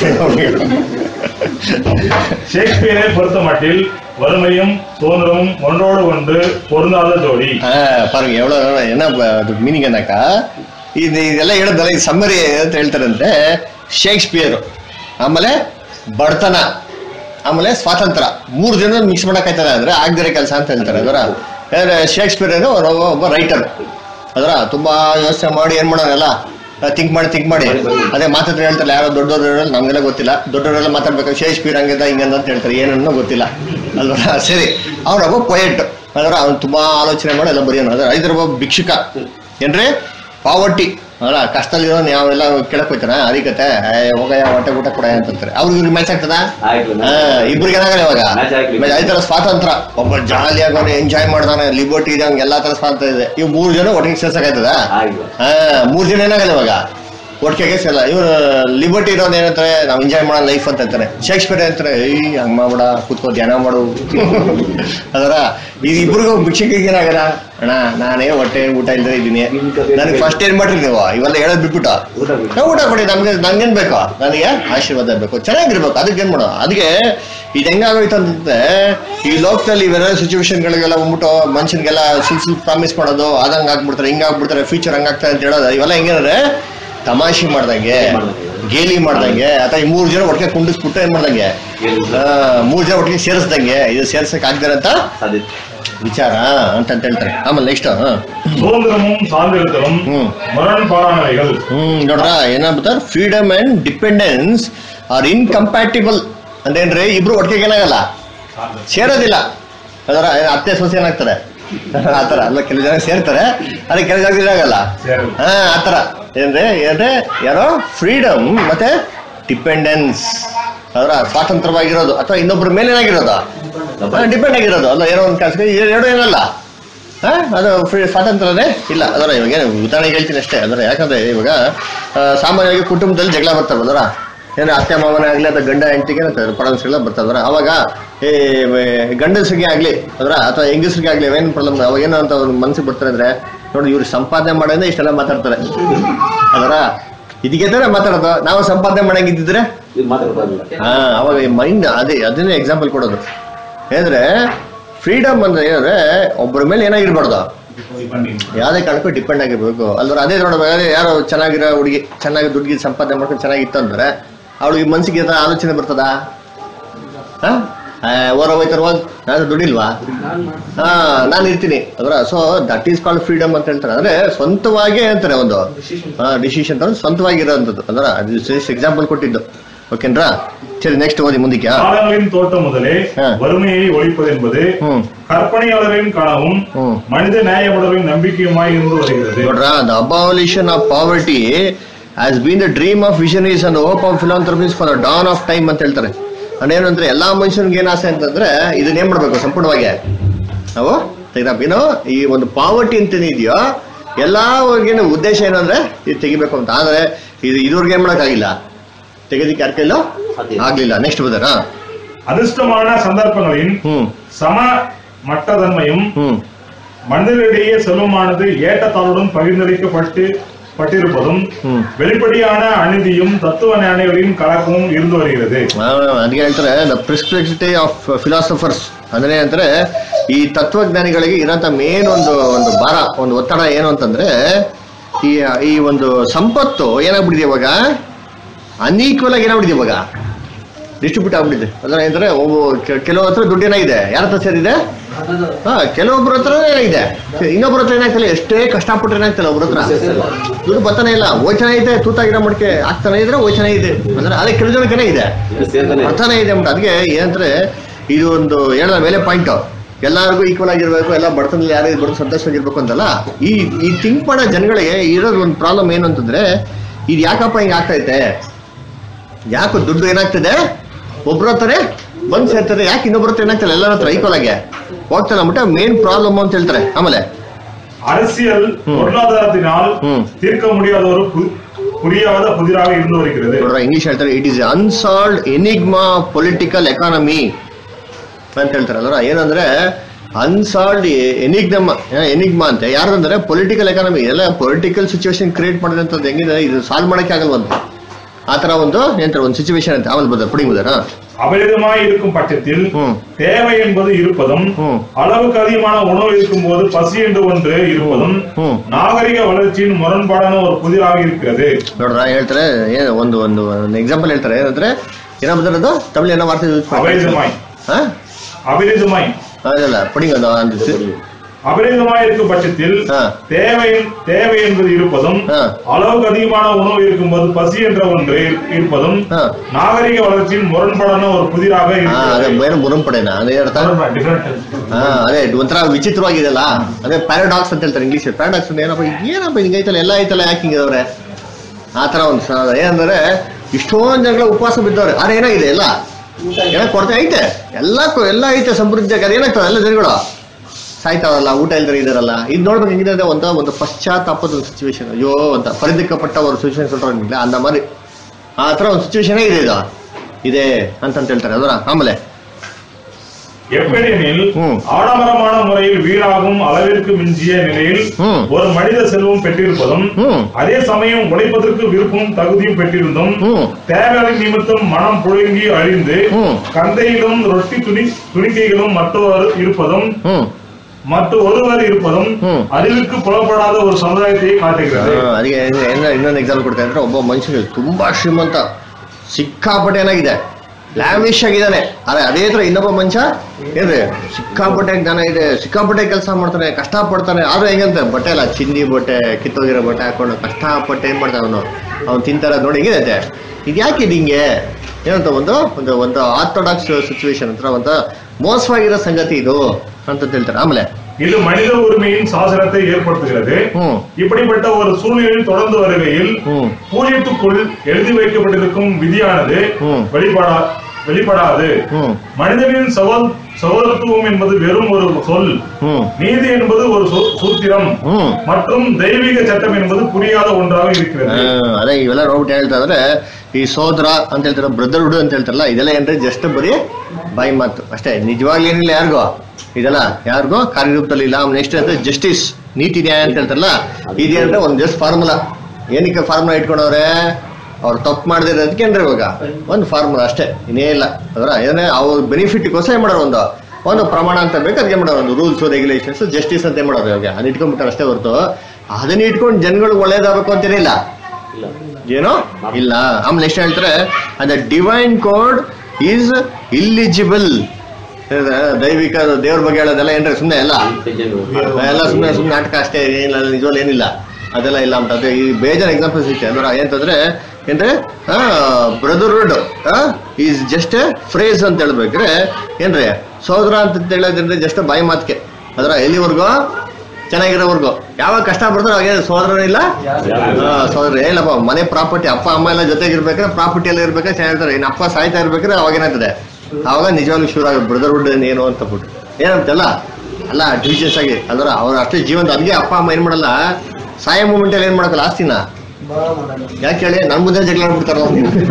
ஷேக்ஸ்பியரை பொறுத்த மட்டில் வறுமையும் சுதந்திரமும் ஒன்றோடு ஒன்று பொருந்தாத ஜோடி ಆ, ಪಾರುಂಗ ಎவ்வளೋ ಏನ ಅದು ಮೀನಿಂಗ್ ಅನ್ನಕ ಇದು ಇದೆಲ್ಲ ಹೇಳಿದ್ನಲ್ಲ ಇದು ಸಮ್ಮರಿ ಅಂತ ಹೇಳ್ತಾರಂತೆ ಶೇಕ್ಸ್ಪಿಯರ್ ಆಮೇಲೆ ಬಡತನ ಆಮೇಲೆ ಸ್ವಾತಂತ್ರ್ಯ ಮೂರು ಜನ ಮಿಕ್ಸ್ ಮಾಡಕ್ಕಾಯ್ತದ ಅಂದ್ರೆ ಆಗದಿರೋ ಕೆಲಸ ಅಂತ ಹೇಳ್ತಾರೆ ಅದರ ಯಾಕಂದ್ರೆ ಶೇಕ್ಸ್ಪಿಯರ್ ಅಂದ್ರೆ ಅವ್ನು ಒಬ್ಬ ರೈಟರ್ ಅದರ ತುಂಬಾ ಯೋಚನೆ ಮಾಡಿ ಏನ್ ಮಾಡೋನಲ್ಲ ಥಿಂಕ್ ಮಾಡಿ ಥಿಂಕ್ ಮಾಡಿ ಅದೇ ಮಾತಾಡ್ತಾರೆ ಹೇಳ್ತಾರೆ ಯಾರೋ ದೊಡ್ಡವರು ನಮ್ಗೆಲ್ಲ ಗೊತ್ತಿಲ್ಲ ದೊಡ್ಡವರೆಲ್ಲ ಮಾತಾಡ್ಬೇಕು ಶೇಕ್ಸ್ಪಿಯರ್ ಹಂಗಿಂದ ಹಿಂಗಂದ ಅಂತ ಹೇಳ್ತಾರೆ ಏನನ್ನೋ ಗೊತ್ತಿಲ್ಲ ಅಲ್ವಾ ಸರಿ ಅವನೊಬ್ಬ ಪೊಯೆಟ್ ಅದರ ಅವ್ನು ತುಂಬಾ ಆಲೋಚನೆ ಮಾಡಿ ಎಲ್ಲ ಬರೆಯೋನು ಅದ್ರ ಐದರ ಒಬ್ಬ ಭಿಕ್ಷುಕ ಏನ್ರಿ ಪಾವರ್ಟಿ ಅಲ್ಲ ಕಷ್ಟದಲ್ಲಿರೋ ಯಾವೆಲ್ಲ ಕೆಳಕ್ ಹೋಯ್ತಾರ ಅದಕ್ಕೆ ಹೋಗಯ್ಯ ಹೊಟ್ಟೆ ಊಟ ಕೊಡ ಅಂತಂತಾರೆ ಅವ್ರಿಗೆ ಇವ್ರಿಗೆ ಮ್ಯಾಚ್ ಆಗ್ತದ ಆಗ್ಲಿಲ್ಲ. ಇಬ್ರಿಗೆ ಏನಾಗಲ್ಲ ಇವಾಗ Match ಆಗ್ಲಿಲ್ಲ. Match ಐದ್ ತರ ಸ್ವಾತಂತ್ರ್ಯ ಒಬ್ಬ ಜಾಲಿ ಆಗೋನೆ ಎಂಜಾಯ್ ಮಾಡ್ತಾನೆ ಲಿಬರ್ಟಿ ಇದೆ ಅವ್ನಿಗೆ ಎಲ್ಲಾ ತರ ಸ್ವಾತಂತ್ರ್ಯ ಇದೆ ಇವ್ ಮೂರ್ ಜನ ಒಟ್ಟಿಗೆ ಸೇರ್ಸಕ್ಕಾಯ್ತದ ಆಗಿಲ್ಲ ಹಾ ಮೂರ್ ಜನ ಏನಾಗಲ್ಲ ಇವಾಗ ಒಟ್ಟಿಗೆ ಸೇರಲ್ಲ ಇವ್ರು ಲಿಬರ್ಟಿ ಇರೋನ್ ಏನಂತಾರೆ ನಾವ್ ಎಂಜಾಯ್ ಮಾಡೋ ಲೈಫ್ ಅಂತ ಅಂತಾರೆ ಶೇಕ್ಸ್ಪಿಯರ್ ಅಂತಾರೆ ಈ ಹಂಗ್ ಮಾಡ್ಬೇಡ ಕೂತ್ಕೋ ಧ್ಯಾನ ಮಾಡು ಅದರ ಈ ಇಬ್ರಿಗೂ ಭಿಕ್ಷಕಿಗೆ ಏನಾಗಲ್ಲ ಅಣ್ಣ ನಾನೇ ಹೊಟ್ಟೆ ಊಟ ಇಲ್ದೇ ಇದ್ದೀನಿ ನನಗೆ ಫಸ್ಟ್ ಏನ್ ಮಾಡ್ರಿ ನೀವು ಇವೆಲ್ಲ ಹೇಳೋದ್ ಬಿಟ್ಬಿಟ್ಟು ಊಟ ಬಿಟ್ಟು. ನಾವು ಊಟ ಕೊಡಿ ನಮ್ಗೆ ನನ್ಗೇನ್ ಬೇಕು ನನಗೆ ಆಶೀರ್ವಾದ ಬೇಕು ಚೆನ್ನಾಗಿರ್ಬೇಕು ಅದಕ್ಕೆ ಏನ್ ಮಾಡೋ ಅದಕ್ಕೆ ಇದು ಹೆಂಗಾಗೋಯ್ತು ಅಂತಂದ್ರೆ ಈ ಲೋಕದಲ್ಲಿ ಇವೆಲ್ಲ ಸಿಚುವೇಶನ್ಗಳಿಗೆಲ್ಲ ಬಂದ್ಬಿಟ್ಟು ಮನುಷ್ಯನ್ಗೆಲ್ಲ ಸುಲ್ ಸುಲ್ ಪ್ರಾಮಿಸ್ ಮಾಡೋದು ಅದಂಗ್ ಆಗ್ಬಿಡ್ತಾರೆ ಹಿಂಗ್ ಆಗ್ಬಿಡ್ತಾರೆ ಫ್ಯೂಚರ್ ಹಂಗಾಗ್ತಾರೆ ಅಂತ ಹೇಳೋದು ಇವೆಲ್ಲ ಹೆಂಗಂದ್ರೆ ತಮಾಷೆ ಮಾಡ್ದಂಗೆ ಮಾಡ್ದಂಗೆ. ಗೇಲಿ ಮಾಡ್ದಂಗೆ ಅಥವಾ ಈ ಮೂರ್ ಜನ ಒಟ್ಟಿಗೆ ಕುಂಡಿಸ್ಬಿಟ್ಟು ಏನ್ ಮಾಡ್ದಂಗೆ ಗೇಲಿ. ಆ, ಮೂರ್ ಜನ ಒಟ್ಟಿಗೆ ಸೇರಿಸ್ದಂಗೆ ಇದು ಸೇರ್ಸಕ್ ಆಗ್ದಿರಂತ ಸಾಧ್ಯತೆ ವಿಚಾರ ಅಂತ ಅಂತ ಹೇಳ್ತಾರೆ ಆಮೇಲೆ ನೆಕ್ಸ್ಟ್ சுதந்திரமும் சார்ந்திருத்தலும் ம். முரண்பாடானவைகள் ಹ್ಮ್ ನೋಡ್ರ ಏನಾಗ್ಬಿಡ್ತಾರೆ freedom and dependence are incompatible ಅಂತೇನ್ರಿ ಇಬ್ರು ಒಟ್ಟಿಗೆ ಏನಾಗಲ್ಲ ಸೇರೋದಿಲ್ಲ ಅದರ ಅತ್ತೆ ಸೊಸೆ ಏನಾಗ್ತಾರೆ ಆತರ ಅಲ್ಲ ಕೆಲವು ಜನ ಸೇರ್ತಾರೆ ಅದೇ ಕೆಲವು ಜನ ಇದಾಗಲ್ಲ ಸೇರಲ್ಲ. ಹಾ ಆತರ ಏನ್ರಿ ಏನ್ರಿ ಯಾರೋ ಫ್ರೀಡಮ್ ಮತ್ತೆ ಡಿಪೆಂಡೆನ್ಸ್ ಅದರ ಸ್ವಾತಂತ್ರ್ಯವಾಗಿರೋದು ಅಥವಾ ಇನ್ನೊಬ್ಬರ ಮೇಲೆ ಏನಾಗಿರೋದು ಡಿಪೆಂಡ್ ಆಗಿರೋದು ಅಲ್ಲ ಏನೋ ಒಂದು ಕೆಲಸ ಎರಡು ಏನಲ್ಲ ಹಾ ಅದು ಫ್ರೀ ಸ್ವಾತಂತ್ರ್ಯನೇ ಇಲ್ಲ ಅದರ ಇವಾಗ ಏನು ಉದಾಹರಣೆಗೆ ಹೇಳ್ತೀನಿ ಅಷ್ಟೇ ಅದರ ಯಾಕಂದ್ರೆ ಇವಾಗ ಆ, ಸಾಮಾನ್ಯವಾಗಿ ಕುಟುಂಬದಲ್ಲಿ ಜಗಳ ಬರ್ತಾವೆ ಅದರ ಏನು ಅತ್ತೆ ಮಾವನೇ ಆಗ್ಲಿ ಅಥವಾ ಗಂಡ ಹೆಂಡತಿಗೆ ಪ್ರಾಬ್ಲಮ್ಸ್ಗೆಲ್ಲ ಬರ್ತಾವ್ರ ಅವಾಗ ಈ ವ- ಗಂಡಸರಿಗೆ ಆಗ್ಲಿ ಅದರ ಅಥವಾ ಹೆಂಗಸರಿಗೆ ಆಗ್ಲಿ ಏನು ಪ್ರಾಬ್ಲಮ್ ಅವಾಗ ಏನೋ ಅಂತ ಅವ್ರ ಮನ್ಸಿಗೆ ಬರ್ತಾರೆ ಅಂದ್ರೆ ನೋಡಿ ಇವ್ರು ಸಂಪಾದನೆ ಮಾಡೋದ್ರೆ ಇಷ್ಟೆಲ್ಲ ಮಾತಾಡ್ತಾರೆ ಅದರ ಇದಕ್ಕೆ ತಾನೇ ಮಾತಾಡೋದು ನಾವು ಸಂಪಾದನೆ ಮಾಡಂಗಿದ್ದಿದ್ರೆ ಇದು ಮಾತಾಡೋದಿಲ್ಲ ಹಾ ಅವಾಗ ಮೈಂಡ್ ಅದೇ ಅದನ್ನೇ ಎಕ್ಸಾಂಪಲ್ ಕೊಡೋದು ಏನಂದ್ರೆ ಫ್ರೀಡಮ್ ಅಂದ್ರೆ ಏನಂದ್ರೆ ಒಬ್ಬರ ಮೇಲೆ ಏನಾಗಿರ್ಬಾರ್ದು ಯಾವ್ದೇ ಕಾರಣಕ್ಕೂ ಡಿಪೆಂಡ್ ಆಗಿರ್ಬೇಕು ಅಲ್ದ್ರ ಅದೇ ನೋಡ್ಬೇಕು ಯಾರೋ ಚೆನ್ನಾಗಿರೋ ಹುಡುಗಿ ಚೆನ್ನಾಗಿ ದುಡ್ಡಿಗೆ ಸಂಪಾದನೆ ಮಾಡ್ಕೊಂಡು ಚೆನ್ನಾಗಿತ್ತು ಅಂದ್ರೆ ಅವಳಿಗೆ ಮನ್ಸಿಗೆ ಏನಾರ ಆಲೋಚನೆ ಬರ್ತದ ಹಾ ಓರ ಹೋಯ್ತಾರ ಹೋಗ್ ನಾನು ದುಡ್ಡಿಲ್ವಾ ಹಾ ನಾನು ಇರ್ತೀನಿ ಅದರ so that is called freedom ಅಂತ ಹೇಳ್ತಾರೆ ಅಂದ್ರೆ ಸ್ವಂತವಾಗಿ ಅಂತಾರೆ ಒಂದು ಡಿಸಿಷನ್ ತಗೊಂಡು ಸ್ವಂತವಾಗಿ ಇರೋಂಥದ್ದು ಅದರ ಎಕ್ಸಾಂಪಲ್ ಕೊಟ್ಟಿದ್ದು ಓಕೆನ್ರಾ ಸರಿ ನೆಕ್ಸ್ಟ್ ಓದಿ ಮುಂದಕ್ಕೆ காலங்களின் தோட்டம் முதலே ஆ. வறுமையை ஒழிப்பது என்பது ಹ್ಮ್ கற்பனையாளரின் கனவும் ம். மனித நேயமுடரின் நம்பிக்கையுமாய் இருந்து வருகிறது ನೋಡ್ರ the abolition of poverty has been the dream of visionaries and hope of philanthropies for the dawn of time ಅಂತ ಹೇಳ್ತಾರೆ ಅಂದ್ರೆ ಏನಂದ್ರೆ ಎಲ್ಲಾ ಮನುಷ್ಯನಿಗೆ ಏನ್ ಆಸೆ ಅಂತಂದ್ರೆ ಇದನ್ನ ಏನ್ ಮಾಡ್ಬೇಕು ಸಂಪೂರ್ಣವಾಗಿ ನಾವು ತೆಗೆದ ಏನೋ ಈ ಒಂದು ಪಾವರ್ಟಿ ಅಂತ ಇದೆಯೋ ಎಲ್ಲಾರ್ಗೇನು ಉದ್ದೇಶ ಏನಂದ್ರೆ ಇದು ತೆಗಿಬೇಕು ಅಂತ ಆದ್ರೆ ಇದು ಇದುವರೆಗೆ ಏನ್ ಮಾಡಕ್ಕಾಗಿಲ್ಲ ತೆಗೆದಿಕ್ಕೆ ಯಾರ ಕೈಲೂ ಸಾಧ್ಯ. ಆಗ್ಲಿಲ್ಲ ನೆಕ್ಸ್ಟ್ ಬದರ அதிர்ஷ்டமான சந்தர்ப்பங்களின் ಹ್ಮ್ சம மட்டதன்மையும் ಹ್ಮ್ மனிதர்களிடையே செல்வமானது ஏற்றத்தாழ்வுடன் பகிர்ந்தளிக்கப்பட்டு பட்டிருப்பதும் ம். வெளிப்படையான அநீதியும் தத்துவ ஞானிகளின் கலக்கமும் இருந்து வருகிறது ಆ, ಅದಕ್ಕೆ ಹೇಳ್ತಾರೆ ದ ಪ್ರಿಸ್ಕ್ರಿಪ್ಟಿಟಿ ಆಫ್ ಫಿಲಾಸಫರ್ಸ್ ಅಂದ್ರೆ ಏನಂದ್ರೆ ಈ ತತ್ವಜ್ಞಾನಿಗಳಿಗೆ ಇರೋಂಥ ಮೇನ್ ಒಂದು ಒಂದು ಭಾರ ಒಂದು ಒತ್ತಡ ಏನು ಅಂತಂದ್ರೆ ಈ ಈ ಒಂದು ಸಂಪತ್ತು ಏನಾಗ್ಬಿಟ್ಟಿದೆ ಇವಾಗ ಅನ್ಈಕ್ವಲ್ ಆಗಿ ಏನಾಗ್ಬಿಟ್ಟಿದೆ ಇವಾಗ ಡಿಸ್ಟ್ರಿಬ್ಯೂಟ್ ಆಗ್ಬಿಟ್ಟಿದೆ ಅಂದ್ರೆ ಏನಂದ್ರೆ ಒಬ್ಬ ಕೆ- ಕೆಲವು ಹತ್ರ ದುಡ್ಡು ಏನಾಗಿದೆ ಯಾರ ಹತ್ರ ಸೇರಿದೆ ಹಾ ಕೆಲವೊಬ್ಬರ ಹತ್ರ ಇದೆ ಇನ್ನೊಬ್ಬರ ಹತ್ರ ಏನಾಗ್ತಿಲ್ಲ ಎಷ್ಟೇ ಕಷ್ಟಪಟ್ಟರೆ ಏನಾಗ್ತಿಲ್ಲ ಒಬ್ಬರ ಹತ್ರ ದುಡ್ಡು ಬರ್ತಾನೆ ಇಲ್ಲ ಓಚನೆ ಇದೆ ತೂತಾಗಿರೋ ಮಡಿಕೆ ಆಗ್ತಾನೆ ಇದ್ರೆ ಓಚನೆ ಇದೆ ಅಂದ್ರೆ ಅದೇ ಕೆಲವು ಜನಕ್ಕೆ ಇದೆ ಇದು ಸೇರ್ತಾನೆ ಬರ್ತಾನೆ ಇದೆ ಅಂದ್ಬಿಟ್ಟು ಅದಕ್ಕೆ ಏನಂದ್ರೆ ಇದು ಒಂದು ಹೇಳದ ಮೇಲೆ ಪಾಯಿಂಟ್ ಎಲ್ಲರಿಗೂ ಈಕ್ವಲ್ ಆಗಿರ್ಬೇಕು ಎಲ್ಲ ಬಡತನದಲ್ಲಿ ಯಾರು ಬಡ ಸಂತೋಷವಾಗಿರ್ಬೇಕು ಅಂತಲ್ಲ ಈ ಈ ಥಿಂಕ್ ಮಾಡೋ ಜನಗಳಿಗೆ ಇರೋದು ಒಂದು ಪ್ರಾಬ್ಲಮ್ ಏನು ಅಂತಂದ್ರೆ ಇದು ಯಾಕಪ್ಪ ಹಿಂಗೆ ಆಗ್ತೈತೆ ಯಾಕೆ ದುಡ್ಡು ಏನಾಗ್ತದೆ ಒಬ್ರ ಹತ್ರ ಬಂದ್ ಸೇರ್ತಾರೆ ಯಾಕೆ ಇನ್ನೊಬ್ರ ಹತ್ರ ಏನಾಗ್ತಲ್ಲ ಎಲ್ಲರ ಹತ್ರ ಈಕ್ವಲ್ ಆಗಿ ಹೋಗ್ತಲ್ಲ ಅಂದ್ಬಿಟ್ಟು ಮೇನ್ ಪ್ರಾಬ್ಲಮ್ ಅಂತ ಹೇಳ್ತಾರೆ ಆಮೇಲೆ அரசியல் பொருளாதாரத்தினால் ம். தீர்க்க முடியாத ஒரு பு- புரியாத புதிராக இருந்து வருகிறது ನೋಡ್ರ ಇಂಗ್ಲಿಷ್ ಹೇಳ್ತಾರೆ it is unsolved enigma political economy ಅಂತ ಹೇಳ್ತಾರೆ ಅಲ್ರ ಏನಂದ್ರೆ ಅನ್ಸಾಲ್ವ್ಡ್ ಎನಿಗ್ನಮ್ ಎನಿಗ್ಮಾ ಅಂತ ಯಾರಂದ್ರೆ ಪೊಲಿಟಿಕಲ್ ಎಕಾನಮಿ ಎಲ್ಲ ಪೊಲಿಟಿಕಲ್ ಸಿಚುವೇಶನ್ ಕ್ರಿಯೇಟ್ ಮಾಡಿದಂಥದ್ದು ಹೆಂಗಿದೆ ಇದು ಸಾಲ್ವ್ ಮಾಡಕ್ಕೆ ಆಗಲ್ವಂತ ಆ ತರ ಒಂದು ಏನಂತಾರೆ ಒಂದು ಸಿಚುವೇಶನ್ ಅಂತ ಆಮೇಲೆ ಬದ ಪುಡಿಂಗ್ ಬದಾರ அபரிதமாய் இருக்கும் பட்சத்தில் ಹ್ಮ್ தேவை என்பது இருப்பதும் ம். அளவுக்கு அதிகமான உணவு இருக்கும்போது பசி என்று ஒன்று இருப்பதும் ம். நாகரிக வளர்ச்சியின் முரண்பாடான ஒரு புதிராக இருக்கிறது ನೋಡ್ರ ಹೇಳ್ತಾರೆ ಏನು ಒಂದು ಒಂದು ಒಂದು ಎಕ್ಸಾಂಪಲ್ ಹೇಳ್ತಾರೆ ಏನಂದ್ರೆ ಏನೋ ಬದಲದು ತಮಿಳು ಏನೋ ವಾರ್ತೆ ಯೂಸ್ அபரிதமாய் ಹಾ அபரிதமாய் ಅದಲ್ಲ ಪುಡಿಂಗ್ ಒಂದು ಒಂದು அபரிதமாய் இருக்கும் பட்சத்தில் ஆ. தேவை தேவை என்பது இருப்பதும் ஆ. அளவுக்கு அதிகமான உணவு இருக்கும்போது பசி என்ற ஒன்று இருப்பதும் ஆ. நாகரிக வளர்ச்சியின் முரண்பாடான ஒரு புதிராக ಹಾ ಅದೇ இருக்கிறது ಬೇರೆ ಮುರಂಪಡೆನಾ ಅದೇ ಹೇಳ್ತಾರೆ Different. ಹಾ ಅದೇ ಒಂಥರ ವಿಚಿತ್ರವಾಗಿದೆಯಲ್ಲ ಅದೇ ಪ್ಯಾರಾಡಾಕ್ಸ್ ಅಂತ ಹೇಳ್ತಾರೆ ಇಂಗ್ಲಿಷ್ ಪ್ಯಾರಾಡಾಕ್ಸ್ ಅಂದ್ರೆ ಏನಪ್ಪ ಏನಪ್ಪ ಹಿಂಗೆ ಐತಲ್ಲ ಎಲ್ಲ ಐತಲ್ಲ ಯಾಕೆ ಹಿಂಗಿದವ್ರೆ ಆ ತರ ಒಂದು ಸ- ಏನಂದ್ರೆ ಇಷ್ಟೊಂದು ಜನಗಳ ಉಪವಾಸ ಬಿದ್ದವ್ರೆ ಆದ್ರೆ ಏನಾಗಿದೆ ಎಲ್ಲ ಏನೋ ಕೊರತೆ ಐತೆ ಎಲ್ಲ ಕೊ- ಎಲ್ಲ ಐತೆ ಸಮೃದ್ಧಿ ಅದು ಏನಾಗ್ತದೆ ಎಲ್ಲ ಜನಗಳು ಸಾಯ್ತಾವಲ್ಲ ಊಟ ಇಲ್ದ್ರೆ ಇದಾರಲ್ಲ ಇದು ನೋಡ್ಬೇಕು ಹೆಂಗಿದೆ ಅಂದ್ರೆ ಒಂದು ಒಂದು ಪಶ್ಚಾತ್ತಾಪದ ಒಂದು ಸಿಚುವೇಶನ್ ಅಯ್ಯೋ ಅಂತ ಪರಿದಿಕ್ಕಪಟ್ಟ ಒಂದು ಸಿಚುವೇಶನ್ சொல்றாங்க ಅಂದ ಮಾರಿ ಆ ತರ ಒಂದು ಸಿಚುವೇಶನ್ ಇದೆ ಇದು ಇದೆ ಅಂತಂತ ಹೇಳ್ತಾರೆ ಅದರ ಆಮೇಲೆ எப்படியெனில் ம். ஆடம்பரமான முறையில் வீணாகும் அளவிற்கு மிஞ்சிய நிலையில் ம். ஒரு மனித செல்வம் பெற்றிருப்பதும் ம். அதே சமயம் உழைப்பதற்கு விருப்பமும் தகுதியும் பெற்றிருந்தும் ம். தேவைகளின் நிமித்தம் மனம் புழுங்கி அழிந்து ம். கந்தையிலும் ரொட்டி துணி துணிக்கைகளும் மற்றவர் இருப்பதும் ಹ್ಮ್ மற்ற ஒருவர் இருப்பதும் ம். அறிவுக்கு புலப்படாத ஒரு சமுதாயத்தை ಕಾட்டுகிறது ಹಾ, ಅದಕ್ಕೆ ಏನು- ಏನು- ಇನ್ನೊಂದು ಎಕ್ಸಾಂಪಲ್ ಕೊಡ್ತಾ ಅಂದ್ರೆ ಒಬ್ಬ ಮನುಷ್ಯನಿಗೆ ತುಂಬಾ ಶ್ರೀಮಂತ ಸಿಕ್ಕಾಪಟ್ಟೆ ಏನಾಗಿದೆ ಲ್ಯಾವಿಶ್ ಆಗಿದ್ದಾನೆ ಆದ್ರೆ ಅದೇ ತರ ಇನ್ನೊಬ್ಬ ಮನುಷ್ಯ ಏನ್ರಿ ಸಿಕ್ಕಾಪಟ್ಟೆ ಜ್ಞಾನ ಇದೆ ಸಿಕ್ಕಾಪಟ್ಟೆ ಕೆಲಸ ಮಾಡ್ತಾನೆ ಕಷ್ಟ ಪಡ್ತಾನೆ ಆದ್ರೆ ಹೆಂಗಂತ ಬಟ್ಟೆ ಎಲ್ಲ ಚಿಂದಿ ಬಟ್ಟೆ ಕಿತ್ತೋಗಿರೋ ಬಟ್ಟೆ ಹಾಕೊಂಡು ಕಷ್ಟಪಟ್ಟು ಏನ್ ಮಾಡ್ತಾನೆ ಅವನು ಅವ್ನು ತಿಂತಾರ ನೋಡಿ ಹೆಂಗಿದೆ ಇದು ಯಾಕೆ ಇದು ಹಿಂಗೆ ಏನಂತ ಒಂದು ಒಂದು ಒಂದು ಆರ್ಥೋಡಾಕ್ಸ್ ಸಿಚುವೇಶನ್ ಹತ್ರ ಒಂದು ಮೋಸವಾಗಿರೋ ಸಂಗತಿ ಇದು ಅಂತ ಹೇಳ್ತಾರೆ ಆಮೇಲೆ இது மனித உரிமையின் சாசனத்தை ஏற்படுத்துகிறது ಹ್ಮ್ இப்படிப்பட்ட ஒரு சூழ்நிலையில் தொடர்ந்து வருகையில் ಹ್ಮ್ பூஜ்யத்துக்குள் எழுதி வைக்கப்பட்டிருக்கும் விதியானது ம். வெளிப்படா வெளிப்படாது ಹ್ಮ್ மனிதனின் சகோ- சகோதரத்துவம் என்பது வெறும் ஒரு சொல் ಹ್ಮ್ நீதி என்பது ஒரு சூ- சூத்திரம் ಹ್ಮ್ மற்றும் தெய்வீக சட்டம் என்பது புரியாத ஒன்றாக இருக்கிறது ಆ, ಅದೇ ಇವೆಲ್ಲ ನೋಡ್ಬಿಟ್ಟು ಹೇಳ್ತಾ ಇದ್ರೆ ಈ ಸೋದರ ಅಂತ ಹೇಳ್ತಾರೆ ಬ್ರದರ್ಹುಡ್ ಅಂತ ಹೇಳ್ತಾರಲ್ಲ ಇದೆಲ್ಲ ಏನ್ರಿ ಜಸ್ಟ್ ಬರೀ ಬಾಯಿ ಮಾತು ಅಷ್ಟೇ ನಿಜವಾಗ್ಲೂ ಏನಿಲ್ಲ ಯಾರಿಗೋ ಇದೆಲ್ಲ ಯಾರಿಗೋ ಕಾರ್ಯರೂಪದಲ್ಲಿ ಇಲ್ಲ ನೆಕ್ಸ್ಟ್ ಅಂದ್ರೆ ಜಸ್ಟಿಸ್ ನೀತಿ ನ್ಯಾಯ ಅಂತ ಹೇಳ್ತಾರಲ್ಲ ಇದೇನಂದ್ರೆ ಒಂದು ಜಸ್ಟ್ ಫಾರ್ಮುಲಾ ಏನಕ್ಕೆ ಫಾರ್ಮುಲಾ ಇಟ್ಕೊಂಡವ್ರೆ ಅವ್ರು ತಪ್ಪು ಮಾಡದಿರೋದಕ್ಕೆ ಏನ್ರಿ ಇವಾಗ ಒಂದು ಫಾರ್ಮುಲಾ ಅಷ್ಟೇ ಇನ್ನೇ ಇಲ್ಲ ಅದರ ಏನೇ ಅವ್ರ ಬೆನಿಫಿಟ್ಗೋಸ್ಕರ ಏನ್ ಮಾಡೋರು ಒಂದು ಒಂದು ಪ್ರಮಾಣ ಅಂತ ಬೇಕು ಅದಕ್ಕೆ ಮಾಡೋರು ಒಂದು ರೂಲ್ಸ್ ರೆಗ್ಯುಲೇಷನ್ಸ್ ಜಸ್ಟಿಸ್ ಅಂತ ಏನ್ ಮಾಡೋರು ಇವಾಗ ಅದನ್ನ ಇಟ್ಕೊಂಡ್ಬಿಟ್ಟಾರೆ ಅಷ್ಟೇ ಹೊರತು ಅದನ್ನ ಇಟ್ಕೊಂಡು ಜನಗಳಿಗೆ ಒಳ್ಳೇದಾಗಬೇಕು ಅಂತಿರಲಿಲ್ಲ ಏನೋ ಇಲ್ಲ ಆಮೇಲೆ ಎಷ್ಟು ಹೇಳ್ತಾರೆ ಅದ ಡಿವೈನ್ ಕೋಡ್ ಈಸ್ ಇಲ್ಲಿಜಿಬಲ್ ದೈವಿಕ ದೇವ್ರ ಬಗ್ಗೆ ಹೇಳೋದೆಲ್ಲ ಏನ್ರಿ ಸುಮ್ಮನೆ ಎಲ್ಲ ಎಲ್ಲ ಸುಮ್ಮನೆ ಸುಮ್ಮನೆ ನಾಟಕ ಅಷ್ಟೇ ಏನಿಲ್ಲ ನಿಜವಲ್ಲ ಏನಿಲ್ಲ ಅದೆಲ್ಲ ಇಲ್ಲ ಅಂತ ಅದೇ ಈ ಬೇಜಾರ್ ಎಕ್ಸಾಂಪಲ್ಸ್ ಐತೆ ಅಂದ್ರೆ ಏನಂತಂದ್ರೆ ಏನ್ರಿ brotherhood is just a phrase ಅಂತ ಹೇಳ್ಬೇಕ್ರೆ ಏನ್ರಿ ಸೋದರ ಅಂತ ಹೇಳೋದ್ರಿಂದ ಜಸ್ಟ್ ಬಾಯಿ ಮಾತಿಗೆ ಅದರ ಎಲ್ಲಿವರೆಗೂ ಚೆನ್ನಾಗಿರೋವರೆಗೂ ಯಾವಾಗ ಕಷ್ಟ ಬರ್ತಾರೋ ಅವಾಗ ಏನು ಸೋದರನಿಲ್ಲ ಹಾ, ಸೋದರ ಏನಪ್ಪ ಮನೆ ಪ್ರಾಪರ್ಟಿ ಅಪ್ಪ ಅಮ್ಮ ಎಲ್ಲ ಜೊತೆಗಿರ್ಬೇಕಾದ್ರೆ ಪ್ರಾಪರ್ಟಿ ಎಲ್ಲ ಇರ್ಬೇಕಾದ್ರೆ ಚೆನ್ನಾಗಿ ಹೇಳ್ತಾರೆ ಇನ್ನು ಅಪ್ಪ ಸಾಯ್ತಾ ಇರ್ಬೇಕಾದ್ರೆ ಅವಾಗ ಏನಾಗ್ತದೆ ಅವಾಗ ನಿಜವಾಗ್ಲೂ ಶುರು ಆಗ ಬ್ರದರ್ಹುಡ್ ಏನು ಅಂತ ಬಿಟ್ಟು ಏನಂತಲ್ಲ ಅಲ್ಲ ಡಿವಿಷನ್ಸ್ ಆಗಿ ಅಲ್ರ ಅವ್ರ ಅಷ್ಟೇ ಜೀವನ ಅದಕ್ಕೆ ಅಪ್ಪ ಅಮ್ಮ ಏನ್ ಮಾಡಲ್ಲ ಸಾಯ ಮೂಮೆಂಟ್ ಅಲ್ಲಿ ಏನ್ ಮಾಡಕ್ಕಲ್ಲ ಆಸ್ತಿನ ಯಾಕೆ ಹೇಳಿ ನನ್ ಮುಂದೆ ಜಗಳ ಆಡ್ಬಿಡ್ತಾರ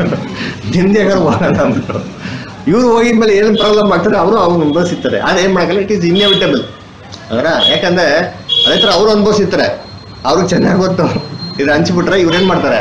ನಿಮ್ದೇ ಮಾಡೋಣ ಅಂದ್ಬಿಟ್ಟು ಇವ್ರು ಹೋಗಿದ್ಮೇಲೆ ಏನ್ ಪ್ರಾಬ್ಲಮ್ ಆಗ್ತದೆ ಅವರು ಅವ್ರು ಅನುಭವಿಸಿರ್ತಾರೆ ಆದ್ರೆ ಏನ್ ಮಾಡಕ್ಕಲ್ಲ ಇಟ್ ಈಸ್ ಇನ್ಎವಿಟಬಲ್ ಅದರ ಯಾಕಂದ್ರೆ ಅದೇ ತರ ಅವ್ರು ಅನುಭವಿಸಿರ್ತಾರೆ ಅವ್ರಿಗೆ ಚೆನ್ನಾಗಿ ಗೊತ್ತು ಇದು ಹಂಚ್ಬಿಟ್ರೆ ಇವ್ರು ಏನ್ ಮಾಡ್ತಾರೆ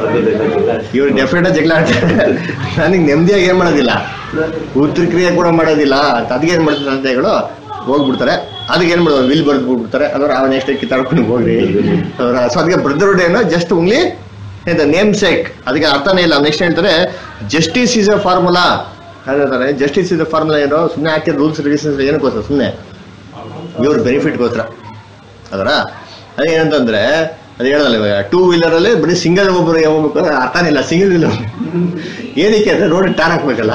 ಇವ್ರು ಡೆಫಿನೆಟ್ ಜಗಳ ಆಡ್ತಾರೆ ನನಗೆ ನೆಮ್ಮದಿಯಾಗಿ ಏನ್ ಮಾಡೋದಿಲ್ಲ ಉತ್ತರ ಕ್ರಿಯೆ ಕೂಡ ಮಾಡೋದಿಲ್ಲ ಅಂತ ಅದಕ್ಕೆ ಏನ್ ಮಾಡ್ತಾರೆ ತಂದೆಗಳು ಹೋಗ್ಬಿಡ್ತಾರೆ ಅದಕ್ಕೆ ಏನ್ ಮಾಡೋದು ವಿಲ್ ಬರ್ದು ಬಿಡ್ಬಿಡ್ತಾರೆ ಅದ್ರ ಅವ್ನ ಎಷ್ಟು ಕಿತ್ತಾಡ್ಕೊಂಡು ಹೋಗ್ರಿ ಅದರ ಸೊ ಅದಕ್ಕೆ ಬ್ರದರ್ಹುಡ್ ಏನೋ ಜಸ್ಟ್ ಓನ್ಲಿ ನೇಮ್ ಸೇಕ್ ಅದಕ್ಕೆ ಅರ್ಥನೇ ಇಲ್ಲ ನೆಕ್ಸ್ಟ್ ಹೇಳ್ತಾರೆ ಜಸ್ಟಿಸ್ ಇಸ್ ಎ ಫಾರ್ಮುಲಾ ಹೇಳ್ತಾರೆ ಜಸ್ಟಿಸ್ ಇಸ್ ಎ ಫಾರ್ಮುಲಾ ಏನೋ ಸುಮ್ಮನೆ ಹಾಕಿದ ರೂಲ್ಸ್ ರೆಗ್ಯುಲೇಷನ್ಸ್ ಏನಕ್ಕೋಸ್ಕರ ಸುಮ್ಮನೆ ಇವ್ರ ಬೆನಿಫಿಟ್ಗೋಸ್ಕರ ಅದರ ಅದೇ ಏನಂತಂದ್ರೆ ಅದು ಹೇಳಲ್ಲ ಇವಾಗ ಟೂ ವೀಲರ್ ಅಲ್ಲಿ ಬರೀ ಸಿಂಗಲ್ ಒಬ್ಬರು ಹೋಗ್ಬೇಕು ಅಂದ್ರೆ ಅರ್ಥನೇ ಇಲ್ಲ ಸಿಂಗಲ್ ವೀಲರ್ ಏನಕ್ಕೆ ಅಂದ್ರೆ ರೋಡ್ ಟಾರ್ ಹಾಕ್ಬೇಕಲ್ಲ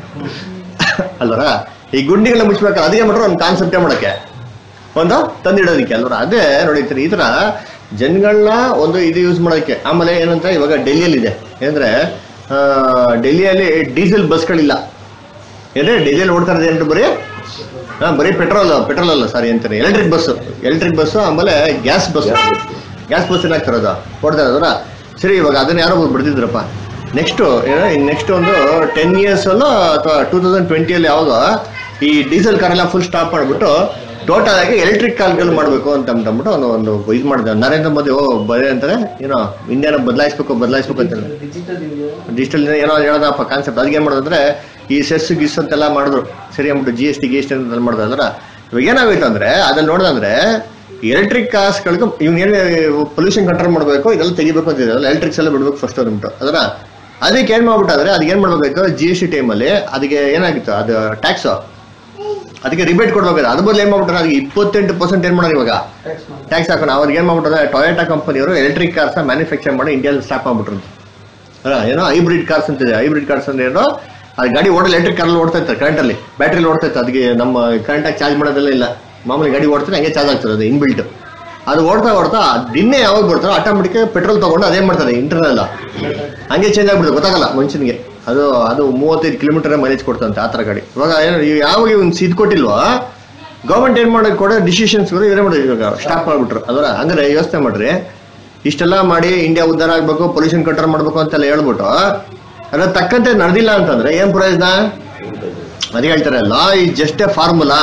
ಅಲ್ವರ ಈ ಗುಂಡಿಗಳ ಮುಚ್ಚಬೇಕಲ್ಲ ಅದೇ ಮಾಡ್ರೆ ಒಂದು ಕಾನ್ಸೆಪ್ಟೇ ಮಾಡಕ್ಕೆ ಒಂದು ತಂದಿಡೋದಕ್ಕೆ ಅಲ್ವರ ಅದೇ ನೋಡಿರ್ತೀರಿ ಈ ತರ ಜನಗಳನ್ನ ಒಂದು ಇದು ಯೂಸ್ ಮಾಡೋಕ್ಕೆ ಆಮೇಲೆ ಏನಂತ ಇವಾಗ ಡೆಲ್ಲಿಯಲ್ಲಿ ಇದೆ ಏನಂದ್ರೆ ಆ, ಡೆಲ್ಲಿಯಲ್ಲಿ ಡೀಸೆಲ್ ಬಸ್ಗಳಿಲ್ಲ ಏನೇ ಡೀಸೆಲ್ ಓಡ್ತಾ ಇರೋದು ಏನ್ರಿ ಬರೀ ಹಾ ಬರೀ ಪೆಟ್ರೋಲ್ ಪೆಟ್ರೋಲ್ ಅಲ್ಲ ಸಾರಿ ಅಂತಾರೆ ಎಲೆಕ್ಟ್ರಿಕ್ ಬಸ್ ಎಲೆಕ್ಟ್ರಿಕ್ ಬಸ್ ಆಮೇಲೆ ಗ್ಯಾಸ್ ಬಸ್ ಗ್ಯಾಸ್ ಬಸ್ ಏನಾಗ್ತಿರೋದು ಕೊಡ್ತಾ ಇರೋದ್ರ ಸರಿ ಇವಾಗ ಅದನ್ನ ಯಾರೋ ಒಬ್ರು ಬಿಡ್ತಿದ್ರಪ್ಪ ನೆಕ್ಸ್ಟ್ ಏನೋ ನೆಕ್ಸ್ಟ್ ಒಂದು ಟೆನ್ ಇಯರ್ಸ್ ಅಲ್ಲೋ ಅಥವಾ ಟೂ ತೌಸಂಡ್ ಟ್ವೆಂಟಿಯಲ್ಲಿ ಯಾವಾಗ ಈ ಡೀಸೆಲ್ ಕಾರ್ ಎಲ್ಲ ಫುಲ್ ಸ್ಟಾಪ್ ಮಾಡಿಬಿಟ್ಟು ಟೋಟಲ್ ಆಗಿ ಎಲೆಕ್ಟ್ರಿಕ್ ಕಾರ್ಗಳು ಮಾಡಬೇಕು ಅಂತ ಅಂದ್ಬಿಟ್ಟು ಒಂದು ಒಂದು ಇದು ಮಾಡಿದೆ ನರೇಂದ್ರ ಮೋದಿ ಓ ಬರೀ ಅಂತಾರೆ ಏನೋ ಇಂಡಿಯಾನ ಬದಲಾಯಿಸ್ಬೇಕು ಬದಲಾಯಿಸ್ಬೇಕು ಅಂತ ಡಿಜಿಟಲ್ ಇಂಡಿಯಾ ಡಿಜಿಟಲ್ ಏನೋ ಹೇಳೋದಪ್ಪ ಕಾನ್ಸೆಪ್ಟ್ ಅದಕ್ಕೆ ಏನು ಮಾಡಿದ್ರೆ ಈ ಸೆಸ್ ಗಿಸ್ ಅಂತೆಲ್ಲ ಮಾಡಿದ್ರು ಸರಿ ಅಂದ್ಬಿಟ್ಟು ಜಿ ಎಸ್ ಟಿ ಗಿ ಎಸ್ ಟಿ ಅಂತ ಮಾಡಿದ್ರು ಅಂದ್ರೆ ಇವಾಗ ಏನಾಗೋಯ್ತು ಅಂದ್ರೆ ಅದ್ರಲ್ಲಿ ನೋಡಿದ್ರೆ ಎಲೆಕ್ಟ್ರಿಕ್ ಕಾರ್ಸ್ಗಳಿಗೆ ಇವ್ನ ಏನು ಪೊಲ್ಯೂಷನ್ ಕಂಟ್ರೋಲ್ ಮಾಡಬೇಕು ಇದೆಲ್ಲ ತೆಗಿಬೇಕು ಅಂತ ಇದೆ ಎಲೆಕ್ಟ್ರಿಕ್ಸ್ ಎಲ್ಲ ಬಿಡ್ಬೇಕು ಫಸ್ಟ್ ಅಂದ್ಬಿಟ್ಟು ಅದರ ಅದಕ್ಕೆ ಏನ್ ಮಾಡ್ಬಿಟ್ಟಾದ್ರೆ ಅದಕ್ಕೆ ಏನ್ ಮಾಡ್ಬೇಕಾಯ್ತು ಜಿ ಎಸ್ ಟಿ ಟೈಮಲ್ಲಿ ಅದಕ್ಕೆ ಏನಾಗಿತ್ತು ಅದು ಟ್ಯಾಕ್ಸ್ ಅದಕ್ಕೆ ರಿಬೇಟ್ ಕೊಡ್ಬೇಕಾದ್ರೆ ಅದ್ರ ಬದಲು ಏನ್ ಮಾಡ್ಬಿಟ್ರೆ ಅದಕ್ಕೆ ಇಪ್ಪತ್ತೆಂಟು ಪರ್ಸೆಂಟ್ ಏನ್ ಮಾಡೋದು ಇವಾಗ ಟ್ಯಾಕ್ಸ್ ಮಾಡಿ ಟ್ಯಾಕ್ಸ್ ಹಾಕೋಣ ಅವ್ರಿಗೆ ಏನ್ ಮಾಡ್ಬಿಟ್ರೆ ಟೊಯೋಟಾ ಕಂಪನಿಯವರು ಎಲೆಕ್ಟ್ರಿಕ್ ಕಾರ್ಸ್ ಮ್ಯಾನುಫ್ಯಾಕ್ಚರ್ ಮಾಡಿ ಇಂಡಿಯಾದಲ್ಲಿ ಸ್ಟಾಪ್ ಮಾಡ್ಬಿಟ್ರು ಅಲ್ಲ ಏನೋ ಹೈಬ್ರಿಡ್ ಕಾರ್ಸ್ ಅಂತಿದೆ ಹೈಬ್ರಿಡ್ ಕಾರ್ಸ್ ಅಂದ್ರೆ ಏನೋ ಅದು ಗಾಡಿ ಓಡೋ ಎಲೆಕ್ಟ್ರಿಕ್ ಕಾರಲ್ಲಿ ಓಡ್ತಾ ಇರ್ತಾರೆ ಕರೆಂಟಲ್ಲಿ ಬ್ಯಾಟ್ರಿಲಿ ಓಡ್ತಾ ಇತ್ತು ಅದಕ್ಕೆ ನಮ್ಮ ಕರೆಂಟಾಗಿ ಚಾರ್ಜ್ ಮಾಡೋದೆಲ್ಲ ಇಲ್ಲ ಮಾಮೂಲಿ ಗಾಡಿ ಓಡ್ತಾರೆ ಹಂಗೆ ಚಾರ್ಜ್ ಆಗ್ತದೆ ಅದು ಇನ್ಬಿಲ್ಟ್ ಅದು ಓಡ್ತಾ ಓಡ್ತಾ ದಿನೇ ಯಾವಾಗ ಬರ್ತಾರೋ ಆಟೋಮೆಟಿಕ್ ಪೆಟ್ರೋಲ್ ತಗೊಂಡು ಅದೇ ಮಾಡ್ತಾರೆ ಇಂಟರ್ನಲ್ ಹಂಗೆ ಚೇಂಜ್ ಆಗ್ಬಿಡುತ್ತೆ ಗೊತ್ತಾಗಲ್ಲ ಮನುಷ್ಯನಿಗೆ ಅದು ಅದು ಮೂವತ್ತೈದು ಕಿಲೋಮೀಟರ್ ಮೈಲೇಜ್ ಕೊಡ್ತಂತೆ ಆ ಥರ ಗಾಡಿ ಇವಾಗ ಏನು ಇವ್ ಯಾವಾಗ ಇವ್ನು ಇದು ಕೊಟ್ಟಿಲ್ವೋ ಗೌರ್ಮೆಂಟ್ ಏನ್ ಮಾಡೋದು ಕೊಡೋ ಡಿಸಿಷನ್ಸ್ ಇವರೇ ಮಾಡೋದು ಇವಾಗ ಸ್ಟಾಪ್ ಮಾಡ್ಬಿಟ್ರು ಅದರ ಹಂಗಾರೆ ಯೋಚನೆ ಮಾಡ್ರಿ ಇಷ್ಟೆಲ್ಲ ಮಾಡಿ ಇಂಡಿಯಾ ಉದ್ಧಾರ ಆಗ್ಬೇಕು ಪೊಲ್ಯೂಷನ್ ಕಂಟ್ರೋಲ್ ಮಾಡ್ಬೇಕು ಅಂತೆಲ್ಲ ಹೇಳ್ಬಿಟ್ಟು ಅದ್ರ ತಕ್ಕಂತೆ ನಡೆದಿಲ್ಲ ಅಂತಂದ್ರೆ ಏನ್ ಪ್ರಯೋಜನ ಅದೇ ಹೇಳ್ತಾರೆ ಲಾ ಈ ಜಸ್ಟ್ ಎ ಫಾರ್ಮುಲಾ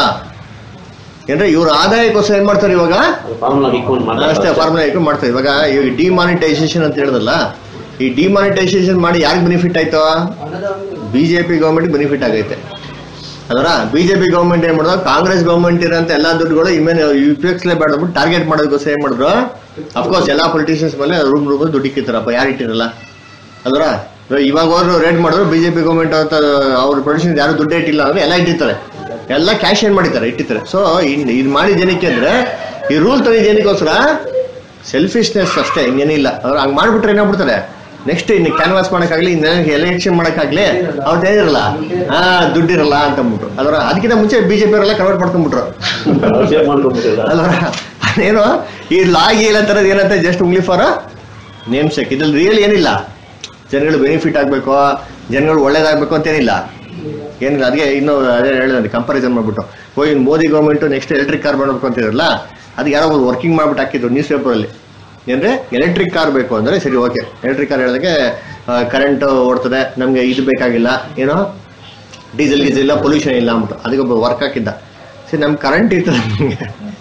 ಏನ್ರೆ ಇವ್ರ ಆದಾಯಕ್ಕೋಸ್ಕರ ಏನ್ ಮಾಡ್ತಾರೆ ಇವಾಗ ಫಾರ್ಮುಲಾ ಇಕ್ಕೊಂಡು ಅಷ್ಟೇ ಫಾರ್ಮುಲಾ ಇಟ್ಕೊಂಡು ಮಾಡ್ತಾರೆ ಇವಾಗ ಇವಾಗ ಡಿಮಾನಿಟೈಸೇಷನ್ ಅಂತ ಹೇಳಿದಲ್ಲ ಈ ಡಿಮಾನಿಟೈಸೇಷನ್ ಮಾಡಿ ಯಾರಿಗೆ ಬೆನಿಫಿಟ್ ಆಯ್ತು ಅನ್ನೋದು ಬಿಜೆಪಿ ಗೌರ್ಮೆಂಟ್ ಬೆನಿಫಿಟ್ ಆಗೈತೆ ಅದರ ಬಿಜೆಪಿ ಗೌರ್ಮೆಂಟ್ ಏನ್ ಮಾಡಿದ್ರು ಕಾಂಗ್ರೆಸ್ ಗೌರ್ಮೆಂಟ್ ಇರೋಂತ ಎಲ್ಲಾ ದುಡ್ಡುಗಳು ಇಮೇಲೆ ಉಪಯೋಗಿಸಲೇ ಬೇಡ ಟಾರ್ಗೆಟ್ ಮಾಡೋದಕ್ಕೋಸ್ಕರ ಏನ್ ಮಾಡಿದ್ರು ಅಫ್ಕೋರ್ಸ್ ಎಲ್ಲಾ ಪೊಲಿಟಿಷಿಯನ್ಸ್ ಮೇಲೆ ರೂಮ್ ರೂಮ್ ದುಡ್ಡು ಇಕ್ಕಿರ್ತಾರಪ್ಪ ಯಾರು ಇಟ್ಟಿರಲ್ಲ ಅಲ್ವರ ಇವಾಗ ಹೋದ್ರು ರೇಟ್ ಮಾಡಿದ್ರು ಬಿಜೆಪಿ ಗೌರ್ಮೆಂಟ್ ಅಂತ ಅವ್ರ ಪೊಲಿಟಿಷಿಯನ್ಸ್ ಯಾರು ದುಡ್ಡೇ ಇಟ್ಟಿಲ್ಲ ಅಂದ್ರೆ ಎಲ್ಲ ಇಟ್ಟಿರ್ತಾರೆ ಎಲ್ಲ ಕ್ಯಾಶ್ ಏನ್ ಮಾಡಿದ್ದಾರೆ ಇಟ್ಟಿರ್ತಾರೆ ಸೊ ಇದು ಮಾಡಿ ಜನಕ್ಕೆ ಅಂದ್ರೆ ಈ ರೂಲ್ ತಂದಿದ್ದು ಏನಕ್ಕೋಸ್ಕರ ಸೆಲ್ಫಿಶ್ನೆಸ್ ಅಷ್ಟೇ ಇನ್ನೇನಿಲ್ಲ ಅವ್ರು ಹಂಗ್ ಮಾಡ್ಬಿಟ್ರೆ ಏನಾಗ್ಬಿಡ್ತಾರೆ ನೆಕ್ಸ್ಟ್ ಇನ್ನು ಕ್ಯಾನ್ವಾಸ್ ಮಾಡಕ್ಕಾಗ್ಲಿ ಇನ್ನು ಎಲೆಕ್ಷನ್ ಮಾಡಕ್ಕಾಗ್ಲಿ ಅವ್ರದ್ದು ಏನಿರಲ್ಲ ಹಾ ದುಡ್ಡಿರಲ್ಲ ಅಂತ ಅಂದ್ಬಿಟ್ರು ಅದರ ಅದಕ್ಕಿಂತ ಮುಂಚೆ ಬಿಜೆಪಿ ಅವರೆಲ್ಲ ಕನ್ವರ್ಟ್ ಮಾಡ್ಕೊಂಡ್ಬಿಟ್ರು ಸೇವ್ ಮಾಡ್ಕೊಂಡ್ಬಿಟ್ಟಿಲ್ಲ ಅಲ್ವಾ ಅದೇನು ಈ ಲಾಗಿ ಇಲ್ಲ ತರದ್ ಏನಂತ just only for namesake ಇದ್ರಲ್ಲಿ ರಿಯಲ್ ಏನಿಲ್ಲ ಜನಗಳು ಬೆನಿಫಿಟ್ ಆಗ್ಬೇಕು ಜನಗಳು ಒಳ್ಳೇದಾಗ್ಬೇಕು ಅಂತೇನಿಲ್ಲ ಏನಿಲ್ಲ ಅದಕ್ಕೆ ಇನ್ನು ಅದೇ ಹೇಳಿದ್ರೆ ಕಂಪಾರಿಸನ್ ಮಾಡ್ಬಿಟ್ಟು ಓ in Modi government next electric car ಮಾಡಬೇಕು ಅಂತಿರಲ್ಲ ಅದಕ್ಕೆ ಯಾರೋ ಒಂದು ವರ್ಕಿಂಗ್ ಮಾಡ್ಬಿಟ್ಟು ಹಾಕಿದ್ರು ನ್ಯೂಸ್ ಪೇಪರಲ್ಲಿ ಏನ್ರೆ ಎಲೆಕ್ಟ್ರಿಕ್ ಕಾರ್ ಬೇಕು ಅಂದ್ರೆ ಸರಿ ಓಕೆ ಎಲೆಕ್ಟ್ರಿಕ್ ಕಾರ್ ಹೇಳಿದಾಗೆ ಕರೆಂಟ್ ಓಡ್ತದೆ ನಮ್ಗೆ ಇದು ಬೇಕಾಗಿಲ್ಲ ಏನೋ ಡೀಸೆಲ್ ಗೀಸೆಲ್ ಇಲ್ಲ ಪೊಲ್ಯೂಷನ್ ಇಲ್ಲ ಅಂದ್ಬಿಟ್ಟು ಅದಕ್ಕೆ ಒಬ್ಬ ವರ್ಕ್ ಹಾಕಿದ್ದ ಸರಿ ನಮ್ಗೆ ಕರೆಂಟ್ ಇರ್ತದೆ ನಮ್ಗೆ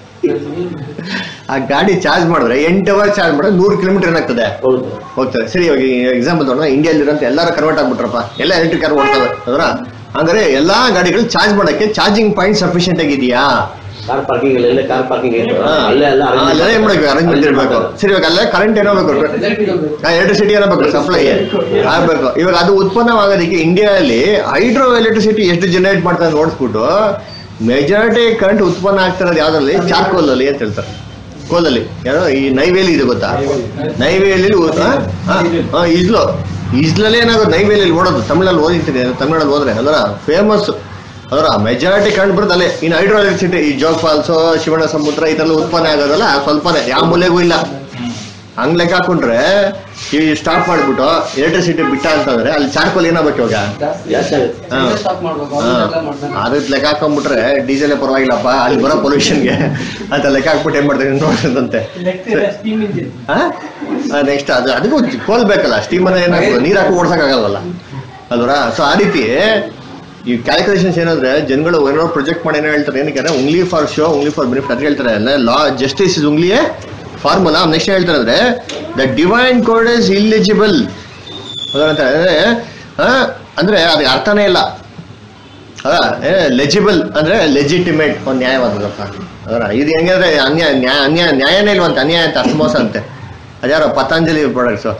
ಆ ಗಾಡಿ ಚಾರ್ಜ್ ಮಾಡಿದ್ರೆ ಎಂಟು ಅವರ್ ಚಾರ್ಜ್ ಮಾಡಿದ್ರೆ ನೂರು ಕಿಲೋಮೀಟರ್ ಏನಾಗ್ತದೆ ಹೌದು ಹೋಗ್ತಾರೆ ಸರಿ ಇವಾಗ ಎಕ್ಸಾಂಪಲ್ ತಗೊಂಡ್ರೆ ಇಂಡಿಯಾಲಿರೋಂಥ ಎಲ್ಲರೂ ಕನ್ವರ್ಟ್ ಆಗ್ಬಿಟ್ರಪ್ಪ ಎಲ್ಲ ಎಲೆಕ್ಟ್ರಿಕ್ ಕಾರ್ ಓಡ್ತವೆ ಅದರ ಹಂಗಾರೆ ಎಲ್ಲಾ ಗಾಡಿಗಳು ಚಾರ್ಜ್ ಮಾಡಕ್ಕೆ ಚಾರ್ಜಿಂಗ್ ಪಾಯಿಂಟ್ ಸಫಿಷಿಯಂಟ್ ಆಗಿದೆಯಾ ಕಾರ್ ಪಾರ್ಕಿಂಗ್ ಅಲ್ಲೆಲ್ಲ ಕಾರ್ ಪಾರ್ಕಿಂಗ್ ಅಲ್ಲೇ ಎಲ್ಲ ಅಲ್ಲೆಲ್ಲ ಏನ್ ಮಾಡ್ಬೇಕು ಅರೇಂಜ್ಮೆಂಟ್ ಇರ್ಬೇಕು ಸರಿ ಇವಾಗ ಅಲ್ಲೇ ಕರೆಂಟ್ ಏನೋ ಬೇಕು ಎಲೆಕ್ಟ್ರಿಸಿಟಿ ಏನೋ ಬೇಕು ಸಪ್ಲೈ ಆಗ್ಬೇಕು ಇವಾಗ ಅದು ಉತ್ಪನ್ನವಾಗೋದಕ್ಕೆ ಇಂಡಿಯಾದಲ್ಲಿ ಹೈಡ್ರೋ ಎಲೆಕ್ಟ್ರಿಸಿಟಿ ಎಷ್ಟು ಜನರೇಟ್ ಮಾಡ್ತಾರೆ ನೋಡಿಸ್ಬಿಟ್ಟು ಮೆಜಾರಿಟಿ ಕರೆಂಟ್ ಉತ್ಪನ್ನ ಆಗ್ತಿರೋದು ಯಾವ್ದ್ರಲ್ಲಿ ಚಾರ್ಕೋಲ್ ಅಲ್ಲಿ ಅಂತ ಹೇಳ್ತಾರೆ ಕೋಲಲ್ಲಿ ಯಾರೋ ಈ ನೈವೇಲಿ ಇದೆ ಗೊತ್ತಾ ನೈವೇಲಿ ಇಸ್ಲು ಇಸ್ಲಲ್ಲಿ ಏನಾಗೋದು ನೈವೇಲಿಯಲ್ಲಿ ಓಡೋದು ತಮಿಳಲ್ಲಿ ಓದಿರ್ತೀನಿ ತಮಿಳಲ್ಲಿ ಹೋದ್ರೆ ಅದರ ಫೇಮಸ್ ಅದರ ಮೆಜಾರಿಟಿ ಕಂಡು ಬರುತ್ತೆ ಅಲ್ಲೇ ಇನ್ನು ಹೈಡ್ರೋ ಎಲೆಕ್ಟ್ರಿಸಿಟಿ ಈ ಜೋಗ್ ಫಾಲ್ಸು ಶಿವಣ್ಣ ಸಮುದ್ರ ಈ ಥರ ಉತ್ಪನ್ನ ಆಗೋದಲ್ಲ ಸ್ವಲ್ಪನೇ ಯಾವ ಮೂಲೆಗೂ ಇಲ್ಲ ಹಂಗ್ ಲೆಕ್ಕ ಹಾಕೊಂಡ್ರೆ ಈ ಸ್ಟಾಪ್ ಮಾಡ್ಬಿಟ್ಟು ಎಲೆಕ್ಟ್ರಿಸಿಟಿ ಬಿಟ್ಟ ಅಂತಂದ್ರೆ ಅಲ್ಲಿ ಚಾರ್ಕೋಲ್ ಏನಾಗ್ಬೇಕು ಇವಾಗ ಜಾಸ್ತಿ ಆಗುತ್ತೆ ಹಾ. ಸ್ಟಾಪ್ ಮಾಡ್ಬೇಕು ಹಾ. ಅವ್ರೆಲ್ಲ ಮಾಡ್ತಾರೆ ಅದಕ್ಕೆ ಲೆಕ್ಕ ಹಾಕೊಂಡ್ಬಿಟ್ರೆ ಡೀಸೆಲ್ ಪರವಾಗಿಲ್ಲಪ್ಪ ಅಲ್ಲಿ ಬರೋ ಪೊಲ್ಯೂಷನ್ಗೆ ಅಂತ ಲೆಕ್ಕ ಹಾಕ್ಬಿಟ್ಟು ಏನ್ ಮಾಡ್ತಾರೆ ನೋಡಿದಂತೆ ನೆಕ್ಸ್ಟ್ ಅದು ಅದಕ್ಕೂ ಕೋಲ್ ಬೇಕಲ್ಲ ಸ್ಟೀಮ್ ಅನ್ನ ಏನಾಗ್ತದೆ ನೀರ್ ಹಾಕಿ ಓಡ್ಸಕ್ಕಾಗಲ್ವಲ್ಲ ಅಲ್ವರ ಸೊ ಆ ರೀತಿ ಈ ಕ್ಯಾಲ್ಕುಲೇಷನ್ಸ್ ಏನಂದ್ರೆ ಜನಗಳು ಏನೋ ಪ್ರೊಜೆಕ್ಟ್ ಮಾಡಿ ಏನೋ ಹೇಳ್ತಾರೆ ಏನಕ್ಕೆ only for show only for benefit ಅಂತ ಹೇಳ್ತಾರೆ ಲಾ ಜಸ್ಟಿಸ್ ಇಸ್ ಉಂಗ್ಲಿಯೇ ಫಾರ್ಮುಲಾ ನೆಕ್ಸ್ಟ್ ಹೇಳ್ತಾರೆ ಅಂದ್ರೆ the divine code is illegible ಅದಂತ ಅಂದ್ರೆ ಆ, ಅಂದ್ರೆ ಅದಕ್ಕೆ ಅರ್ಥನೇ ಇಲ್ಲ ಲೆಜಿಬಲ್ ಅಂದ್ರೆ ಲೆಜಿಟಿಮೇಟ್ ಒಂದು ನ್ಯಾಯವಾದದಪ್ಪ ಅದರ ಇದು ಹೆಂಗಂದ್ರೆ ಅನ್ಯಾಯ ನ್ಯಾಯ ಅನ್ಯಾಯ ನ್ಯಾಯನೇ ಇಲ್ವಂತ ಅನ್ಯಾಯ ಅಂತ ಅರ್ಥ ಮೋಸ ಅಂತೆ ಅದ್ಯಾರೋ ಪತಂಜಲಿ ಪ್ರಾಡಕ್ಟ್ಸು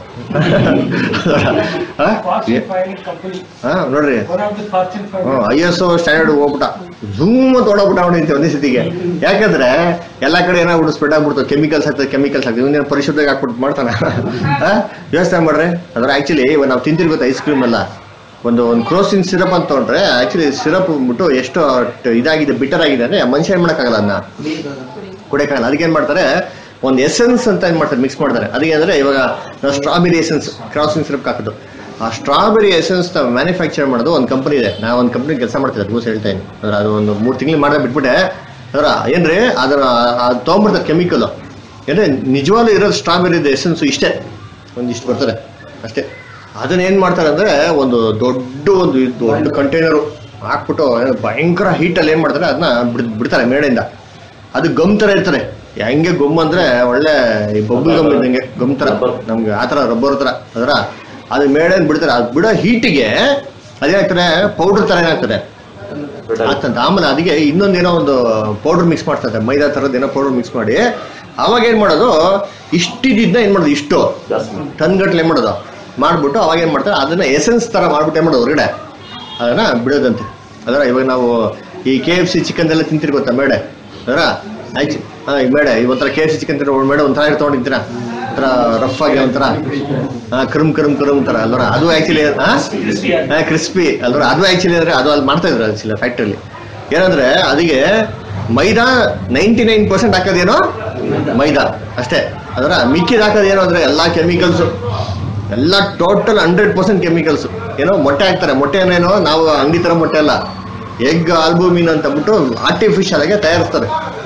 ಹಾ ನೋಡ್ರಿ ಐ ಎಸ್ ಒ ಸ್ಟ್ಯಾಂಡರ್ಡ್ ಹೋಗ್ಬಿಟ್ಟ ಝೂಮ್ ತೊಗೊಬಿಟ್ಟ ಅವನಿಂತ ಒಂದೇ ಸತಿಗೆ ಯಾಕಂದ್ರೆ ಎಲ್ಲಾ ಕಡೆ ಏನಾಗ್ಬಿಟ್ಟು ಸ್ಪ್ರೆಡ್ ಆಗ್ಬಿಡ್ತು ಕೆಮಿಕಲ್ಸ್ ಆಗ್ತದೆ ಕೆಮಿಕಲ್ಸ್ ಆಗ್ತದೆ ಇವನೇನು ಪರಿಶುದ್ಧ ಹಾಕ್ಬಿಟ್ಟು ಮಾಡ್ತಾನ ಆ? ಯೋಚನೆ ಮಾಡ್ರಿ ಅದ್ರ ಆಕ್ಚುಲಿ ಇವಾಗ ನಾವು ತಿಂತಿರ್ ಗೊತ್ತಾ ಐಸ್ ಕ್ರೀಮ್ ಎಲ್ಲ ಒಂದು ಒಂದು ಕ್ರೋಸಿನ್ ಸಿರಪ್ ಅಂತ ತೊಗೊಂಡ್ರೆ ಆಕ್ಚುಲಿ ಸಿರಪ್ ಬಿಟ್ಟು ಎಷ್ಟು ಟ- ಇದಾಗಿದೆ ಬಿಟರ್ ಆಗಿದೆ ಅಂದ್ರೆ ಮನುಷ್ಯ ಏನ್ ಮಾಡಕ್ಕಾಗಲ್ಲ ಅದನ್ನ ಕುಡಿಯಕ್ಕಾಗಲ್ಲ ಅದಕ್ಕೆ ಏನ್ ಮಾಡ್ತಾರೆ ಒಂದು ಎಸೆನ್ಸ್ ಅಂತ ಏನ್ ಮಾಡ್ತಾರೆ ಮಿಕ್ಸ್ ಮಾಡ್ತಾರೆ ಅದಕ್ಕೆ ಅಂದ್ರೆ ಇವಾಗ ನಾವು ಸ್ಟ್ರಾಬೆರಿ ಎಸೆನ್ಸ್ ಕ್ರಾಸಿಂಗ್ ಸಿರಪ್ ಹಾಕೋದು ಆ ಸ್ಟ್ರಾಬೆರಿ ಎಸೆನ್ಸ್ ಮ್ಯಾನುಫ್ಯಾಕ್ಚರ್ ಮಾಡೋದು ಒಂದು ಕಂಪನಿ ಇದೆ ನಾವು ಒಂದು ಕಂಪನಿ ಕೆಲಸ ಮಾಡ್ತಿದ್ದೆ ಅದಕ್ಕೂ ಹೇಳ್ತಾ ಇದ್ದೀನಿ ಅಂದ್ರೆ ಅದು ಒಂದು ಮೂರು ತಿಂಗಳು ಮಾಡಿದ್ರೆ ಬಿಟ್ಬಿಟ್ಟೆ ಅದರ ಏನ್ರಿ ಅದರ ಅದು ತೊಗೊಂಡ್ಬಿಡ್ತಾರೆ ಕೆಮಿಕಲ್ ಏನ್ರಿ ನಿಜವಾಗ್ಲೂ ಇರೋದು ಸ್ಟ್ರಾಬೆರಿ ಎಸೆನ್ಸ್ ಇಷ್ಟೇ ಒಂದಿಷ್ಟು ಬರ್ತದೆ ಅಷ್ಟೇ ಅದನ್ನ ಏನ್ ಮಾಡ್ತಾರೆ ಅಂದ್ರೆ ಒಂದು ದೊಡ್ಡ ಒಂದು ಇದ್ ದೊಡ್ಡ ಕಂಟೈನರು ಹಾಕ್ಬಿಟ್ಟು ಏನು ಭಯಂಕರ ಹೀಟಲ್ಲಿ ಏನ್ ಮಾಡ್ತಾರೆ ಅದನ್ನ ಬಿಡ್ ಬಿಡ್ತಾರೆ ಮೇಡೆಯಿಂದ ಅದು ಗಮ್ ತರ ಇರ್ತದೆ ಹೆಂಗೆ ಗಮ್ ಅಂದ್ರೆ ಒಳ್ಳೆ ಈ ಬೊಬ್ಬಲ್ ಗಮ್ ಇದ್ದಂಗೆ ಗಮ್ ತರ ನಮ್ಗೆ ಆ ತರ ರಬ್ಬರ್ ತರ ಅದರ ಅದು ಮೇಡನ್ ಬಿಡ್ತಾರೆ ಅದು ಬಿಡೋ ಹೀಟಿಗೆ ಅದೇನಾಗ್ತದೆ ಪೌಡರ್ ತರ ಏನಾಗ್ತದೆ ಆಗ್ತಂತ ಆಮೇಲೆ ಅದಕ್ಕೆ ಇನ್ನೊಂದೇನೋ ಒಂದು ಪೌಡರ್ ಮಿಕ್ಸ್ ಮಾಡ್ತಾರೆ ಮೈದಾ ಥರದ್ದು ಏನೋ ಪೌಡರ್ ಮಿಕ್ಸ್ ಮಾಡಿ ಅವಾಗ ಏನ್ ಮಾಡೋದು ಇಷ್ಟಿದ್ದ ಏನ್ ಮಾಡೋದು ಇಷ್ಟು ಟನ್ ಗಟ್ಲೆ ಏನ್ ಮಾಡೋದು ಮಾಡ್ಬಿಟ್ಟು ಅವಾಗ ಏನ್ ಮಾಡ್ತಾರೆ ಅದನ್ನ ಎಸೆನ್ಸ್ ತರ ಮಾಡ್ಬಿಟ್ಟು ಏನ್ ಮಾಡೋದು ಹೊರಗಡೆ ಅದನ್ನ ಬಿಡೋದಂತೆ ಅದರ ಇವಾಗ ನಾವು ಈ ಕೆ ಎಫ್ ಸಿ ಚಿಕನ್ ಎಲ್ಲ ತಿಂತಿರ್ ಗೊತ್ತಾ ಮೇಡೆ ಅದರ ಆಯ್ತು ಹಾ ಈಗ ಮೇಡೆ ಈ ಒಂಥರ ಕೆ ಎಫ್ ಸಿ ಚಿಕನ್ ತಿನ್ನೋ ಮೇಡೆ ಒಂಥರ ಇರ್ಕೊಂಡಿರ್ತೀರ ಒಂಥರ ರಫ್ ಆಗಿ ಒಂಥರ ಹಾ ಕರುಮ್ ಕರುಮ್ ಕರುಮ್ ತರ ಅಲ್ವರ ಅದು ಆಕ್ಚುಲಿ ಹಾ ಕ್ರಿಸ್ಪಿ ಅಲ್ವರ ಅದು ಆಕ್ಚುಲಿ ಅಂದ್ರೆ ಅದು ಅಲ್ಲಿ ಮಾಡ್ತಾ ಇದ್ರು ಆಕ್ಚುಲಿ ಫ್ಯಾಕ್ಟ್ರಿಲಿ ಏನಂದ್ರೆ ಅದಕ್ಕೆ ಮೈದಾ ನೈಂಟಿ ನೈನ್ ಪರ್ಸೆಂಟ್ ಹಾಕೋದೇನೋ ಮೈದಾ ಅಷ್ಟೇ ಅದರ ಮಿಕ್ಕಿದ ಹಾಕೋದೇನೋ ಅಂದ್ರೆ ಎಲ್ಲಾ ಕೆಮಿಕಲ್ಸ್ ಎಲ್ಲ ಟೋಟಲ್ ಹಂಡ್ರೆಡ್ ಪರ್ಸೆಂಟ್ ಕೆಮಿಕಲ್ಸ್ ಏನೋ ಮೊಟ್ಟೆ ಹಾಕ್ತಾರೆ ಮೊಟ್ಟೆ ಏನೇನೋ ನಾವು ಅಂಗಡಿ ತರ ಮೊಟ್ಟೆ ಅಲ್ಲ ಎಗ್ ಆಲ್ಬುಮಿನ್ ಅಂತ ಬಿಟ್ಟು ಆರ್ಟಿಫಿಷಿಯಲ್ ಆಗಿ ತಯಾರಿಸ್ತಾರೆ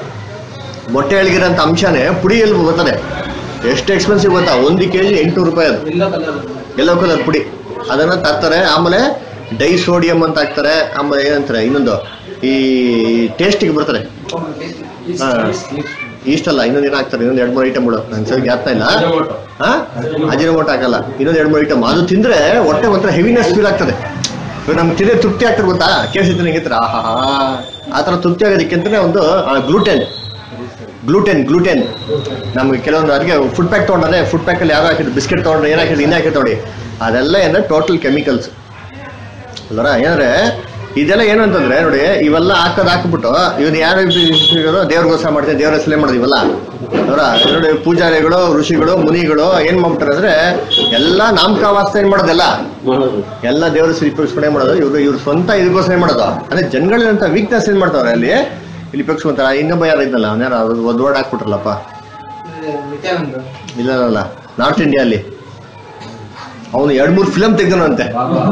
ಮೊಟ್ಟೆ ಒಳಗಿರೋಂಥ ಅಂಶನೇ ಪುಡಿಯಲ್ಲಿ ಬರ್ತದೆ ಎಷ್ಟು ಎಕ್ಸ್ಪೆನ್ಸಿವ್ ಗೊತ್ತಾ ಒಂದು ಕೆ ಜಿ ಎಂಟುನೂರು ರೂಪಾಯಿ ಅದು ಎಲ್ಲ ಕಲರ್ ಎಲ್ಲೋ ಕಲರ್ ಪುಡಿ ಅದನ್ನ ತರ್ತಾರೆ ಆಮೇಲೆ ಡೈ ಸೋಡಿಯಂ ಅಂತ ಹಾಕ್ತಾರೆ ಆಮೇಲೆ ಏನಂತಾರೆ ಇನ್ನೊಂದು ಈ ಟೇಸ್ಟಿಗೆ ಬರ್ತಾರೆ ಹಾ. ಈಸ್ಟ್ ಅಲ್ಲ ಇನ್ನೊಂದು ಏನೋ ಹಾಕ್ತಾರೆ ಇನ್ನೊಂದು ಎರಡು ಮೂರು ಐಟಮ್ಗಳು ನನ್ನ ಸರಿ ಜ್ಞಾಪನ ಇಲ್ಲ ಹಾ ಅಜಿನೋಮೋಟ ಹಾಕಲ್ಲ ಇನ್ನೊಂದು ಎರಡು ಮೂರು ಐಟಮ್ ಅದು ತಿಂದ್ರೆ ಹೊಟ್ಟೆ ಒಂಥರ ಹೆವಿನೆಸ್ ಫೀಲ್ ಆಗ್ತದೆ ಇವಾಗ ನಮ್ಗೆ ತಿಂದ್ರೆ ತೃಪ್ತಿ ಆಗ್ತದೆ ಗೊತ್ತಾ ಕೇಳಿಸಿ ತಿನ್ನಂಗಿತ್ರ ಆಹಾ ಆ ಥರ ತೃಪ್ತಿ ಆಗೋದಕ್ಕಿಂತಲೇ ಒಂದು ಗ್ಲೂಟೆನ್ ಗ್ಲೂಟೆನ್ ಗ್ಲೂಟೆನ್ ನಮ್ಗೆ ಕೆಲವೊಂದು ಅದಕ್ಕೆ ಫುಡ್ ಪ್ಯಾಕ್ ತೊಗೊಂಡ್ರೆ ಫುಡ್ ಪ್ಯಾಕಲ್ಲಿ ಯಾರು ಹಾಕಿದ್ರು ಬಿಸ್ಕೆಟ್ ತೊಗೊಂಡ್ರೆ ಏನು ಹಾಕಿದ್ರು ಇನ್ನು ಹಾಕಿದ್ರು ನೋಡಿ ಅದೆಲ್ಲ ಏನಂದ್ರೆ ಟೋಟಲ್ ಕೆಮಿಕಲ್ಸ್ ಅಲ್ವರ ಏನಂದ್ರೆ ಇದೆಲ್ಲ ಏನು ಅಂತಂದ್ರೆ ನೋಡಿ ಇವೆಲ್ಲ ಹಾಕೋದು ಹಾಕ್ಬಿಟ್ಟು ಇವನು ಯಾರು ದೇವ್ರಿಗೋಸ್ಕರ ಮಾಡ್ತಾರೆ ದೇವ್ರ ಹೆಸರೇ ಮಾಡೋದು ಇವೆಲ್ಲ ಅವರ ನೋಡಿ ಪೂಜಾರಿಗಳು ಋಷಿಗಳು ಮುನಿಗಳು ಏನ್ ಮಾಡ್ಬಿಟ್ಟಾರೆ ಅಂದ್ರೆ ಎಲ್ಲ ನಾಮಕಾವಾಸ್ತ ಏನ್ ಮಾಡೋದೆಲ್ಲ ಮಾಡೋದು ಎಲ್ಲ ದೇವ್ರ ಹೆಸರು ಉಪಯೋಗಿಸ್ಕೊಂಡೇ ಮಾಡೋದು ಇವ್ರು ಇವ್ರ ಸ್ವಂತ ಇದಕ್ಕೋಸ್ಕರ ಏನ್ ಮಾಡೋದು ಅಂದ್ರೆ ಜನಗಳಿರಂತ ವೀಕ್ನೆಸ್ ಏನ್ ಮಾಡ್ತಾವ್ರೆ ಅಲ್ಲಿ ಇಲ್ಲಿ ಉಪಯೋಗಿಸ್ಕೊಂತಾರ ಇನ್ನೊಬ್ಬ ಯಾರು ಇದ್ನಲ್ಲ ಅವನ ಯಾರು ಒಂದು ವರ್ಡ್ ಹಾಕ್ಬಿಟ್ರಲ್ಲಪ್ಪ ನಿತ್ಯಾನಂದ ಇಲ್ಲ ಇಲ್ಲ ನಾರ್ತ್ ಇಂಡಿಯಾ ಅಲ್ಲಿ ಅವನು ಎರಡ್ ಮೂರು ಫಿಲಮ್ ತೆಗ್ದನಂತೆ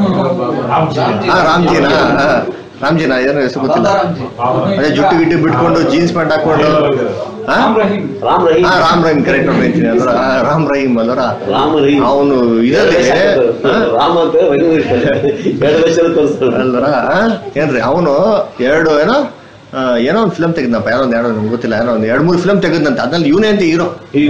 ಹಾ ರಾಮ್ಜಿನ ಹಾ, ರಾಮ್ಜಿನ ಏನೋ ಹೆಸರು ಗೊತ್ತಿಲ್ಲ ರಾಧಾರಾಮ್ಜಿ ಅದೇ ಜುಟ್ಟು ಗಿಟ್ಟು ಬಿಟ್ಕೊಂಡು ಜೀನ್ಸ್ ಪ್ಯಾಂಟ್ ಹಾಕೊಂಡು ಹಾ? ರಾಮ್ ರಹೀಮ್ ಹಾ ರಾಮ್ ರಹೀಮ್ ಕರೆಕ್ಟ್ ನೋಡ್ತೀನಿ ಅದರ ರಾಮ್ ರಹೀಮ್ ಅದರ ರಾಮ ರಹೀಮ್ ಅವನು ಇದರಲ್ಲಿ ಹಾ? ರಾಮ ಅಂತ ರಹೀಮ್ ಇರ್ತಾರೆ ಎರಡು ವರ್ಷದ ತೋರಿಸ್ತಾರೆ ಅಲ್ವರ ಏನ್ರಿ ಅವನು ಎರಡು ಏನೋ ಆ, ಏನೋ ಒಂದು ಫಿಲಮ್ ತೆಗೆದ್ನಪ್ಪ ಯಾರೋ ಒಂದು ಯಾರೋ ನಮ್ಗೆ ಗೊತ್ತಿಲ್ಲ ಏನೋ ಒಂದು ಎರಡು ಮೂರು ಫಿಲಮ್ ತೆಗೆದ್ನಂತೆ ಅದ್ರಲ್ಲಿ ಇವನೇ ಅಂತ ಹೀರೋ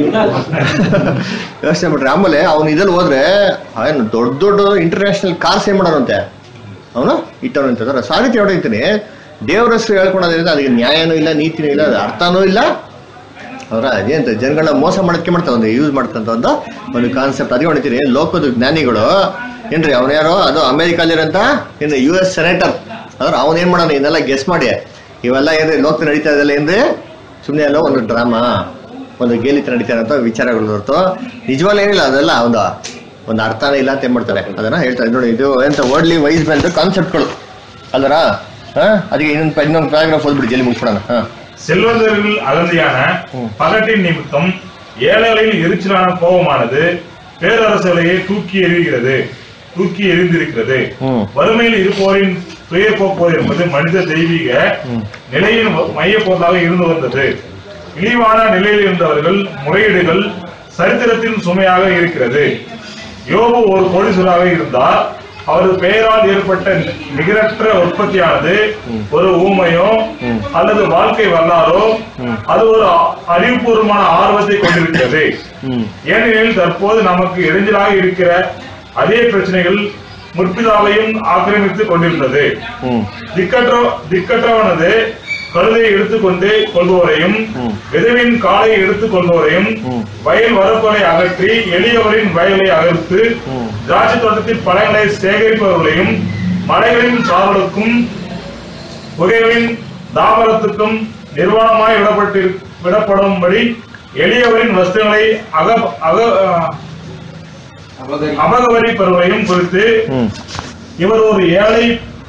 ಯೋಚನೆ ಮಾಡ್ರಿ ಆಮೇಲೆ ಅವ್ನು ಇದ್ರಲ್ಲಿ ಹೋದ್ರೆ ಏನು ದೊಡ್ಡ ದೊಡ್ಡ ಇಂಟರ್ನ್ಯಾಷನಲ್ ಕಾರ್ಸ್ ಏನ್ ಮಾಡೋರಂತೆ ಅವನು ಇಟ್ಟವನಂತ ಸಾಧ್ಯತೆ ಹೊಡಿತೀನಿ ದೇವ್ರ ಹೆಸರು ಹೇಳ್ಕೊಳೋದ್ರಿಂದ ಅದಕ್ಕೆ ನ್ಯಾಯನೂ ಇಲ್ಲ ನೀತಿನೂ ಇಲ್ಲ ಅದು ಅರ್ಥನೂ ಇಲ್ಲ ಅವರ ಅದೇಂತ ಜನಗಳನ್ನ ಮೋಸ ಮಾಡಕ್ಕೆ ಮಾಡ್ತಾರೆ ಒಂದು ಯೂಸ್ ಮಾಡ್ತಂತ ಒಂದು ಒಂದು ಕಾನ್ಸೆಪ್ಟ್ ಅದೇ ಹೊಡಿತೀನಿ ಲೋಕದ ಜ್ಞಾನಿಗಳು ಏನ್ರಿ ಅವನ ಯಾರೋ ಅದು ಅಮೆರಿಕಲ್ಲಿರಂತ ಏನು ಯು ಎಸ್ ಸೆನೆಟರ್ ಅದ್ರ ಅವನ್ ಏನ್ ಮಾಡೋಣ ಇದನ್ನೆಲ್ಲ ಗೆಸ್ ಮಾಡಿ ಇವೆಲ್ಲ ಏನ್ರಿ ಲೋಕ ನಡೀತಾ ಇದೆಲ್ಲ ಏನ್ರಿ ಸುಮ್ಮನೆ ಎಲ್ಲ ಒಂದು ಡ್ರಾಮಾ ಒಂದು ಗೇಲಿತ ನಡೀತಾ ಇರೋಂಥ ವಿಚಾರಗಳು ಹೊರತು ನಿಜವಾಗ್ಲೂ ಏನಿಲ್ಲ ಅದೆಲ್ಲ ಒಂದು ಒಂದು ಅರ್ಥನೇ ಇಲ್ಲ ಅಂತ ಏನ್ ಮಾಡ್ತಾರೆ ಅದನ್ನ ಹೇಳ್ತಾರೆ ನೋಡಿ ಇದು ಎಂತ ವರ್ಡ್ಲಿ ವೈಸ್ ಬಂದು ಕಾನ್ಸೆಪ್ಟ್ಗಳು ಅಲ್ವರಾ ಹಾ ಅದಕ್ಕೆ ಇನ್ನೊಂದು ಪ- ಇನ್ನೊಂದು ಪ್ಯಾರಾಗ್ರಾಫ್ ಓದ್ಬಿಡಿ ಜಲ್ಲಿ ಮುಗಿಸ್ಬಿಡೋಣ ಹಾ செல்வந்தரில் அகந்தியான பகட்டின் நிமித்தம் ஏழைகளில் எரிச்சலான கோபமானது பேரரசுகளையே தூக்கி எறிகிறது தூக்கி எறிந்திருக்கிறது ம். வறுமையில் இருப்போரின் துய போக்குவது என்பது மனித தெய்வீக நிலையின் மைய பொருளாக இருந்து வந்தது இழிவான நிலையில் இருந்தவர்கள் முறையீடுகள் சரித்திரத்தின் சுமையாக இருக்கிறது யோபு ஒரு கோடீஸ்வராக இருந்தார் அவரது பெயரால் ஏற்பட்ட நிகரற்ற உற்பத்தியானது ஒரு ஊமையோ அல்லது வாழ்க்கை வரலாறோ அது ஒரு அ- அறிவுபூர்வமான ஆர்வத்தை கொண்டிருக்கிறது ம் ஏனெனில் தற்போது நமக்கு இடைஞ்சலாக இருக்கிற அதே பிரச்சனைகள் முற்பிதாவையும் ஆக்கிரமித்துக் கொண்டிருந்தது ம் திக்கற்ற திக்கற்றவனது கழுதை எடுத்துக்கொண்டு கொள்பவரையும் விதவின் காலை எடுத்துக் கொள்பவரையும் வயல் வரப்புகளை அகற்றி எளியவரின் வயலை அகர்த்து திராட்சை தோட்டத்தில் பழங்களை சேகரிப்பவர்களையும் மலைகளின் சாரலுக்கும் புகைகளின் தாமரத்துக்கும் நிர்வாணமாய் விடப்பட்டு விடப்படும்படி எளியவரின் வஸ்துகளை அக அக ಅಬಗರಿ அபகவரிப்பவர்களையும் குறித்து ம் இவர் ஒரு ஏழை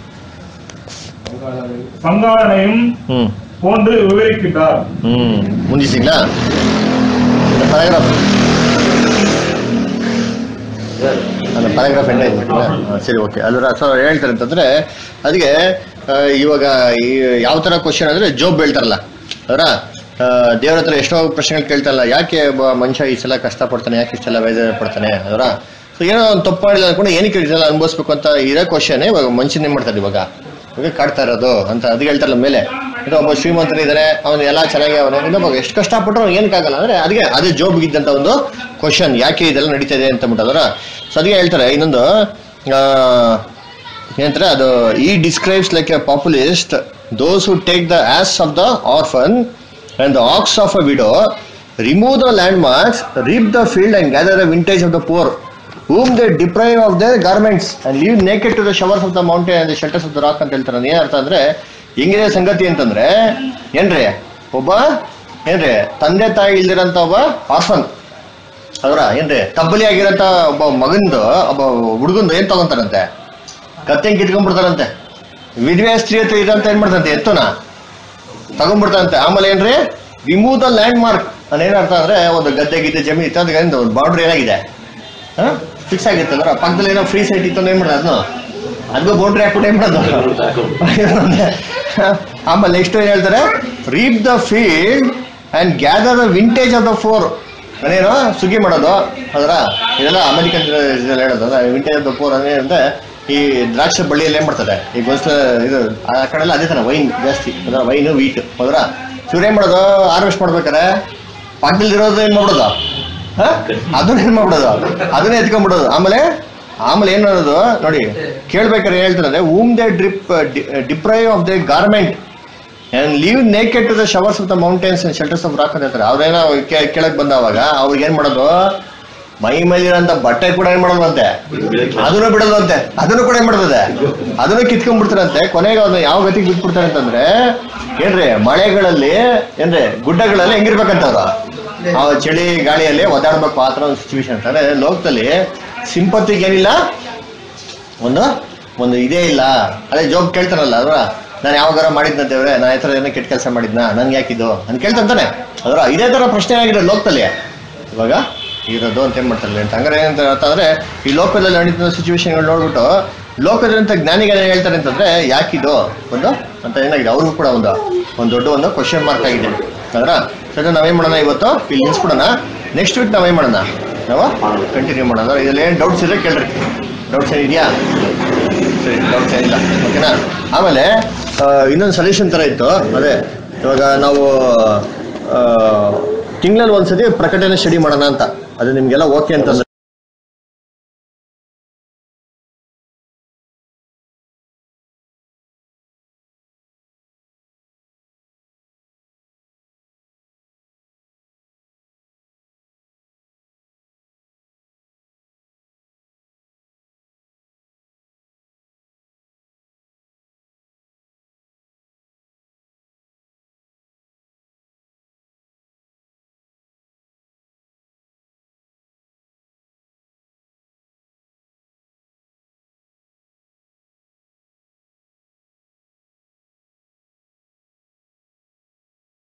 பங்காளனையும் ம் போன்று விவரிக்கின்றார் ಹ್ಮ್ ಮುಂದಿಸಿங்களா இந்த paragraph அந்த ಪ್ಯಾರಾಗ್ರಾಫ್ ಎಂಡ್ ಆಯ್ತು ಸರಿ ಓಕೆ ಅಲ್ವರ ಸೊ ಹೇಳ್ತಾರೆ ಅಂತಂದ್ರೆ ಅದಕ್ಕೆ ಆ, ಇವಾಗ ಈ ಯಾವ ತರ ಕ್ವಶನ್ ಅಂದ್ರೆ ಜೋಬ್ ಹೇಳ್ತಾರಲ್ಲ ಅದರ ದೇವ್ರ ಹತ್ರ ಎಷ್ಟೋ ಪ್ರಶ್ನೆಗಳು ಕೇಳ್ತಾರಲ್ಲ ಯಾಕೆ ಒಬ್ಬ ಮನುಷ್ಯ ಈ ಸಲ ಕಷ್ಟಪಡ್ತಾನೆ ಯಾಕೆ ಇಷ್ಟೆಲ್ಲ ವೇದನೆ ಪಡ್ತಾನೆ ಅದರ ಸೊ ಏನೋ ಒಂದು ತಪ್ಪು ಮಾಡಿಲ್ಲ ಅನ್ಕೊಂಡು ಏನಕ್ಕೆ ಇದೆಲ್ಲ ಅನುಭವಿಸ್ಬೇಕು ಅಂತ ಇರೋ ಕ್ವಶನ್ ಇವಾಗ ಮನುಷ್ಯನ ಏನ್ ಮಾಡ್ತಾರೆ ಇವಾಗ ಇವಾಗ ಕಾಡ್ತಾ ಇರೋದು ಅಂತ ಅದು ಹೇಳ್ತಾರಲ್ಲ ಮೇಲೆ ಇದು ಒಬ್ಬ ಶ್ರೀಮಂತನಿದ್ದಾನೆ ಅವನು ಎಲ್ಲ ಚೆನ್ನಾಗಿ ಅವನು ಇನ್ನೊಬ್ಬ ಎಷ್ಟು ಕಷ್ಟಪಟ್ಟರು ಅವ್ನು ಏನಕ್ಕಾಗಲ್ಲ ಅಂದ್ರೆ ಅದಕ್ಕೆ ಅದೇ ಜೋಬ್ ಇದ್ದಂತ ಒಂದು ಕ್ವಶನ್ ಯಾಕೆ ಇದೆಲ್ಲ ನಡೀತಾ ಇದೆ ಅಂತ ಬಿಟ್ಟು ಅದರ ಸೊ ಅದಕ್ಕೆ ಹೇಳ್ತಾರೆ ಇನ್ನೊಂದು ಆ, ಏನಂತಾರೆ ಅದು ಈ describes like a populist those who take the ass of the orphan and the ox of a widow remove the landmarks reap the field and gather the vintage of the poor whom they deprive of their garments and leave naked to the showers of the mountain and the shelters of the rock ಅಂತ ಹೇಳ್ತಾರೆ ಏನ್ ಅರ್ಥ ಅಂದ್ರೆ ಹೆಂಗಿದೆ ಸಂಗತಿ ಅಂತಂದ್ರೆ ಏನ್ರಿ ಒಬ್ಬ ಏನ್ರಿ ತಂದೆ ತಾಯಿ ಇಲ್ದಿರಂತ ಒಬ್ಬ ಆರ್ಫನ್ ಅವರ ಏನ್ರಿ ತಬ್ಬಲಿ ಆಗಿರಂತ ಒಬ್ಬ ಮಗಂದು ಒಬ್ಬ ಹುಡುಗಂದು ಏನ್ ತಗೊಂತಾರಂತೆ ಕತ್ತೆ ಕಿತ್ಕೊಂಡ್ಬಿಡ್ತಾರಂತೆ ವಿಧವೆ ಸ್ತ್ರೀ ಹತ್ರ ಇದಂತ ಏನ್ ಮಾಡ್ತಂತೆ ಎತ್ತುನ ತಗೊಂಡ್ಬಿಡ್ತಾರಂತೆ ಆಮೇಲೆ ಏನ್ರಿ ರಿಮೂವ್ ದ ಲ್ಯಾಂಡ್ ಮಾರ್ಕ್ ಅದೇನ್ ಅರ್ಥ ಅಂದ್ರೆ ಒಂದು ಗದ್ದೆ ಗಿದ್ದೆ ಜಮೀನು ಇತ್ತು ಅದಕ್ಕೆ ಒಂದು ಬಾರ್ಡರ್ ಏನಾಗಿದೆ ಫಿಕ್ಸ್ ಆಗಿತ್ತು ಅಂದ್ರೆ ಪಕ್ಕದಲ್ಲಿ ಏನೋ ಫ್ರೀ ಸೈಟ್ ಇತ್ತು ಅಂದ್ರೆ ಏನ್ ಮಾಡೋದು ಅದನ್ನು ಅದಕ್ಕೂ ಬೌಂಡ್ರಿ ಹಾಕ್ಬಿಟ್ಟು ಏನ್ ಮಾಡೋದು ಆಮೇಲೆ ನೆಕ್ಸ್ಟ್ ಏನ್ ಹೇಳ್ತಾರೆ reap the field and gather the vintage of the poor ಅದೇನು ಸುಗ್ಗಿ ಮಾಡೋದು ಅದರ ಇದೆಲ್ಲ ಅಮೆರಿಕನ್ ಇದೆಲ್ಲ ಹೇಳೋದು ವಿಂಟೇಜ್ ಆಫ್ ದ ಫೋರ್ ಅಂದ್ರೆ ಅಂದ್ರೆ ಈ ದ್ರಾಕ್ಷಿ ಬಳ್ಳಿಯಲ್ಲಿ ಏನ್ ಮಾಡ್ತದೆ ಈ ಗೋಸ್ಲ ಇದು ಆ ಕಡೆ ಎಲ್ಲ ಅದೇ ತರ ವೈನ್ ಜಾಸ್ತಿ ಅದರ ವೈನ್ ವೀಟ್ ಅದರ ಇವ್ರು ಏನ್ ಮಾಡೋದು ಹಾರ್ವೆಸ್ಟ್ ಮಾಡ್ಬೇಕಾರೆ ಪಕ್ಕದಲ್ಲಿ ಇರೋದು ಏನ್ ಮಾಡೋದು ಹ? ಅದನ್ನ ಏನ್ ಮಾಡ್ಬಿಡೋದು ಅದನ್ನ ಎತ್ಕೊಂಡ್ಬಿಡೋದು ಆಮೇಲೆ ಆಮೇಲೆ ಏನ್ ಮಾಡೋದು ನೋಡಿ ಕೇಳ್ಬೇಕಾದ್ರೆ ಏನ್ ಹೇಳ್ತಾರೆ whom they drip deprive of they garment and leave naked to the showers of the mountains and shelters of rock ಅಂತ ಹೇಳ್ತಾರೆ ಅವ್ರೇನೋ ಕೇ- ಕೆಳಗ್ ಬಂದವಾಗ ಅವ್ರಿಗೆ ಏನ್ ಮಾಡೋದು ಮೈ ಮೇಲಿರೋಂಥ ಬಟ್ಟೆ ಕೂಡ ಏನ್ ಮಾಡೋದಂತೆ ಅದನ್ನು ಬಿಡೋದಂತೆ ಅದನ್ನು ಕೂಡ ಏನ್ ಮಾಡ್ತದೆ ಅದನ್ನು ಕಿತ್ಕೊಂಡ್ಬಿಡ್ತಾರಂತೆ ಕೊನೆಗೆ ಅವ್ರನ್ನ ಯಾವ ಗತಿಗೆ ಬಿಟ್ಬಿಡ್ತಾರೆ ಅಂತಂದ್ರೆ ಏನ್ರಿ ಮಳೆಗಳಲ್ಲಿ ಏನ್ರಿ ಗುಡ್ಡಗಳಲ್ಲಿ ಹೆಂಗಿರ್ಬೇಕಂತ ಅವ್ರು ಆ ಚಳಿ ಗಾಳಿಯಲ್ಲಿ ಒದಾಡ್ಬೇಕು ಆ ಥರ ಒಂದು ಸಿಚುವೇಶನ್ ಅಂದ್ರೆ ಲೋಕದಲ್ಲಿ ಸಿಂಪತ್ತಿಗೆ ಏನಿಲ್ಲ ಒಂದು ಒಂದು ಇದೇ ಇಲ್ಲ ಅದೇ ಜೋಬ್ ಕೇಳ್ತಾರಲ್ಲ ಅದ್ರ ನಾನು ಯಾವಾಗಾರ ಮಾಡಿದ್ನ ದೇವ್ರೆ ನಾನು ಈ ಥರ ಏನೋ ಕೆಟ್ಟ ಕೆಲಸ ಮಾಡಿದ್ನ ನನ್ಗೆ ಯಾಕಿದು ಅಂತ ಕೇಳ್ತಂತಾನೆ ಅದರ ಇದೇ ಥರ ಪ್ರಶ್ನೆ ಆಗಿದೆ ಲೋಕದಲ್ಲಿ ಇವಾಗ ಇರೋದು ಅಂತ ಏನ್ ಮಾಡ್ತಾರೆ ಅಂತ ಹಂಗಾರೆ ಏನಂತ ಅಂತಂದ್ರೆ ಈ ಲೋಕದಲ್ಲಿ ನಡೀತಿರೋ ಸಿಚುವೇಶನ್ಗಳು ನೋಡ್ಬಿಟ್ಟು ಲೋಕದಂತ ಜ್ಞಾನಿಗಳು ಏನ್ ಹೇಳ್ತಾರೆ ಅಂತಂದ್ರೆ ಯಾಕಿದು ಒಂದು ಅಂತ ಏನಾಗಿದೆ ಅವ್ರಿಗೂ ಕೂಡ ಒಂದು ಒಂದು ದೊಡ್ಡ ಒಂದು ಕ್ವಶನ್ ಮಾರ್ಕ್ ಆಗಿದೆ ಅದರ ಸರಿ ನಾವೇನ್ ಮಾಡೋಣ ಇವತ್ತು ಇಲ್ಲಿ ನಿಲ್ಸ್ಬಿಡೋಣ ನೆಕ್ಸ್ಟ್ ವೀಕ್ ನಾವೇನ್ ಮಾಡೋಣ ನಾವು ಕಂಟಿನ್ಯೂ ಮಾಡೋಣ ಇದ್ರಲ್ಲಿ ಏನು ಡೌಟ್ಸ್ ಇದ್ರೆ ಕೇಳ್ರಿ ಡೌಟ್ಸ್ ಏನಿದೆಯಾ ಸರಿ ಡೌಟ್ಸ್ ಏನಿಲ್ಲ ಓಕೆನಾ ಆಮೇಲೆ ಆ, ಇನ್ನೊಂದು ಸಜೆಷನ್ ಥರ ಇತ್ತು ಅದೇ ಇವಾಗ ನಾವು ತಿಂಗಳಲ್ಲಿ ಒಂದ್ಸತಿ ಪ್ರಕಟಣೆ ಸ್ಟಡಿ ಮಾಡೋಣ ಅಂತ ಅದು ನಿಮ್ಗೆಲ್ಲ ಓಕೆ ಅಂತಂದ್ರೆ